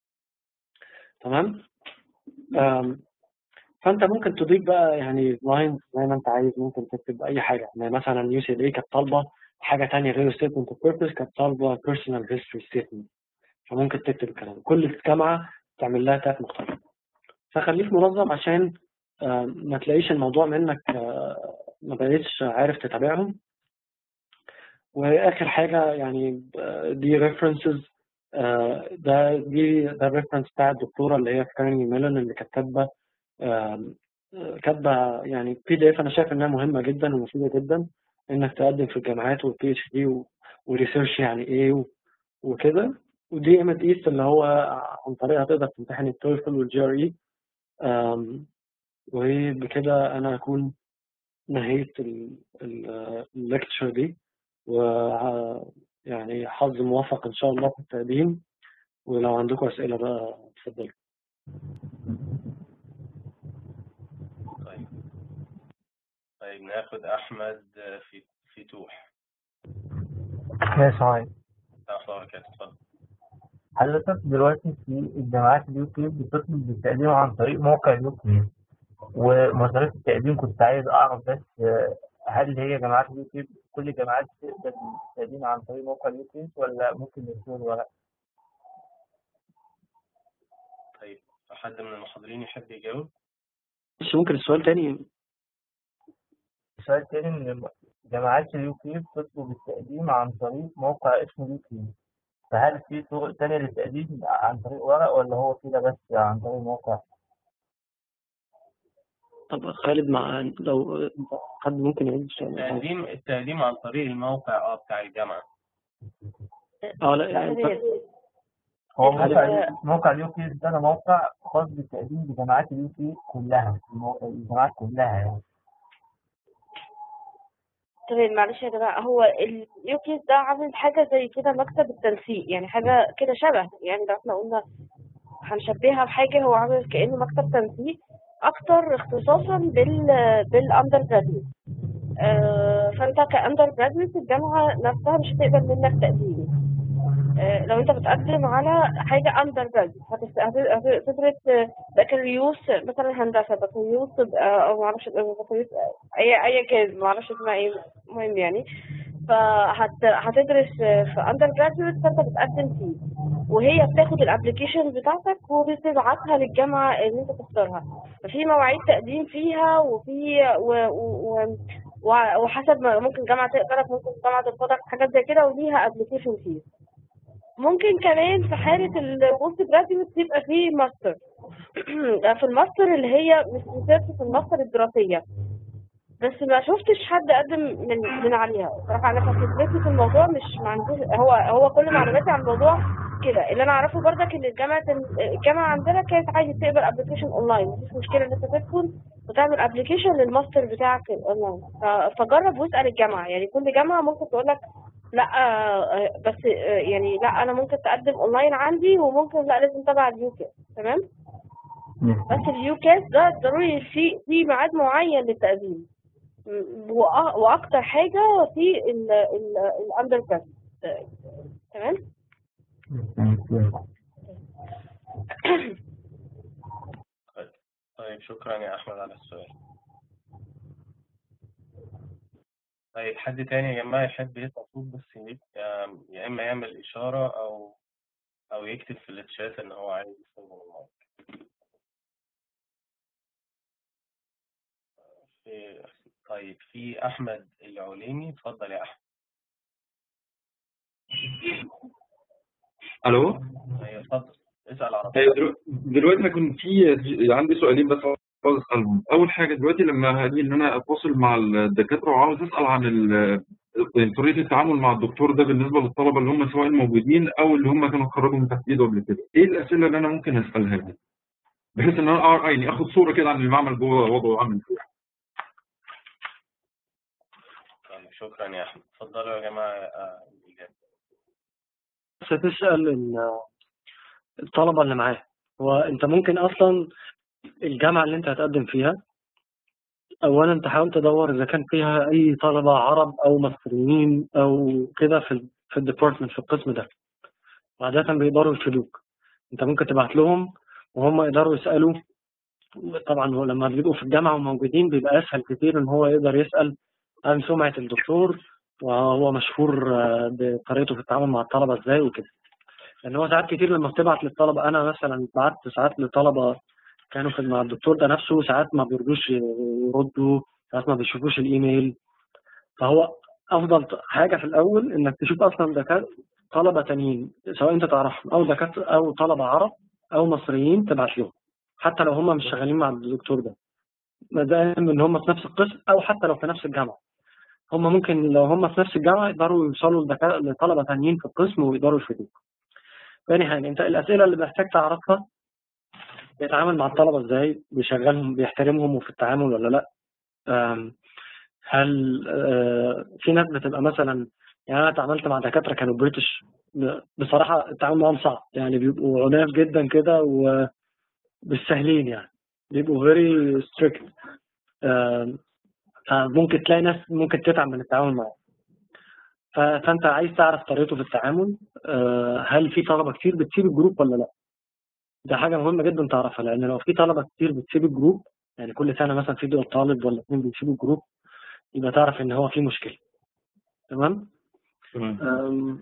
تمام أم، فانت ممكن تضيف بقى يعني لاين زي ما انت عايز ممكن تكتب اي حاجه يعني مثلا يو سي ال اي كانت طالبه حاجه ثانيه غير ستيتمنت اوف بيربز كانت طالبه بيرسونال هيستوري ستيتمنت فممكن تكتب الكلام ده. كل جامعه تعمل لها تاب مختلف فخليك منظم عشان آه، ما تلاقيش الموضوع منك آه، ما بقيتش عارف تتابعهم واخر حاجه يعني آه، دي ريفرنسز ده دي ده الريفرنس بتاع الدكتوره اللي هي كارني ميلون اللي كانت كاتبه آم، آه، كاتبه يعني بي دي اف انا شايف انها مهمه جدا ومفيده جدا انك تقدم في الجامعات والبي اتش دي وريسيرش يعني ايه و- وكده ودي ام ايست اللي هو عن طريقها تقدر تمتحن التويفل والجي ار اي وبكده انا اكون نهيت الليكتشر دي و يعني حظ موفق ان شاء الله في التقديم ولو عندكم اسئله بقى اتفضلوا طيب طيب ناخد أحمد في فتوح ماشي معاك ورحمة الله وبركاته اتفضل حضرتك دلوقتي في الجامعات اليوتيوب بتطلب بالتقديم عن طريق موقع اليوتيوب ومصاريف التقديم كنت عايز أعرف بس آه، هل هي جامعات اليوتيوب كل الجامعات تقبل التقديم عن طريق موقع اليوتيوب ولا ممكن يرسلوا الورق؟ طيب حد من المحاضرين يحب يجاوب مش ممكن السؤال تاني السؤال التاني إن جامعات اليوتيوب تطلب التقديم عن طريق موقع اسمه اليوتيوب فهل في طرق تانية للتقديم عن طريق ورق ولا هو كده بس عن طريق موقع؟ طب خالد مع لو حد ممكن يعيد السؤال التقديم التقديم عن طريق الموقع اه بتاع الجامعة اه لا لا يعني هي هو هل- موقع موقع اليوتيوب ده موقع خاص بالتقديم بجامعات اليوتيوب كلها المو- الجامعات كلها يعني تمام معلش يا جماعة هو اليوكيس ده عامل حاجة زي كده مكتب التنسيق يعني حاجة كده شبه يعني لو احنا قلنا هنشبهها بحاجة هو عامل كأنه مكتب تنسيق أكتر اختصاصا بال بالأندر جراديويت آه، فأنت كأندر جراديويت الجامعة نفسها مش هتقبل منك تقديم آه، لو أنت بتقدم على حاجة أندر جراديويت هتدرس بكالوريوس مثلا هندسة بكالوريوس تبقى أو معرفش بكالوريوس أي أي كان معرفش اسمها إيه المهم يعني فهتدرس في اندر جراديويت فانت بتقدم فيه وهي بتاخد الابلكيشن بتاعتك وبتبعتها للجامعه اللي انت تختارها ففي مواعيد تقديم فيها وفي و... و... و... و- وحسب ما ممكن جامعة تقدرك ممكن جامعة ترفضك حاجات زي كده وليها ابلكيشن فيه ممكن كمان في حالة البوست جراديويت يبقى فيه ماستر في الماستر اللي هي مش ريسيرش في الماستر الدراسية بس ما شفتش حد قدم من من عليها صراحة أنا خبرتي في الموضوع مش ما عندوش هو هو كل معلوماتي عن الموضوع كده اللي أنا أعرفه برضك إن الجامعة الجامعة عندنا كانت عادي تقبل ابلكيشن أونلاين مفيش مشكلة إن أنت تدخل وتعمل ابلكيشن للماستر بتاعك الأونلاين ف- فجرب واسأل الجامعة يعني كل جامعة ممكن تقول لك لا آه، بس آه، يعني لا أنا ممكن تقدم أونلاين عندي وممكن لا لازم تبع اليوكي تمام بس اليوكاس ده ضروري في في ميعاد معين للتقديم م- وأ- واكتر حاجه في الاندر جراد تمام طيب شكرا يا أحمد على السؤال طيب حد تاني يا جماعة يحب يسأل صوت بس يك- آم، يا إما يعمل إشارة أو أو يكتب في الشات إن هو عايز يستخدم المايك في طيب في أحمد العليمي اتفضل يا أحمد الو أيوة اتفضل اسأل على طول أيوة درو- دلوقتي انا كنت في عندي سؤالين بس عاوز اسالهم اول حاجه دلوقتي لما هاجي ان انا اتواصل مع الدكاتره وعاوز اسال عن ال- طريقه التعامل مع الدكتور ده بالنسبه للطلبه اللي هم سواء الموجودين او اللي هم كانوا اتخرجوا من تحت ايده قبل كده ايه الاسئله اللي انا ممكن اسالها له بحيث ان انا أعرف- يعني اخد صوره كده عن المعمل جوه وضعه عامل ازاي طيب شكرا يا أحمد اتفضلوا يا جماعة آه، الإجابة بس تسأل ال- الطلبة اللي معاه هو أنت ممكن أصلا الجامعة اللي أنت هتقدم فيها أولا تحاول تدور إذا كان فيها أي طلبة عرب أو مصريين أو كده في ال في الديبارتمنت في القسم ده وعادة بيقدروا يفيدوك أنت ممكن تبعت لهم وهم يقدروا يسألوا طبعا هو لما بيبقوا في الجامعة وموجودين بيبقى أسهل كتير إن هو يقدر يسأل عن سمعة الدكتور وهو مشهور آه، بطريقته في التعامل مع الطلبة إزاي وكده لأن هو ساعات كتير لما بتبعت للطلبة أنا مثلا بعت ساعات لطلبة كانوا في مع الدكتور ده نفسه ساعات ما بيرضوش يردوا ساعات ما بيشوفوش الإيميل فهو أفضل ط- حاجة في الأول إنك تشوف أصلا دكاترة طلبة تانيين سواء أنت تعرفهم أو دكاترة أو طلبة عرب أو مصريين تبعت لهم حتى لو هم مش شغالين مع الدكتور ده ما دام إن هم في نفس القسم أو حتى لو في نفس الجامعة هم ممكن لو هم في نفس الجامعة يقدروا يوصلوا لدكا- لطلبة تانيين في القسم ويقدروا يفيدوك. تاني حاجة أنت الأسئلة اللي محتاج تعرفها بيتعامل مع الطلبة إزاي؟ بيشغلهم بيحترمهم وفي التعامل ولا لأ؟ آم، هل آه، في ناس بتبقى مثلا يعني أنا اتعاملت مع دكاترة كانوا بريتش بصراحة التعامل معاهم صعب يعني بيبقوا عناف جدا كده وبالسهلين يعني بيبقوا very strict آم، فممكن تلاقي ناس ممكن تتعب من التعامل معاه ف- فانت عايز تعرف طريقته في التعامل آه، هل في طلبه كتير بتسيب الجروب ولا لا ده حاجه مهمه جدا تعرفها لان لو في طلبه كتير بتسيب الجروب يعني كل سنه مثلا في دول طالب ولا اتنين بيسيبوا الجروب يبقى تعرف ان هو في مشكله تمام تمام أم،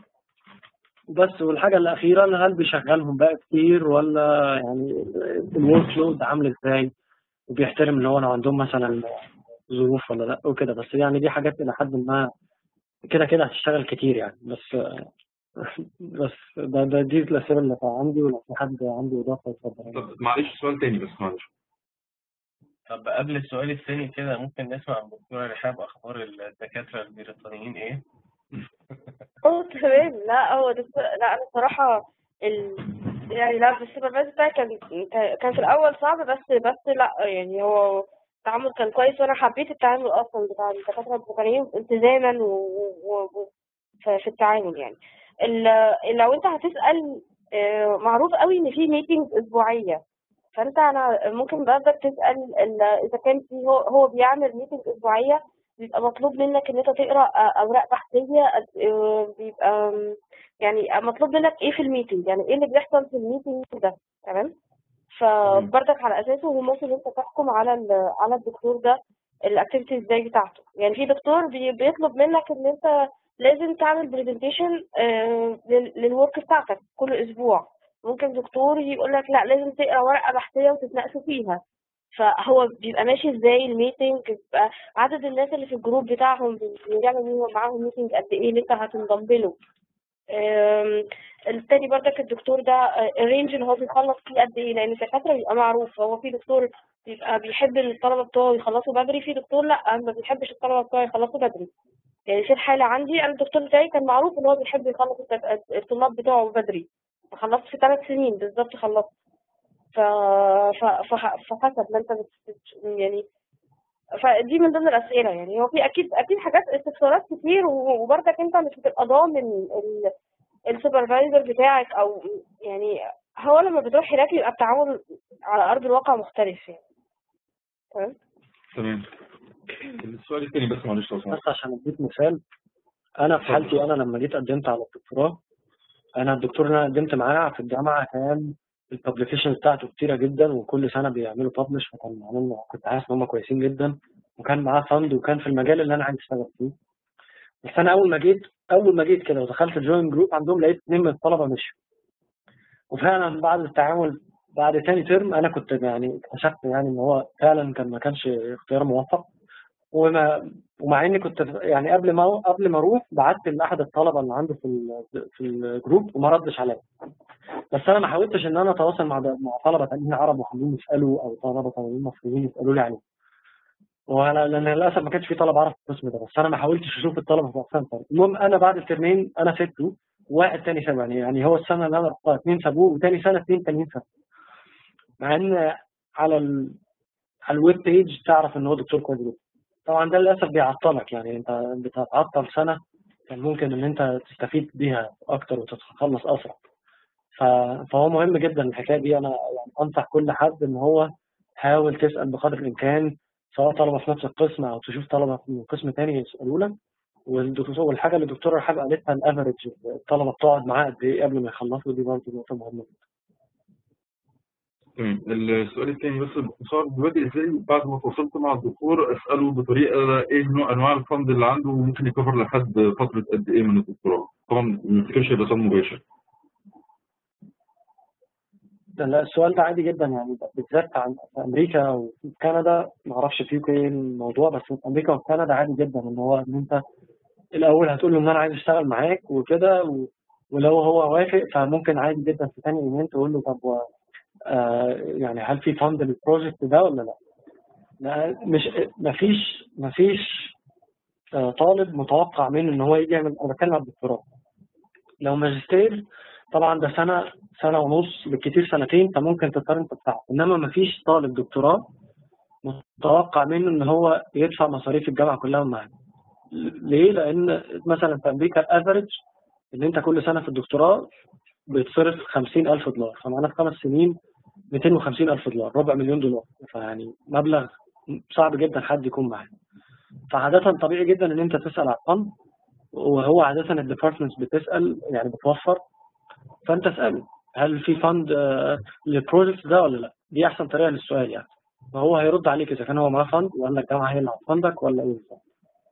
بس والحاجه الاخيره هل بيشغلهم بقى كتير ولا يعني الورك لود عامل ازاي وبيحترم ان هو لو عندهم مثلا ظروف ولا لا وكده بس يعني دي حاجات الى حد ما كده كده هتشتغل كتير يعني بس بس ده, ده دي الأسئلة اللي عندي ولو في حد عنده إضافة يتفضل طب معلش سؤال تاني بس معلش طب قبل السؤال الثاني كده ممكن نسمع من الدكتورة رحاب أخبار الدكاترة البريطانيين إيه؟ اه تمام لا هو دكتور لا انا الصراحه ال... يعني لا السوبرفايزر بتاعي كان كان في الاول صعب بس بس لا يعني هو التعامل كان كويس وانا حبيت التعامل اصلا بتاع الدكاتره البريطانيين التزاما و... و... و... في في التعامل يعني ال... لو انت هتسال آه، معروف قوي ان في ميتينجز اسبوعيه فانت انا ممكن برضك تسال ال- اذا كان في هو هو بيعمل ميتنج اسبوعيه بيبقى مطلوب منك ان انت تقرا آه، اوراق بحثيه آه، بيبقى آم، يعني مطلوب منك ايه في الميتنج يعني ايه اللي بيحصل في الميتنج ده تمام فبرضك على اساسه هو ممكن انت تحكم على ال- على الدكتور ده الاكتيفيتي ازاي بتاعته يعني في دكتور بي- بيطلب منك ان انت لازم تعمل برزنتيشن للورك بتاعتك كل اسبوع ممكن دكتور يقول لك لا لازم تقرا ورقه بحثيه وتتناقشوا فيها فهو بيبقى ماشي ازاي الميتنج بيبقى عدد الناس اللي في الجروب بتاعهم بيعمل معاهم ميتنج قد ايه اللي انت هتنضم له أم، التاني برضك الدكتور ده آه، الرينج اللي هو بيخلص فيه قد ايه لان الدكاتره بيبقى معروف هو في دكتور بيبقى بيحب ان الطلبه بتوعه يخلصوا بدري في دكتور لا ما بيحبش الطلبه بتوعه يخلصوا بدري يعني في الحاله عندي انا الدكتور بتاعي كان معروف ان هو بيحب يخلص الت- الطلاب بتوعه بدري فخلصت في ثلاث سنين بالظبط خلصت ف... ف... فح- فحسب ما انت بت... بت- يعني فدي من ضمن الاسئله يعني هو في اكيد اكيد حاجات استفسارات كتير و- وبرضك انت مش بتبقى ضامن ال... السوبرفايزر بتاعك او يعني هو لما بتروح هناك يبقى التعامل على ارض الواقع مختلف يعني تمام تمام السؤال الثاني بس معلش لو سمحت بس عشان اديك مثال انا في حالتي انا لما جيت قدمت على الدكتوراه انا الدكتور اللي انا قدمت معاه في الجامعه كان الببليكيشن بتاعته كتيره جدا وكل سنه بيعملوا ببلش فكان عاملين كنت حاسس ان هم كويسين جدا وكان معاه فند وكان في المجال اللي انا عايز اشتغل فيه بس انا اول ما جيت اول ما جيت كده ودخلت الجوين جروب عندهم لقيت اثنين من الطلبه مشوا وفعلا بعد التعامل بعد تاني ترم انا كنت يعني اكتشفت يعني ان هو فعلا كان ما كانش اختيار موفق وما ومع اني كنت يعني قبل ما قبل ما اروح بعت لاحد الطلبه اللي عنده في ال- في الجروب وما ردش عليا بس انا ما حاولتش ان انا اتواصل مع مع طلبه تانيين عرب وحابين يسالوا او طلبه تانيين مصريين يسالوا لي عليه وانا لان للاسف ما كانش في طلبه عرب في القسم ده بس انا ما حاولتش اشوف الطلبه في اقسام تانية المهم انا بعد الترمين انا سبته واحد تاني سابني يعني هو السنه اللي انا رحتها اثنين سابوه وتاني سنه اثنين تانيين سابوه مع ان على ال... على الويب بيج تعرف ان هو دكتور كويس جدا طبعا ده للاسف بيعطلك يعني انت بتتعطل سنه كان ممكن ان انت تستفيد بيها اكتر وتتخلص اسرع ف- فهو مهم جدا الحكايه دي انا يعني انصح كل حد ان هو حاول تسال بقدر الامكان سواء طلبه في نفس القسم او تشوف طلبه من قسم تاني يسالوا لك والدكتور والحاجه اللي الدكتوره رحاب قالتها الافرج الطلبه بتقعد معاه قد ايه قبل ما يخلصوا دي برضه نقطه مهمه تمام السؤال الثاني بس باختصار دلوقتي ازاي بعد ما تواصلت مع الدكتور اساله بطريقه ايه نوع انواع الفند اللي عنده وممكن يكفر لحد فتره قد ايه من الدكتوراه طبعا ما افتكرش هيبقى سؤال مباشر لا لا، السؤال ده عادي جدا يعني بالذات عن في امريكا وفي كندا ما اعرفش فيكم ايه الموضوع بس في امريكا وفي كندا عادي جدا ان هو ان انت الاول هتقول له ان انا عايز اشتغل معاك وكده و... ولو هو وافق فممكن عادي جدا في ثاني ايمين تقول له طب و... آه يعني هل في فند للبروجكت ده ولا لا؟ لا مش مفيش مفيش آه طالب متوقع منه ان هو يجي يعمل انا بتكلم عن الدكتوراه لو ماجستير طبعا ده سنه سنه ونص بالكثير سنتين فممكن تضطر انت تدفعه انما مفيش طالب دكتوراه متوقع منه ان هو يدفع مصاريف الجامعه كلها معاه ليه؟ لان مثلا في امريكا الافرج ان انت كل سنه في الدكتوراه بيتصرف 50000 دولار فمعانا في خمس سنين 250000 دولار ربع مليون دولار فيعني مبلغ صعب جدا حد يكون معاه فعادة طبيعي جدا ان انت تسأل على الفند وهو عادة الديبارتمنتس بتسأل يعني بتوفر فانت اسأله هل في فند للبروجكت ده ولا لا دي احسن طريقة للسؤال يعني فهو هيرد عليك اذا كان هو معاه فند ولا الجامعة هي اللي هتفندك ولا ايه بالظبط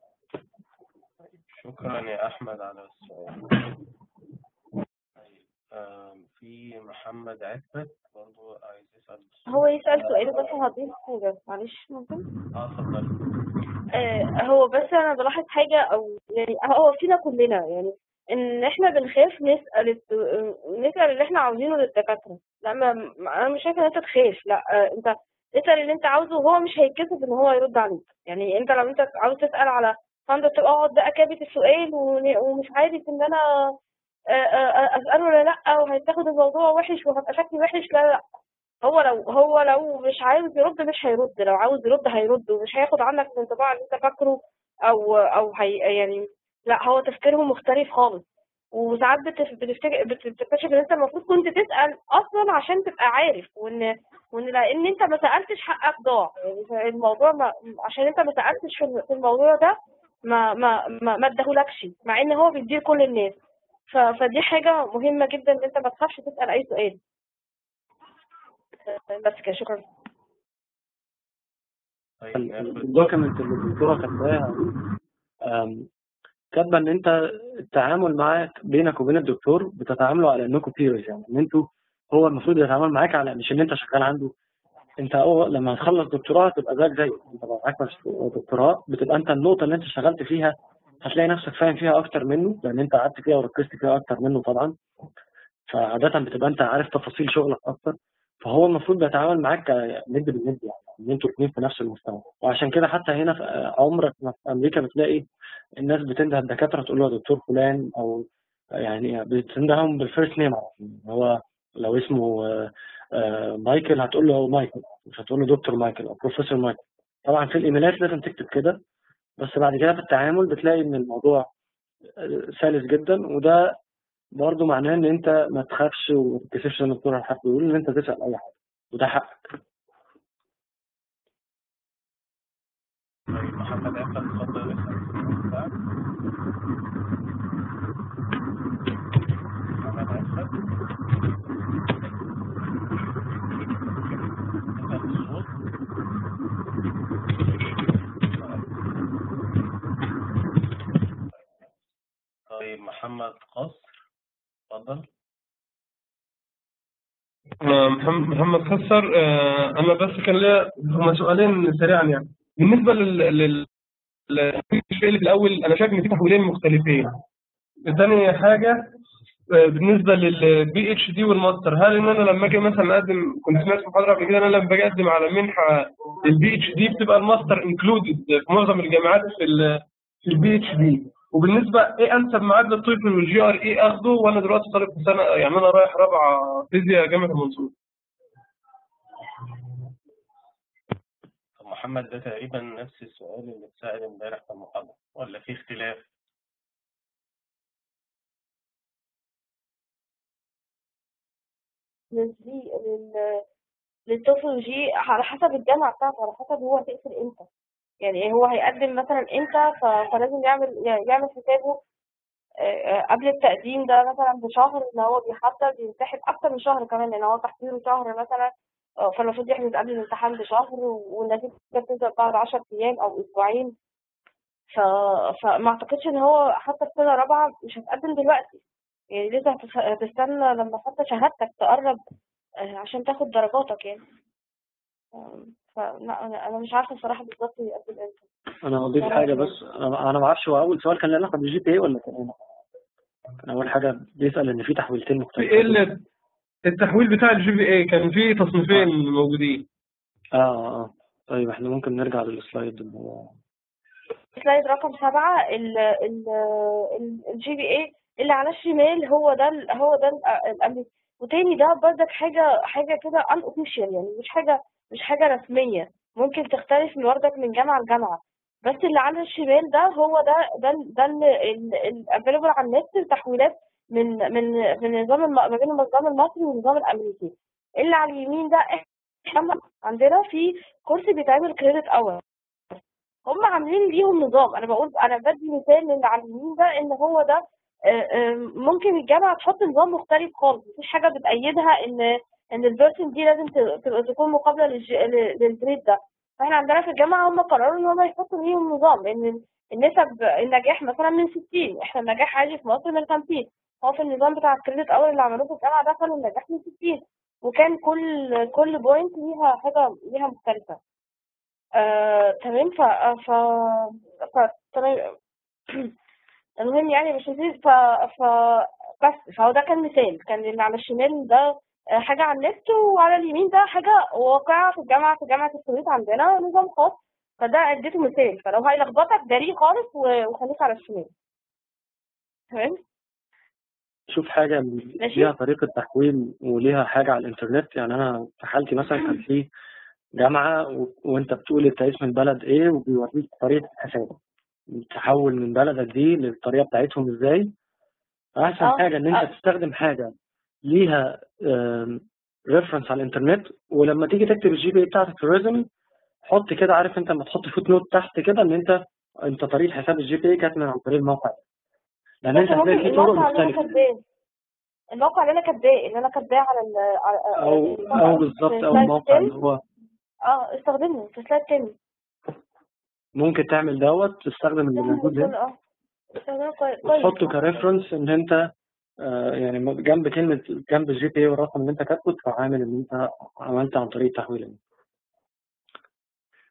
شكرا يا أحمد على السؤال طيب آم، في محمد عفت برضو عايز يسأل هو يسأل سؤال بس هضيف حاجة معلش ممكن اه اتفضل آه هو بس أنا بلاحظ حاجة أو يعني هو فينا كلنا يعني إن إحنا بنخاف نسأل الت- نسأل اللي إحنا عاوزينه للدكاترة لا ما ما- أنا مش شايفة إن أنت تخاف لا آه أنت اسأل اللي أنت عاوزه وهو مش هيتكسف إن هو يرد عليك يعني أنت لو أنت عاوز تسأل على فانت تبقى اقعد بقى كابت السؤال ون- ومش عارف إن أنا آه، آه، آه، أسأله ولا لأ وهيتاخد الموضوع وحش وهبقى شكلي وحش لا لا هو لو هو لو مش عاوز يرد مش هيرد لو عاوز يرد هيرد ومش هياخد عنك الانطباع اللي انت فاكره او او هي يعني لا هو تفكيرهم مختلف خالص وساعات بتف- بتفتك- بت- بتكتشف ان انت المفروض كنت تسال اصلا عشان تبقى عارف وان وان لان انت ما سالتش حقك ضاع يعني الموضوع ما عشان انت ما سالتش في الم- في الموضوع ده ما ما ما, ما اداهولكش مع ان هو بيديه كل الناس ف- فدي حاجه مهمه جدا ان انت ما تخافش تسال اي سؤال بس كده شكرا طيب ناخد الدوكيمنت اللي الدكتوره كاتباها آم، كاتبه ان انت التعامل معاك بينك وبين الدكتور بتتعاملوا على انكم بيرز يعني ان انتوا هو المفروض يتعامل معاك على مش ان انت شغال عنده انت اول لما هتخلص دكتوراه هتبقى زيك زي انت لو معاك مش- دكتوراه بتبقى انت النقطه اللي انت اشتغلت فيها هتلاقي نفسك فاهم فيها اكتر منه لان انت قعدت فيها وركزت فيها اكتر منه طبعا فعاده بتبقى انت عارف تفاصيل شغلك اكتر فهو المفروض بيتعامل معاك ند بالند يعني ان انتوا الاثنين في نفس المستوى وعشان كده حتى هنا في عمرك ما في امريكا بتلاقي الناس بتنده الدكاتره تقول له يا دكتور فلان او يعني بتندههم بالفيرست نيم هو لو اسمه آه، آه، مايكل هتقول له مايكل مش هتقول له دكتور مايكل او بروفيسور مايكل طبعا في الايميلات لازم تكتب كده بس بعد كده في التعامل بتلاقي ان الموضوع آه، سلس جدا وده برضه معناه ان انت ما تخافش وما تتكسفش زي ما الدكتور الحق بيقول ان انت تسال اي حاجه وده حقك طيب محمد عفت اتفضل اسال بتاعك محمد عفت اسال الصوت طيب محمد قصر اتفضل آه، محمد محمد خسر آه، انا بس كان ليا هما سؤالين سريعا يعني بالنسبه لل لل لل- اللي في الاول انا شايف ان في تحويلين مختلفين ثاني حاجه آه، بالنسبه للبي اتش دي والماستر هل ان انا لما اجي مثلا اقدم كنت سمعت في محاضره قبل كده انا لما باجي اقدم على منحه للبي اتش دي بتبقى الماستر انكلودد في معظم الجامعات في ال في البي اتش دي وبالنسبه ايه انسب ميعاد للطفل والجي ار اي اخده وانا دلوقتي طالب في سنه يعني انا رايح رابعه فيزياء جامعه المنصوره طب محمد ده تقريبا نفس السؤال اللي اتسأل امبارح في المحاضرة ولا في اختلاف؟ للجي لل للطفل جي على حسب الجامعة بتاعته على حسب هو هيقفل امتى يعني هو هيقدم مثلا امتى ف- فلازم يعمل يعمل حسابه آه، آه، قبل التقديم ده مثلا بشهر ان هو بيحضر بيمتحن اكتر من شهر كمان لان هو تحضيره شهر مثلا آه، فالمفروض يحجز قبل الامتحان بشهر والنتيجة بتنزل بعد 10 ايام او اسبوعين ف... فما اعتقدش ان هو حتى في سنة رابعة مش هتقدم دلوقتي يعني لسه هتس- هتستنى لما حتى شهادتك تقرب آه، عشان تاخد درجاتك يعني آم، فلا انا انا مش عارفه الصراحه بالظبط يقدم امتى انا هضيف حاجه بس انا أنا ما اعرفش هو اول سؤال كان له علاقه بالجي بي اي ولا كان ايه كان اول حاجه بيسال ان في تحويلتين في مختلفين ال- التحويل بتاع الجي بي اي كان فيه تصنيفين موجودين اه اه آه. طيب احنا ممكن نرجع للسلايد اللي هو سلايد رقم سبعة ال ال الجي بي اي اللي على الشمال هو ده ال- هو ده ال- الامريكي وتاني ده برضك حاجة حاجة كده ان اوفيشال يعني مش حاجة مش حاجة رسمية ممكن تختلف من وردك من جامعة لجامعة بس اللي على الشمال ده هو ده ده ال- ده الافيلبل على النت تحويلات من من من نظام الم- ما بين النظام المصري والنظام الامريكي اللي على اليمين ده احنا عندنا في كورس بيتعمل كريدت اور هم عاملين ليهم نظام انا بقول انا بدي مثال للي على اليمين ده ان هو ده آه، آه، ممكن الجامعه تحط نظام مختلف خالص مفيش حاجه بتأيدها ان ان البيرسون دي لازم ت- تبقى تكون مقابله للج- ل- للجريد ده فاحنا عندنا في الجامعه هم قرروا ان هم يحطوا ليهم نظام ان النسب النجاح مثلا من 60 احنا النجاح عادي في مصر من 50 هو في النظام بتاع الكريدت اول اللي عملوه في الجامعه ده كان النجاح من 60 وكان كل كل بوينت ليها حاجه ليها مختلفه آه، تمام ف ف ف تمام المهم يعني مش نسيت ف ف بس فهو ده كان مثال كان اللي على الشمال ده آه، حاجة على النت وعلى اليمين ده حاجة واقعة في الجامعة في جامعة السويس عندنا نظام خاص فده اديته مثال فلو هيلخبطك داريه خالص و- وخليك على الشمال تمام شوف حاجة ماشي. ليها طريقة تحويل وليها حاجة على الإنترنت يعني أنا في حالتي مثلا كان في جامعة و... وأنت بتقول أنت اسم البلد إيه وبيوريك طريقة الحساب تحول من بلدك دي للطريقة بتاعتهم إزاي أحسن آه، حاجة إن آه. أنت تستخدم حاجة ليها ريفرنس على الإنترنت ولما تيجي تكتب الجي بي بتاعتك في الريزومي حط كده عارف أنت لما تحط فوت نوت تحت كده إن أنت أنت طريقة حساب الجي بي كانت من عن طريق الموقع ده. لأن أنت بس ممكن هتلاقي في طرق الموقع اللي انا مختلفة كاتباه الموقع اللي انا كاتباه اللي انا كاتباه على ال على أو أو بالظبط أو سلايد الموقع 10. اللي هو اه استخدمه في سلايد تاني ممكن تعمل دوت تستخدم اللي موجود هنا اه استخدمه كوي- كويس وتحطه كريفرنس ان انت آه، يعني جنب كلمه جنب الجي بي اي والرقم اللي انت كاتبه تبقى عامل ان انت عملت عن طريق تحويل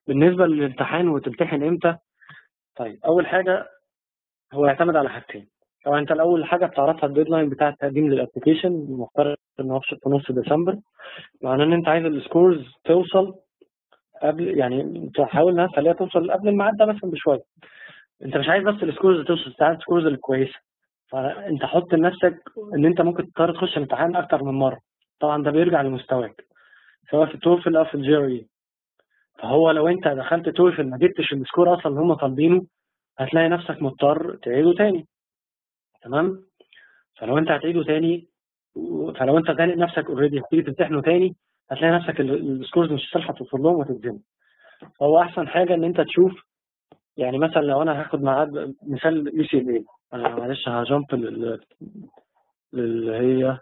بالنسبة للامتحان وتمتحن امتى طيب أول حاجة هو يعتمد على حاجتين طبعا انت الاول حاجه بتعرفها الديدلاين بتاع التقديم للابلكيشن المفترض ان هو في نص ديسمبر معناه ان انت عايز السكورز توصل قبل يعني تحاول انها تخليها توصل قبل الميعاد ده مثلا بشويه انت مش عايز بس السكورز توصل انت عايز السكورز الكويسه فانت حط لنفسك ان انت ممكن تضطر تخش امتحان اكتر من مره طبعا ده بيرجع لمستواك سواء في التوفل او في الجي ار اي فهو لو انت دخلت توفل ما جبتش السكور اصلا اللي هم طالبينه هتلاقي نفسك مضطر تعيده تاني تمام فلو انت هتعيده تاني فلو انت زانق نفسك اوريدي هتيجي تمتحنه تاني هتلاقي نفسك ال- السكورز مش هتلحق توصل لهم وتتزنق فهو احسن حاجه ان انت تشوف يعني مثلا لو انا هاخد معاد مثال يو سي ال اي انا معلش هجامب لل اللي هي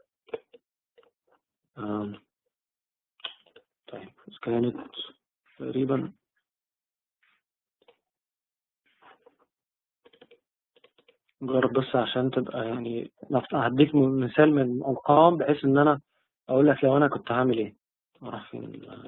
آم، طيب كانت تقريبا جرب بس عشان تبقى يعني نفس- هديك م- مثال من الأرقام بحيث إن أنا أقول لك لو أنا كنت هعمل إيه راح فين ال-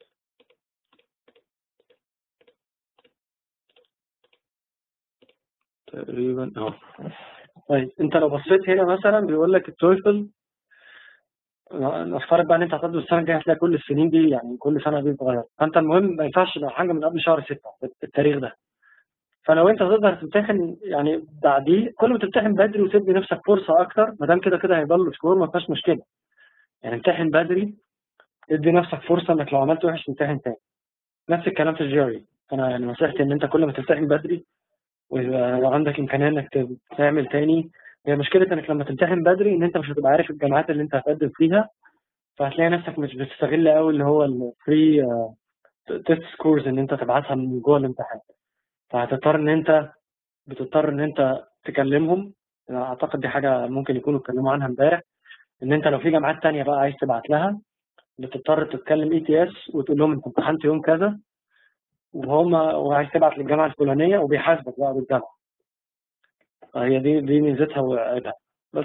تقريبا أهو طيب أنت لو بصيت هنا مثلا بيقول لك التويفل نفترض بقى ان انت هتبدا السنه الجايه هتلاقي كل السنين دي يعني كل سنه بيتغير فانت المهم ما ينفعش تبقى حاجه من قبل شهر 6 التاريخ ده فلو انت تقدر تمتحن يعني بعديه كل ما تمتحن بدري وتدي نفسك فرصه اكتر ما دام كده كده هيضل سكور ما فيهاش مشكله يعني امتحن بدري ادي نفسك فرصه انك لو عملت وحش تمتحن تاني نفس الكلام في الجيري انا يعني نصيحتي ان انت كل ما تمتحن بدري ويبقى لو عندك امكانيه انك تعمل تاني هي مشكله انك لما تمتحن بدري ان انت مش هتبقى عارف الجامعات اللي انت هتقدم فيها فهتلاقي نفسك مش بتستغل قوي اللي هو الفري تيست سكورز ان انت تبعتها من جوه الامتحان فهتضطر ان انت بتضطر ان انت تكلمهم أنا اعتقد دي حاجه ممكن يكونوا اتكلموا عنها امبارح ان انت لو في جامعات تانية بقى عايز تبعت لها بتضطر تتكلم اي تي اس وتقول لهم انت امتحنت يوم كذا وهم وعايز تبعت للجامعه الفلانيه وبيحاسبك بقى بالجامعه فهي دي دي ميزتها وعيبها بس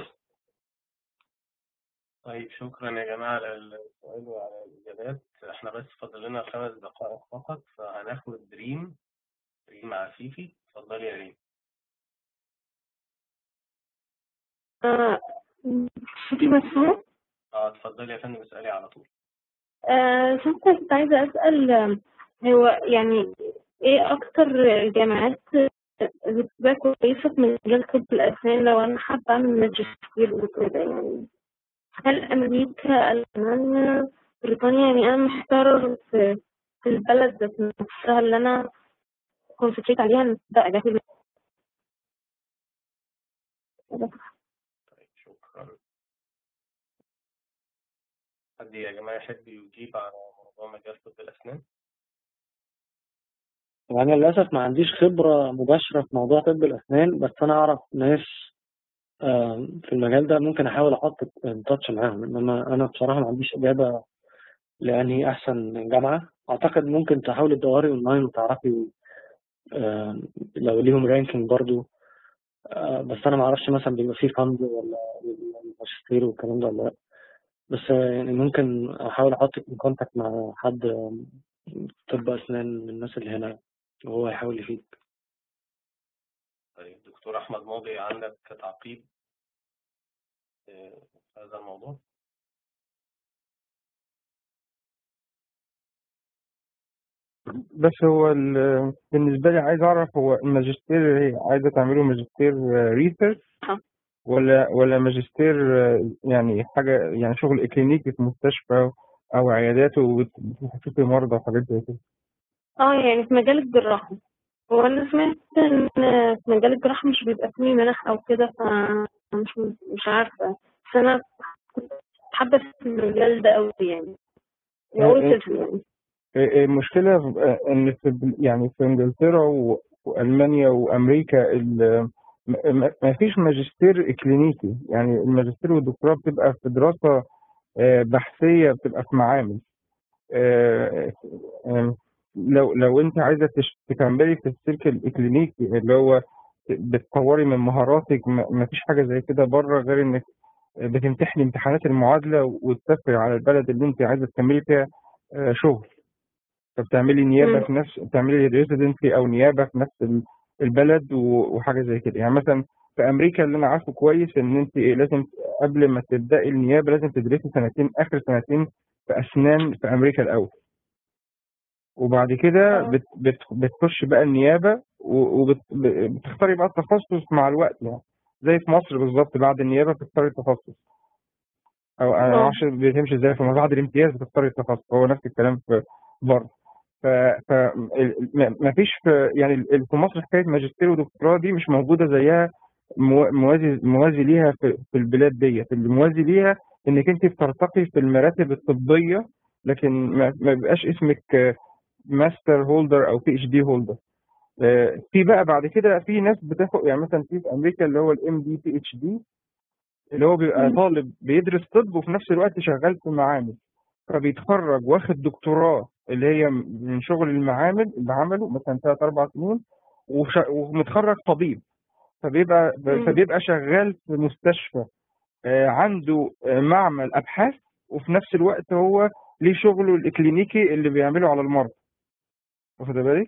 طيب شكرا يا جماعة على السؤال وعلى الإجابات احنا بس فاضل لنا خمس دقائق فقط فهناخد دريم دريم عفيفي اتفضلي يا ريم آه، صوتي مسموع اه اتفضلي يا فندم اسألي على طول آه، كنت كنت عايزة أسأل آه، هو يعني إيه أكتر الجامعات اللي بتبقى كويسة في مجال طب الأسنان لو أنا حابة أعمل ماجستير وكده يعني هل أمريكا ألمانيا بريطانيا يعني أنا محتارة في في البلد ذات نفسها اللي أنا كونسنتريت عليها إن ده أجازة طيب شكرا حد يا جماعة يحب يجيب على موضوع مجال طب الأسنان وانا للاسف ما عنديش خبره مباشره في موضوع طب الاسنان بس انا اعرف ناس آم، في المجال ده ممكن احاول احط تاتش معاهم انما انا بصراحه ما عنديش اجابه لانهي احسن جامعه اعتقد ممكن تحاولي تدوري اونلاين وتعرفي آم، لو ليهم رانكينج برضو آه، بس انا ما اعرفش مثلا بيبقى فيه فند ولا ماجستير والكلام ده ولا لا بس آه، يعني ممكن احاول احطك ان كونتاكت مع حد آم، طب اسنان من الناس اللي هنا وهو هيحاول يفيد طيب دكتور أحمد ماضي عندك تعقيب آه، في هذا الموضوع بس هو ال- بالنسبة لي عايز أعرف هو الماجستير هي عايزة تعمله ماجستير ريسيرش آه. ولا ولا ماجستير آه، يعني حاجة يعني شغل إكلينيكي في مستشفى أو عيادات وبتشوفي مرضى وحاجات زي كده اه يعني في مجال الجراحة هو أنا سمعت إن في مجال الجراحة مش بيبقى فيه منح أو كده فمش مش عارفة بس أنا كنت حابة في المجال ده أوي يعني وقلت يعني آه، المشكلة في- إن في بل- يعني في إنجلترا و- وألمانيا وأمريكا ال- م- م- ما فيش ماجستير إكلينيكي يعني الماجستير والدكتوراه بتبقى في دراسة آه، بحثية بتبقى في معامل آه، آه، لو لو انت عايزه تش- تكملي في السلك الاكلينيكي اللي هو بتطوري من مهاراتك ما ما فيش حاجه زي كده بره غير انك بتمتحني امتحانات المعادله وتسافري على البلد اللي انت عايزه تكملي فيها آه، شغل فبتعملي نيابة مم. في نفس بتعملي ريزيدنسي أو نيابة في نفس ال- البلد و- وحاجة زي كده يعني مثلا في أمريكا اللي أنا عارفه كويس إن أنت لازم قبل ما تبدأي النيابة لازم تدرسي سنتين آخر سنتين في أسنان في أمريكا الأول وبعد كده اه بت بت بتخش بقى النيابة وبتختاري بقى التخصص مع الوقت يعني زي في مصر بالظبط بعد النيابة بتختاري التخصص أو أنا اه معرفش بتمشي ازاي في مصر بعد الامتياز بتختاري التخصص هو نفس الكلام في بره ف ف ال- ما فيش في يعني ال- في مصر حكاية ماجستير ودكتوراه دي مش موجودة زيها مو- موازي موازي ليها في في البلاد ديت اللي موازي ليها انك انت بترتقي في المراتب الطبية لكن ما ما بيبقاش اسمك ماستر هولدر او بي اتش دي هولدر في بقى بعد كده في ناس بتاخد يعني مثلا في في امريكا اللي هو الام دي بي اتش دي اللي هو بيبقى مم. طالب بيدرس طب وفي نفس الوقت شغال في معامل فبيتخرج واخد دكتوراه اللي هي من شغل المعامل اللي عمله مثلا ثلاث اربع سنين وش- ومتخرج طبيب فبيبقى مم. فبيبقى شغال في مستشفى آه، عنده آه، معمل ابحاث وفي نفس الوقت هو ليه شغله الكلينيكي اللي بيعمله على المرضى واخد بالك؟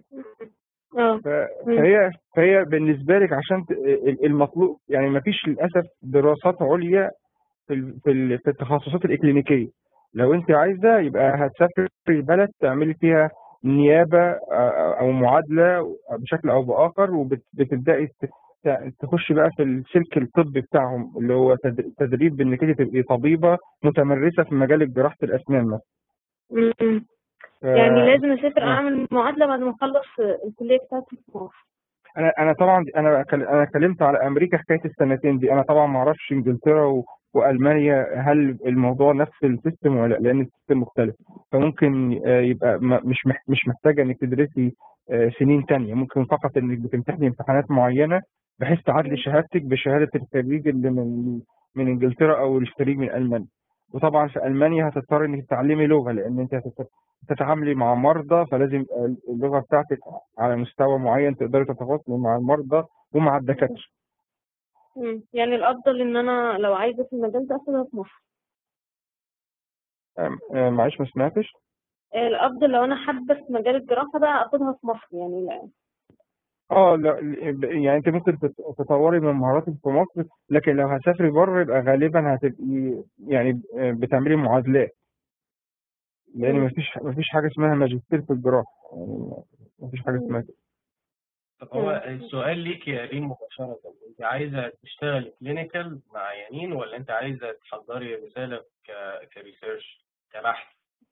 اه ف- مم. فهي فهي بالنسبه لك عشان ت- ال- المطلوب يعني ما فيش للاسف دراسات عليا في ال- في ال- في التخصصات الاكلينيكيه لو انت عايزه يبقى هتسافري بلد تعملي فيها نيابه آه، او معادله بشكل او باخر وبتبداي تخش بقى في السلك الطبي بتاعهم اللي هو تد- تدريب انك انت تبقي طبيبه متمرسه في مجال جراحه الاسنان مثلا مم. ف- يعني لازم اسافر آه. اعمل معادله بعد ما اخلص الكليه بتاعتي في مصر انا انا طبعا انا كل- انا اتكلمت على امريكا حكايه السنتين دي انا طبعا ما اعرفش انجلترا و... والمانيا هل الموضوع نفس السيستم ولا لا لان السيستم مختلف فممكن آه، يبقى ما- مش مح- مش محتاجه انك تدرسي آه، سنين تانية ممكن فقط انك بتمتحني امتحانات معينه بحيث تعادلي شهادتك بشهاده الخريج اللي من من انجلترا او الخريج من المانيا وطبعا في المانيا هتضطري انك تتعلمي لغه لان انت هتت- تتعاملي مع مرضى فلازم يبقى اللغه بتاعتك على مستوى معين تقدري تتواصلي مع المرضى ومع الدكاتره مم. يعني الافضل ان انا لو عايزه في المجال ده اخدها في مصر أم- أم، معلش ما سمعتش الافضل لو انا حابه في مجال الجراحه ده اخدها في مصر يعني لا. اه لا ل- يعني انت ممكن تت- تطوري من مهاراتك في مصر لكن لو هتسافري بره يبقى غالبا هتبقي يعني بتعملي معادلات لان مم. مفيش مفيش حاجه اسمها ماجستير في الجراحه يعني مفيش حاجه اسمها كده طب هو السؤال ليك يا ريم مباشرة انت عايزة تشتغل كلينيكال مع عيانين ولا انت عايزة تحضري رسالة ك كريسيرش كبحث؟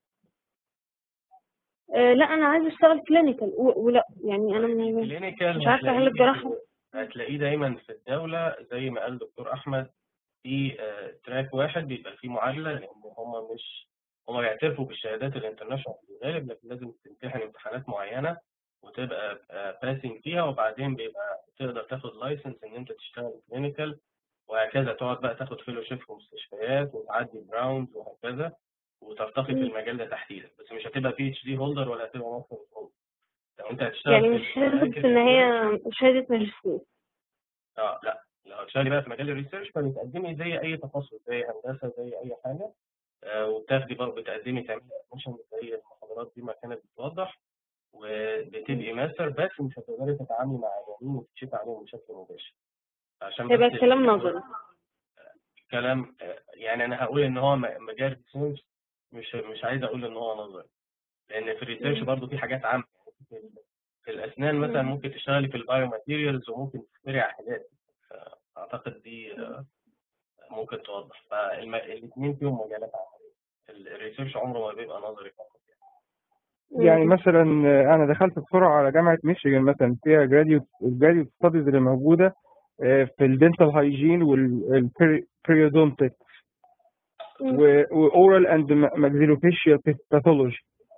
آه لا انا عايزه اشتغل كلينيكال ولا يعني انا م- كلينيكال مش عارفه هل هتلاقيه الجراحه هتلاقيه دايما في الدولة زي ما قال دكتور أحمد في آه، تراك واحد بيبقى فيه معادلة لأن هما مش هما بيعترفوا بالشهادات الانترناشونال في الغالب لكن لازم تمتحن امتحانات معينة وتبقى باسنج فيها وبعدين بيبقى تقدر تاخد لايسنس إن أنت تشتغل كلينيكال وهكذا تقعد بقى تاخد فيلوشيب في مستشفيات وتعدي براوند وهكذا وترتقي في مم. المجال ده تحديدا بس مش هتبقى بي اتش دي هولدر ولا هتبقى ماستر هولدر لو أنت هتشتغل يعني في مش شهاده الأماكن ان هي شهاده ماجستير اه لا لو هتشتغلي بقى في مجال الريسيرش فبتقدمي زي اي تخصص زي هندسه زي اي حاجه آه وبتاخدي برضه بتقدمي تعملي ادمشن زي المحاضرات دي ما كانت بتوضح وبتبقي ماستر بس مش هتقدري تتعاملي مع عيانين وتكشفي عليهم بشكل مباشر عشان هيبقى بس الكلام نظري كلام آه، يعني انا هقول ان هو م- مجال ريسيرش مش مش عايز اقول ان هو نظري لان في الريسيرش مم. برضه في حاجات عامه يعني في ال- في الاسنان مثلا مم. ممكن تشتغلي في البايو ماتيريالز وممكن تخترعي حاجات اعتقد دي آه، ممكن توضح فالاثنين فيهم مجالات عمليه ال- الريسيرش عمره ما بيبقى نظري فقط يعني مم. مثلا انا دخلت بسرعه على جامعه ميشيغان مثلا فيها جراديوت الجراديوت ستاديز اللي موجوده آه، في الدنتال هايجين والبريودونتكس مم. واورال اند ماكسيلوفيشيال باثولوجي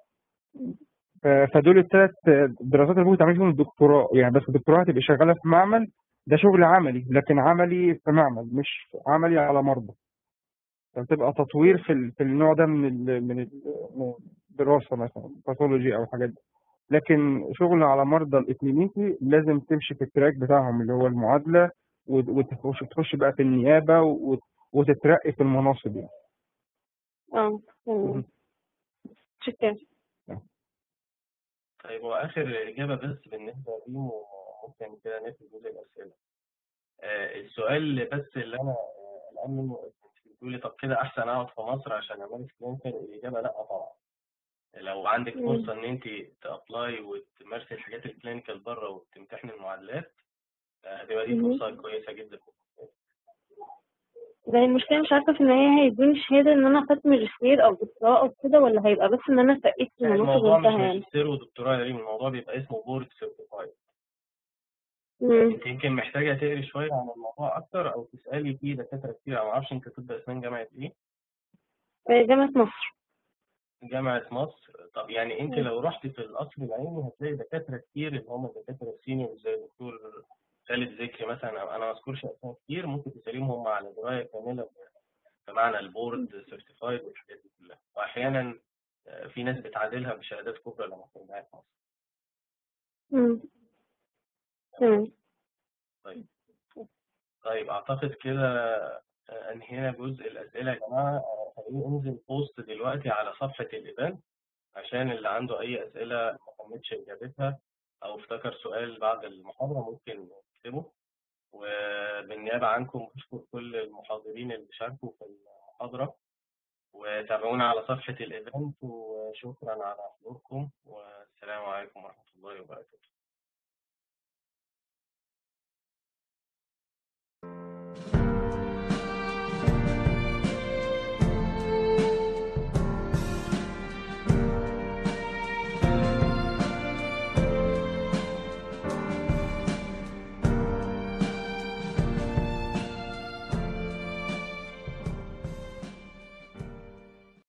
فدول الثلاث دراسات اللي ممكن تعملي فيهم الدكتوراه يعني بس الدكتوراه هتبقى شغاله في معمل ده شغل عملي لكن عملي في معمل مش عملي على مرضى فبتبقى تطوير في ال- في النوع ده من ال من ال- من الدراسه مثلا باثولوجي او حاجات دي لكن شغل على مرضى الاكلينيكي لازم تمشي في التراك بتاعهم اللي هو المعادله وت- وتخش تخش بقى في النيابه وت- وتترقي في المناصب يعني اه تمام شكرا طيب هو آخر إجابة بس بالنسبة لي وممكن كده نقفل جزء الأسئلة آه، السؤال اللي بس اللي أنا آه، قلقان منه أنت بتقولي طب كده أحسن أقعد في مصر عشان أمارس كلينيكال الإجابة لأ طبعا لو عندك مم. فرصة إن أنت تأبلاي وتمارسي الحاجات الكلينيكال بره وتمتحني المعادلات آه، هتبقى دي مم. فرصة كويسة جدا ده المشكلة مش عارفة في النهاية هيدوني شهادة إن أنا خدت ماجستير أو دكتوراه أو كده ولا هيبقى بس إن أنا سقيت في لا، النص الموضوع مش وانتهى يعني ماجستير ودكتوراه يا ريم الموضوع بيبقى اسمه بورد سيرتيفايد مم. انت يمكن محتاجة تقري شوية عن الموضوع أكتر أو تسألي فيه دكاترة كتير أنا معرفش أنت طب أسنان جامعة إيه؟ آه، جامعة مصر جامعة مصر طب يعني أنت مم. لو رحت في القصر العيني هتلاقي دكاترة كتير اللي هم الدكاترة السينيور زي دكتور خالد ذكري مثلا أو أنا ما أذكرش أسماء كتير ممكن تسأليهم هم على دراية كاملة بمعنى البورد سيرتيفايد والحاجات دي كلها وأحيانا آه، في ناس بتعادلها بشهادات كبرى لما بترجعي في مصر مم. تمام طيب طيب أعتقد كده آه، أنهينا جزء الأسئلة يا جماعة آه، خليني أنزل بوست دلوقتي على صفحة الإيفنت عشان اللي عنده أي أسئلة ما تمتش إجابتها أو افتكر سؤال بعد المحاضرة ممكن يكتبه وبالنيابة عنكم بشكر كل المحاضرين اللي شاركوا في المحاضرة وتابعونا على صفحة الإيفنت وشكرا على حضوركم والسلام عليكم ورحمة الله وبركاته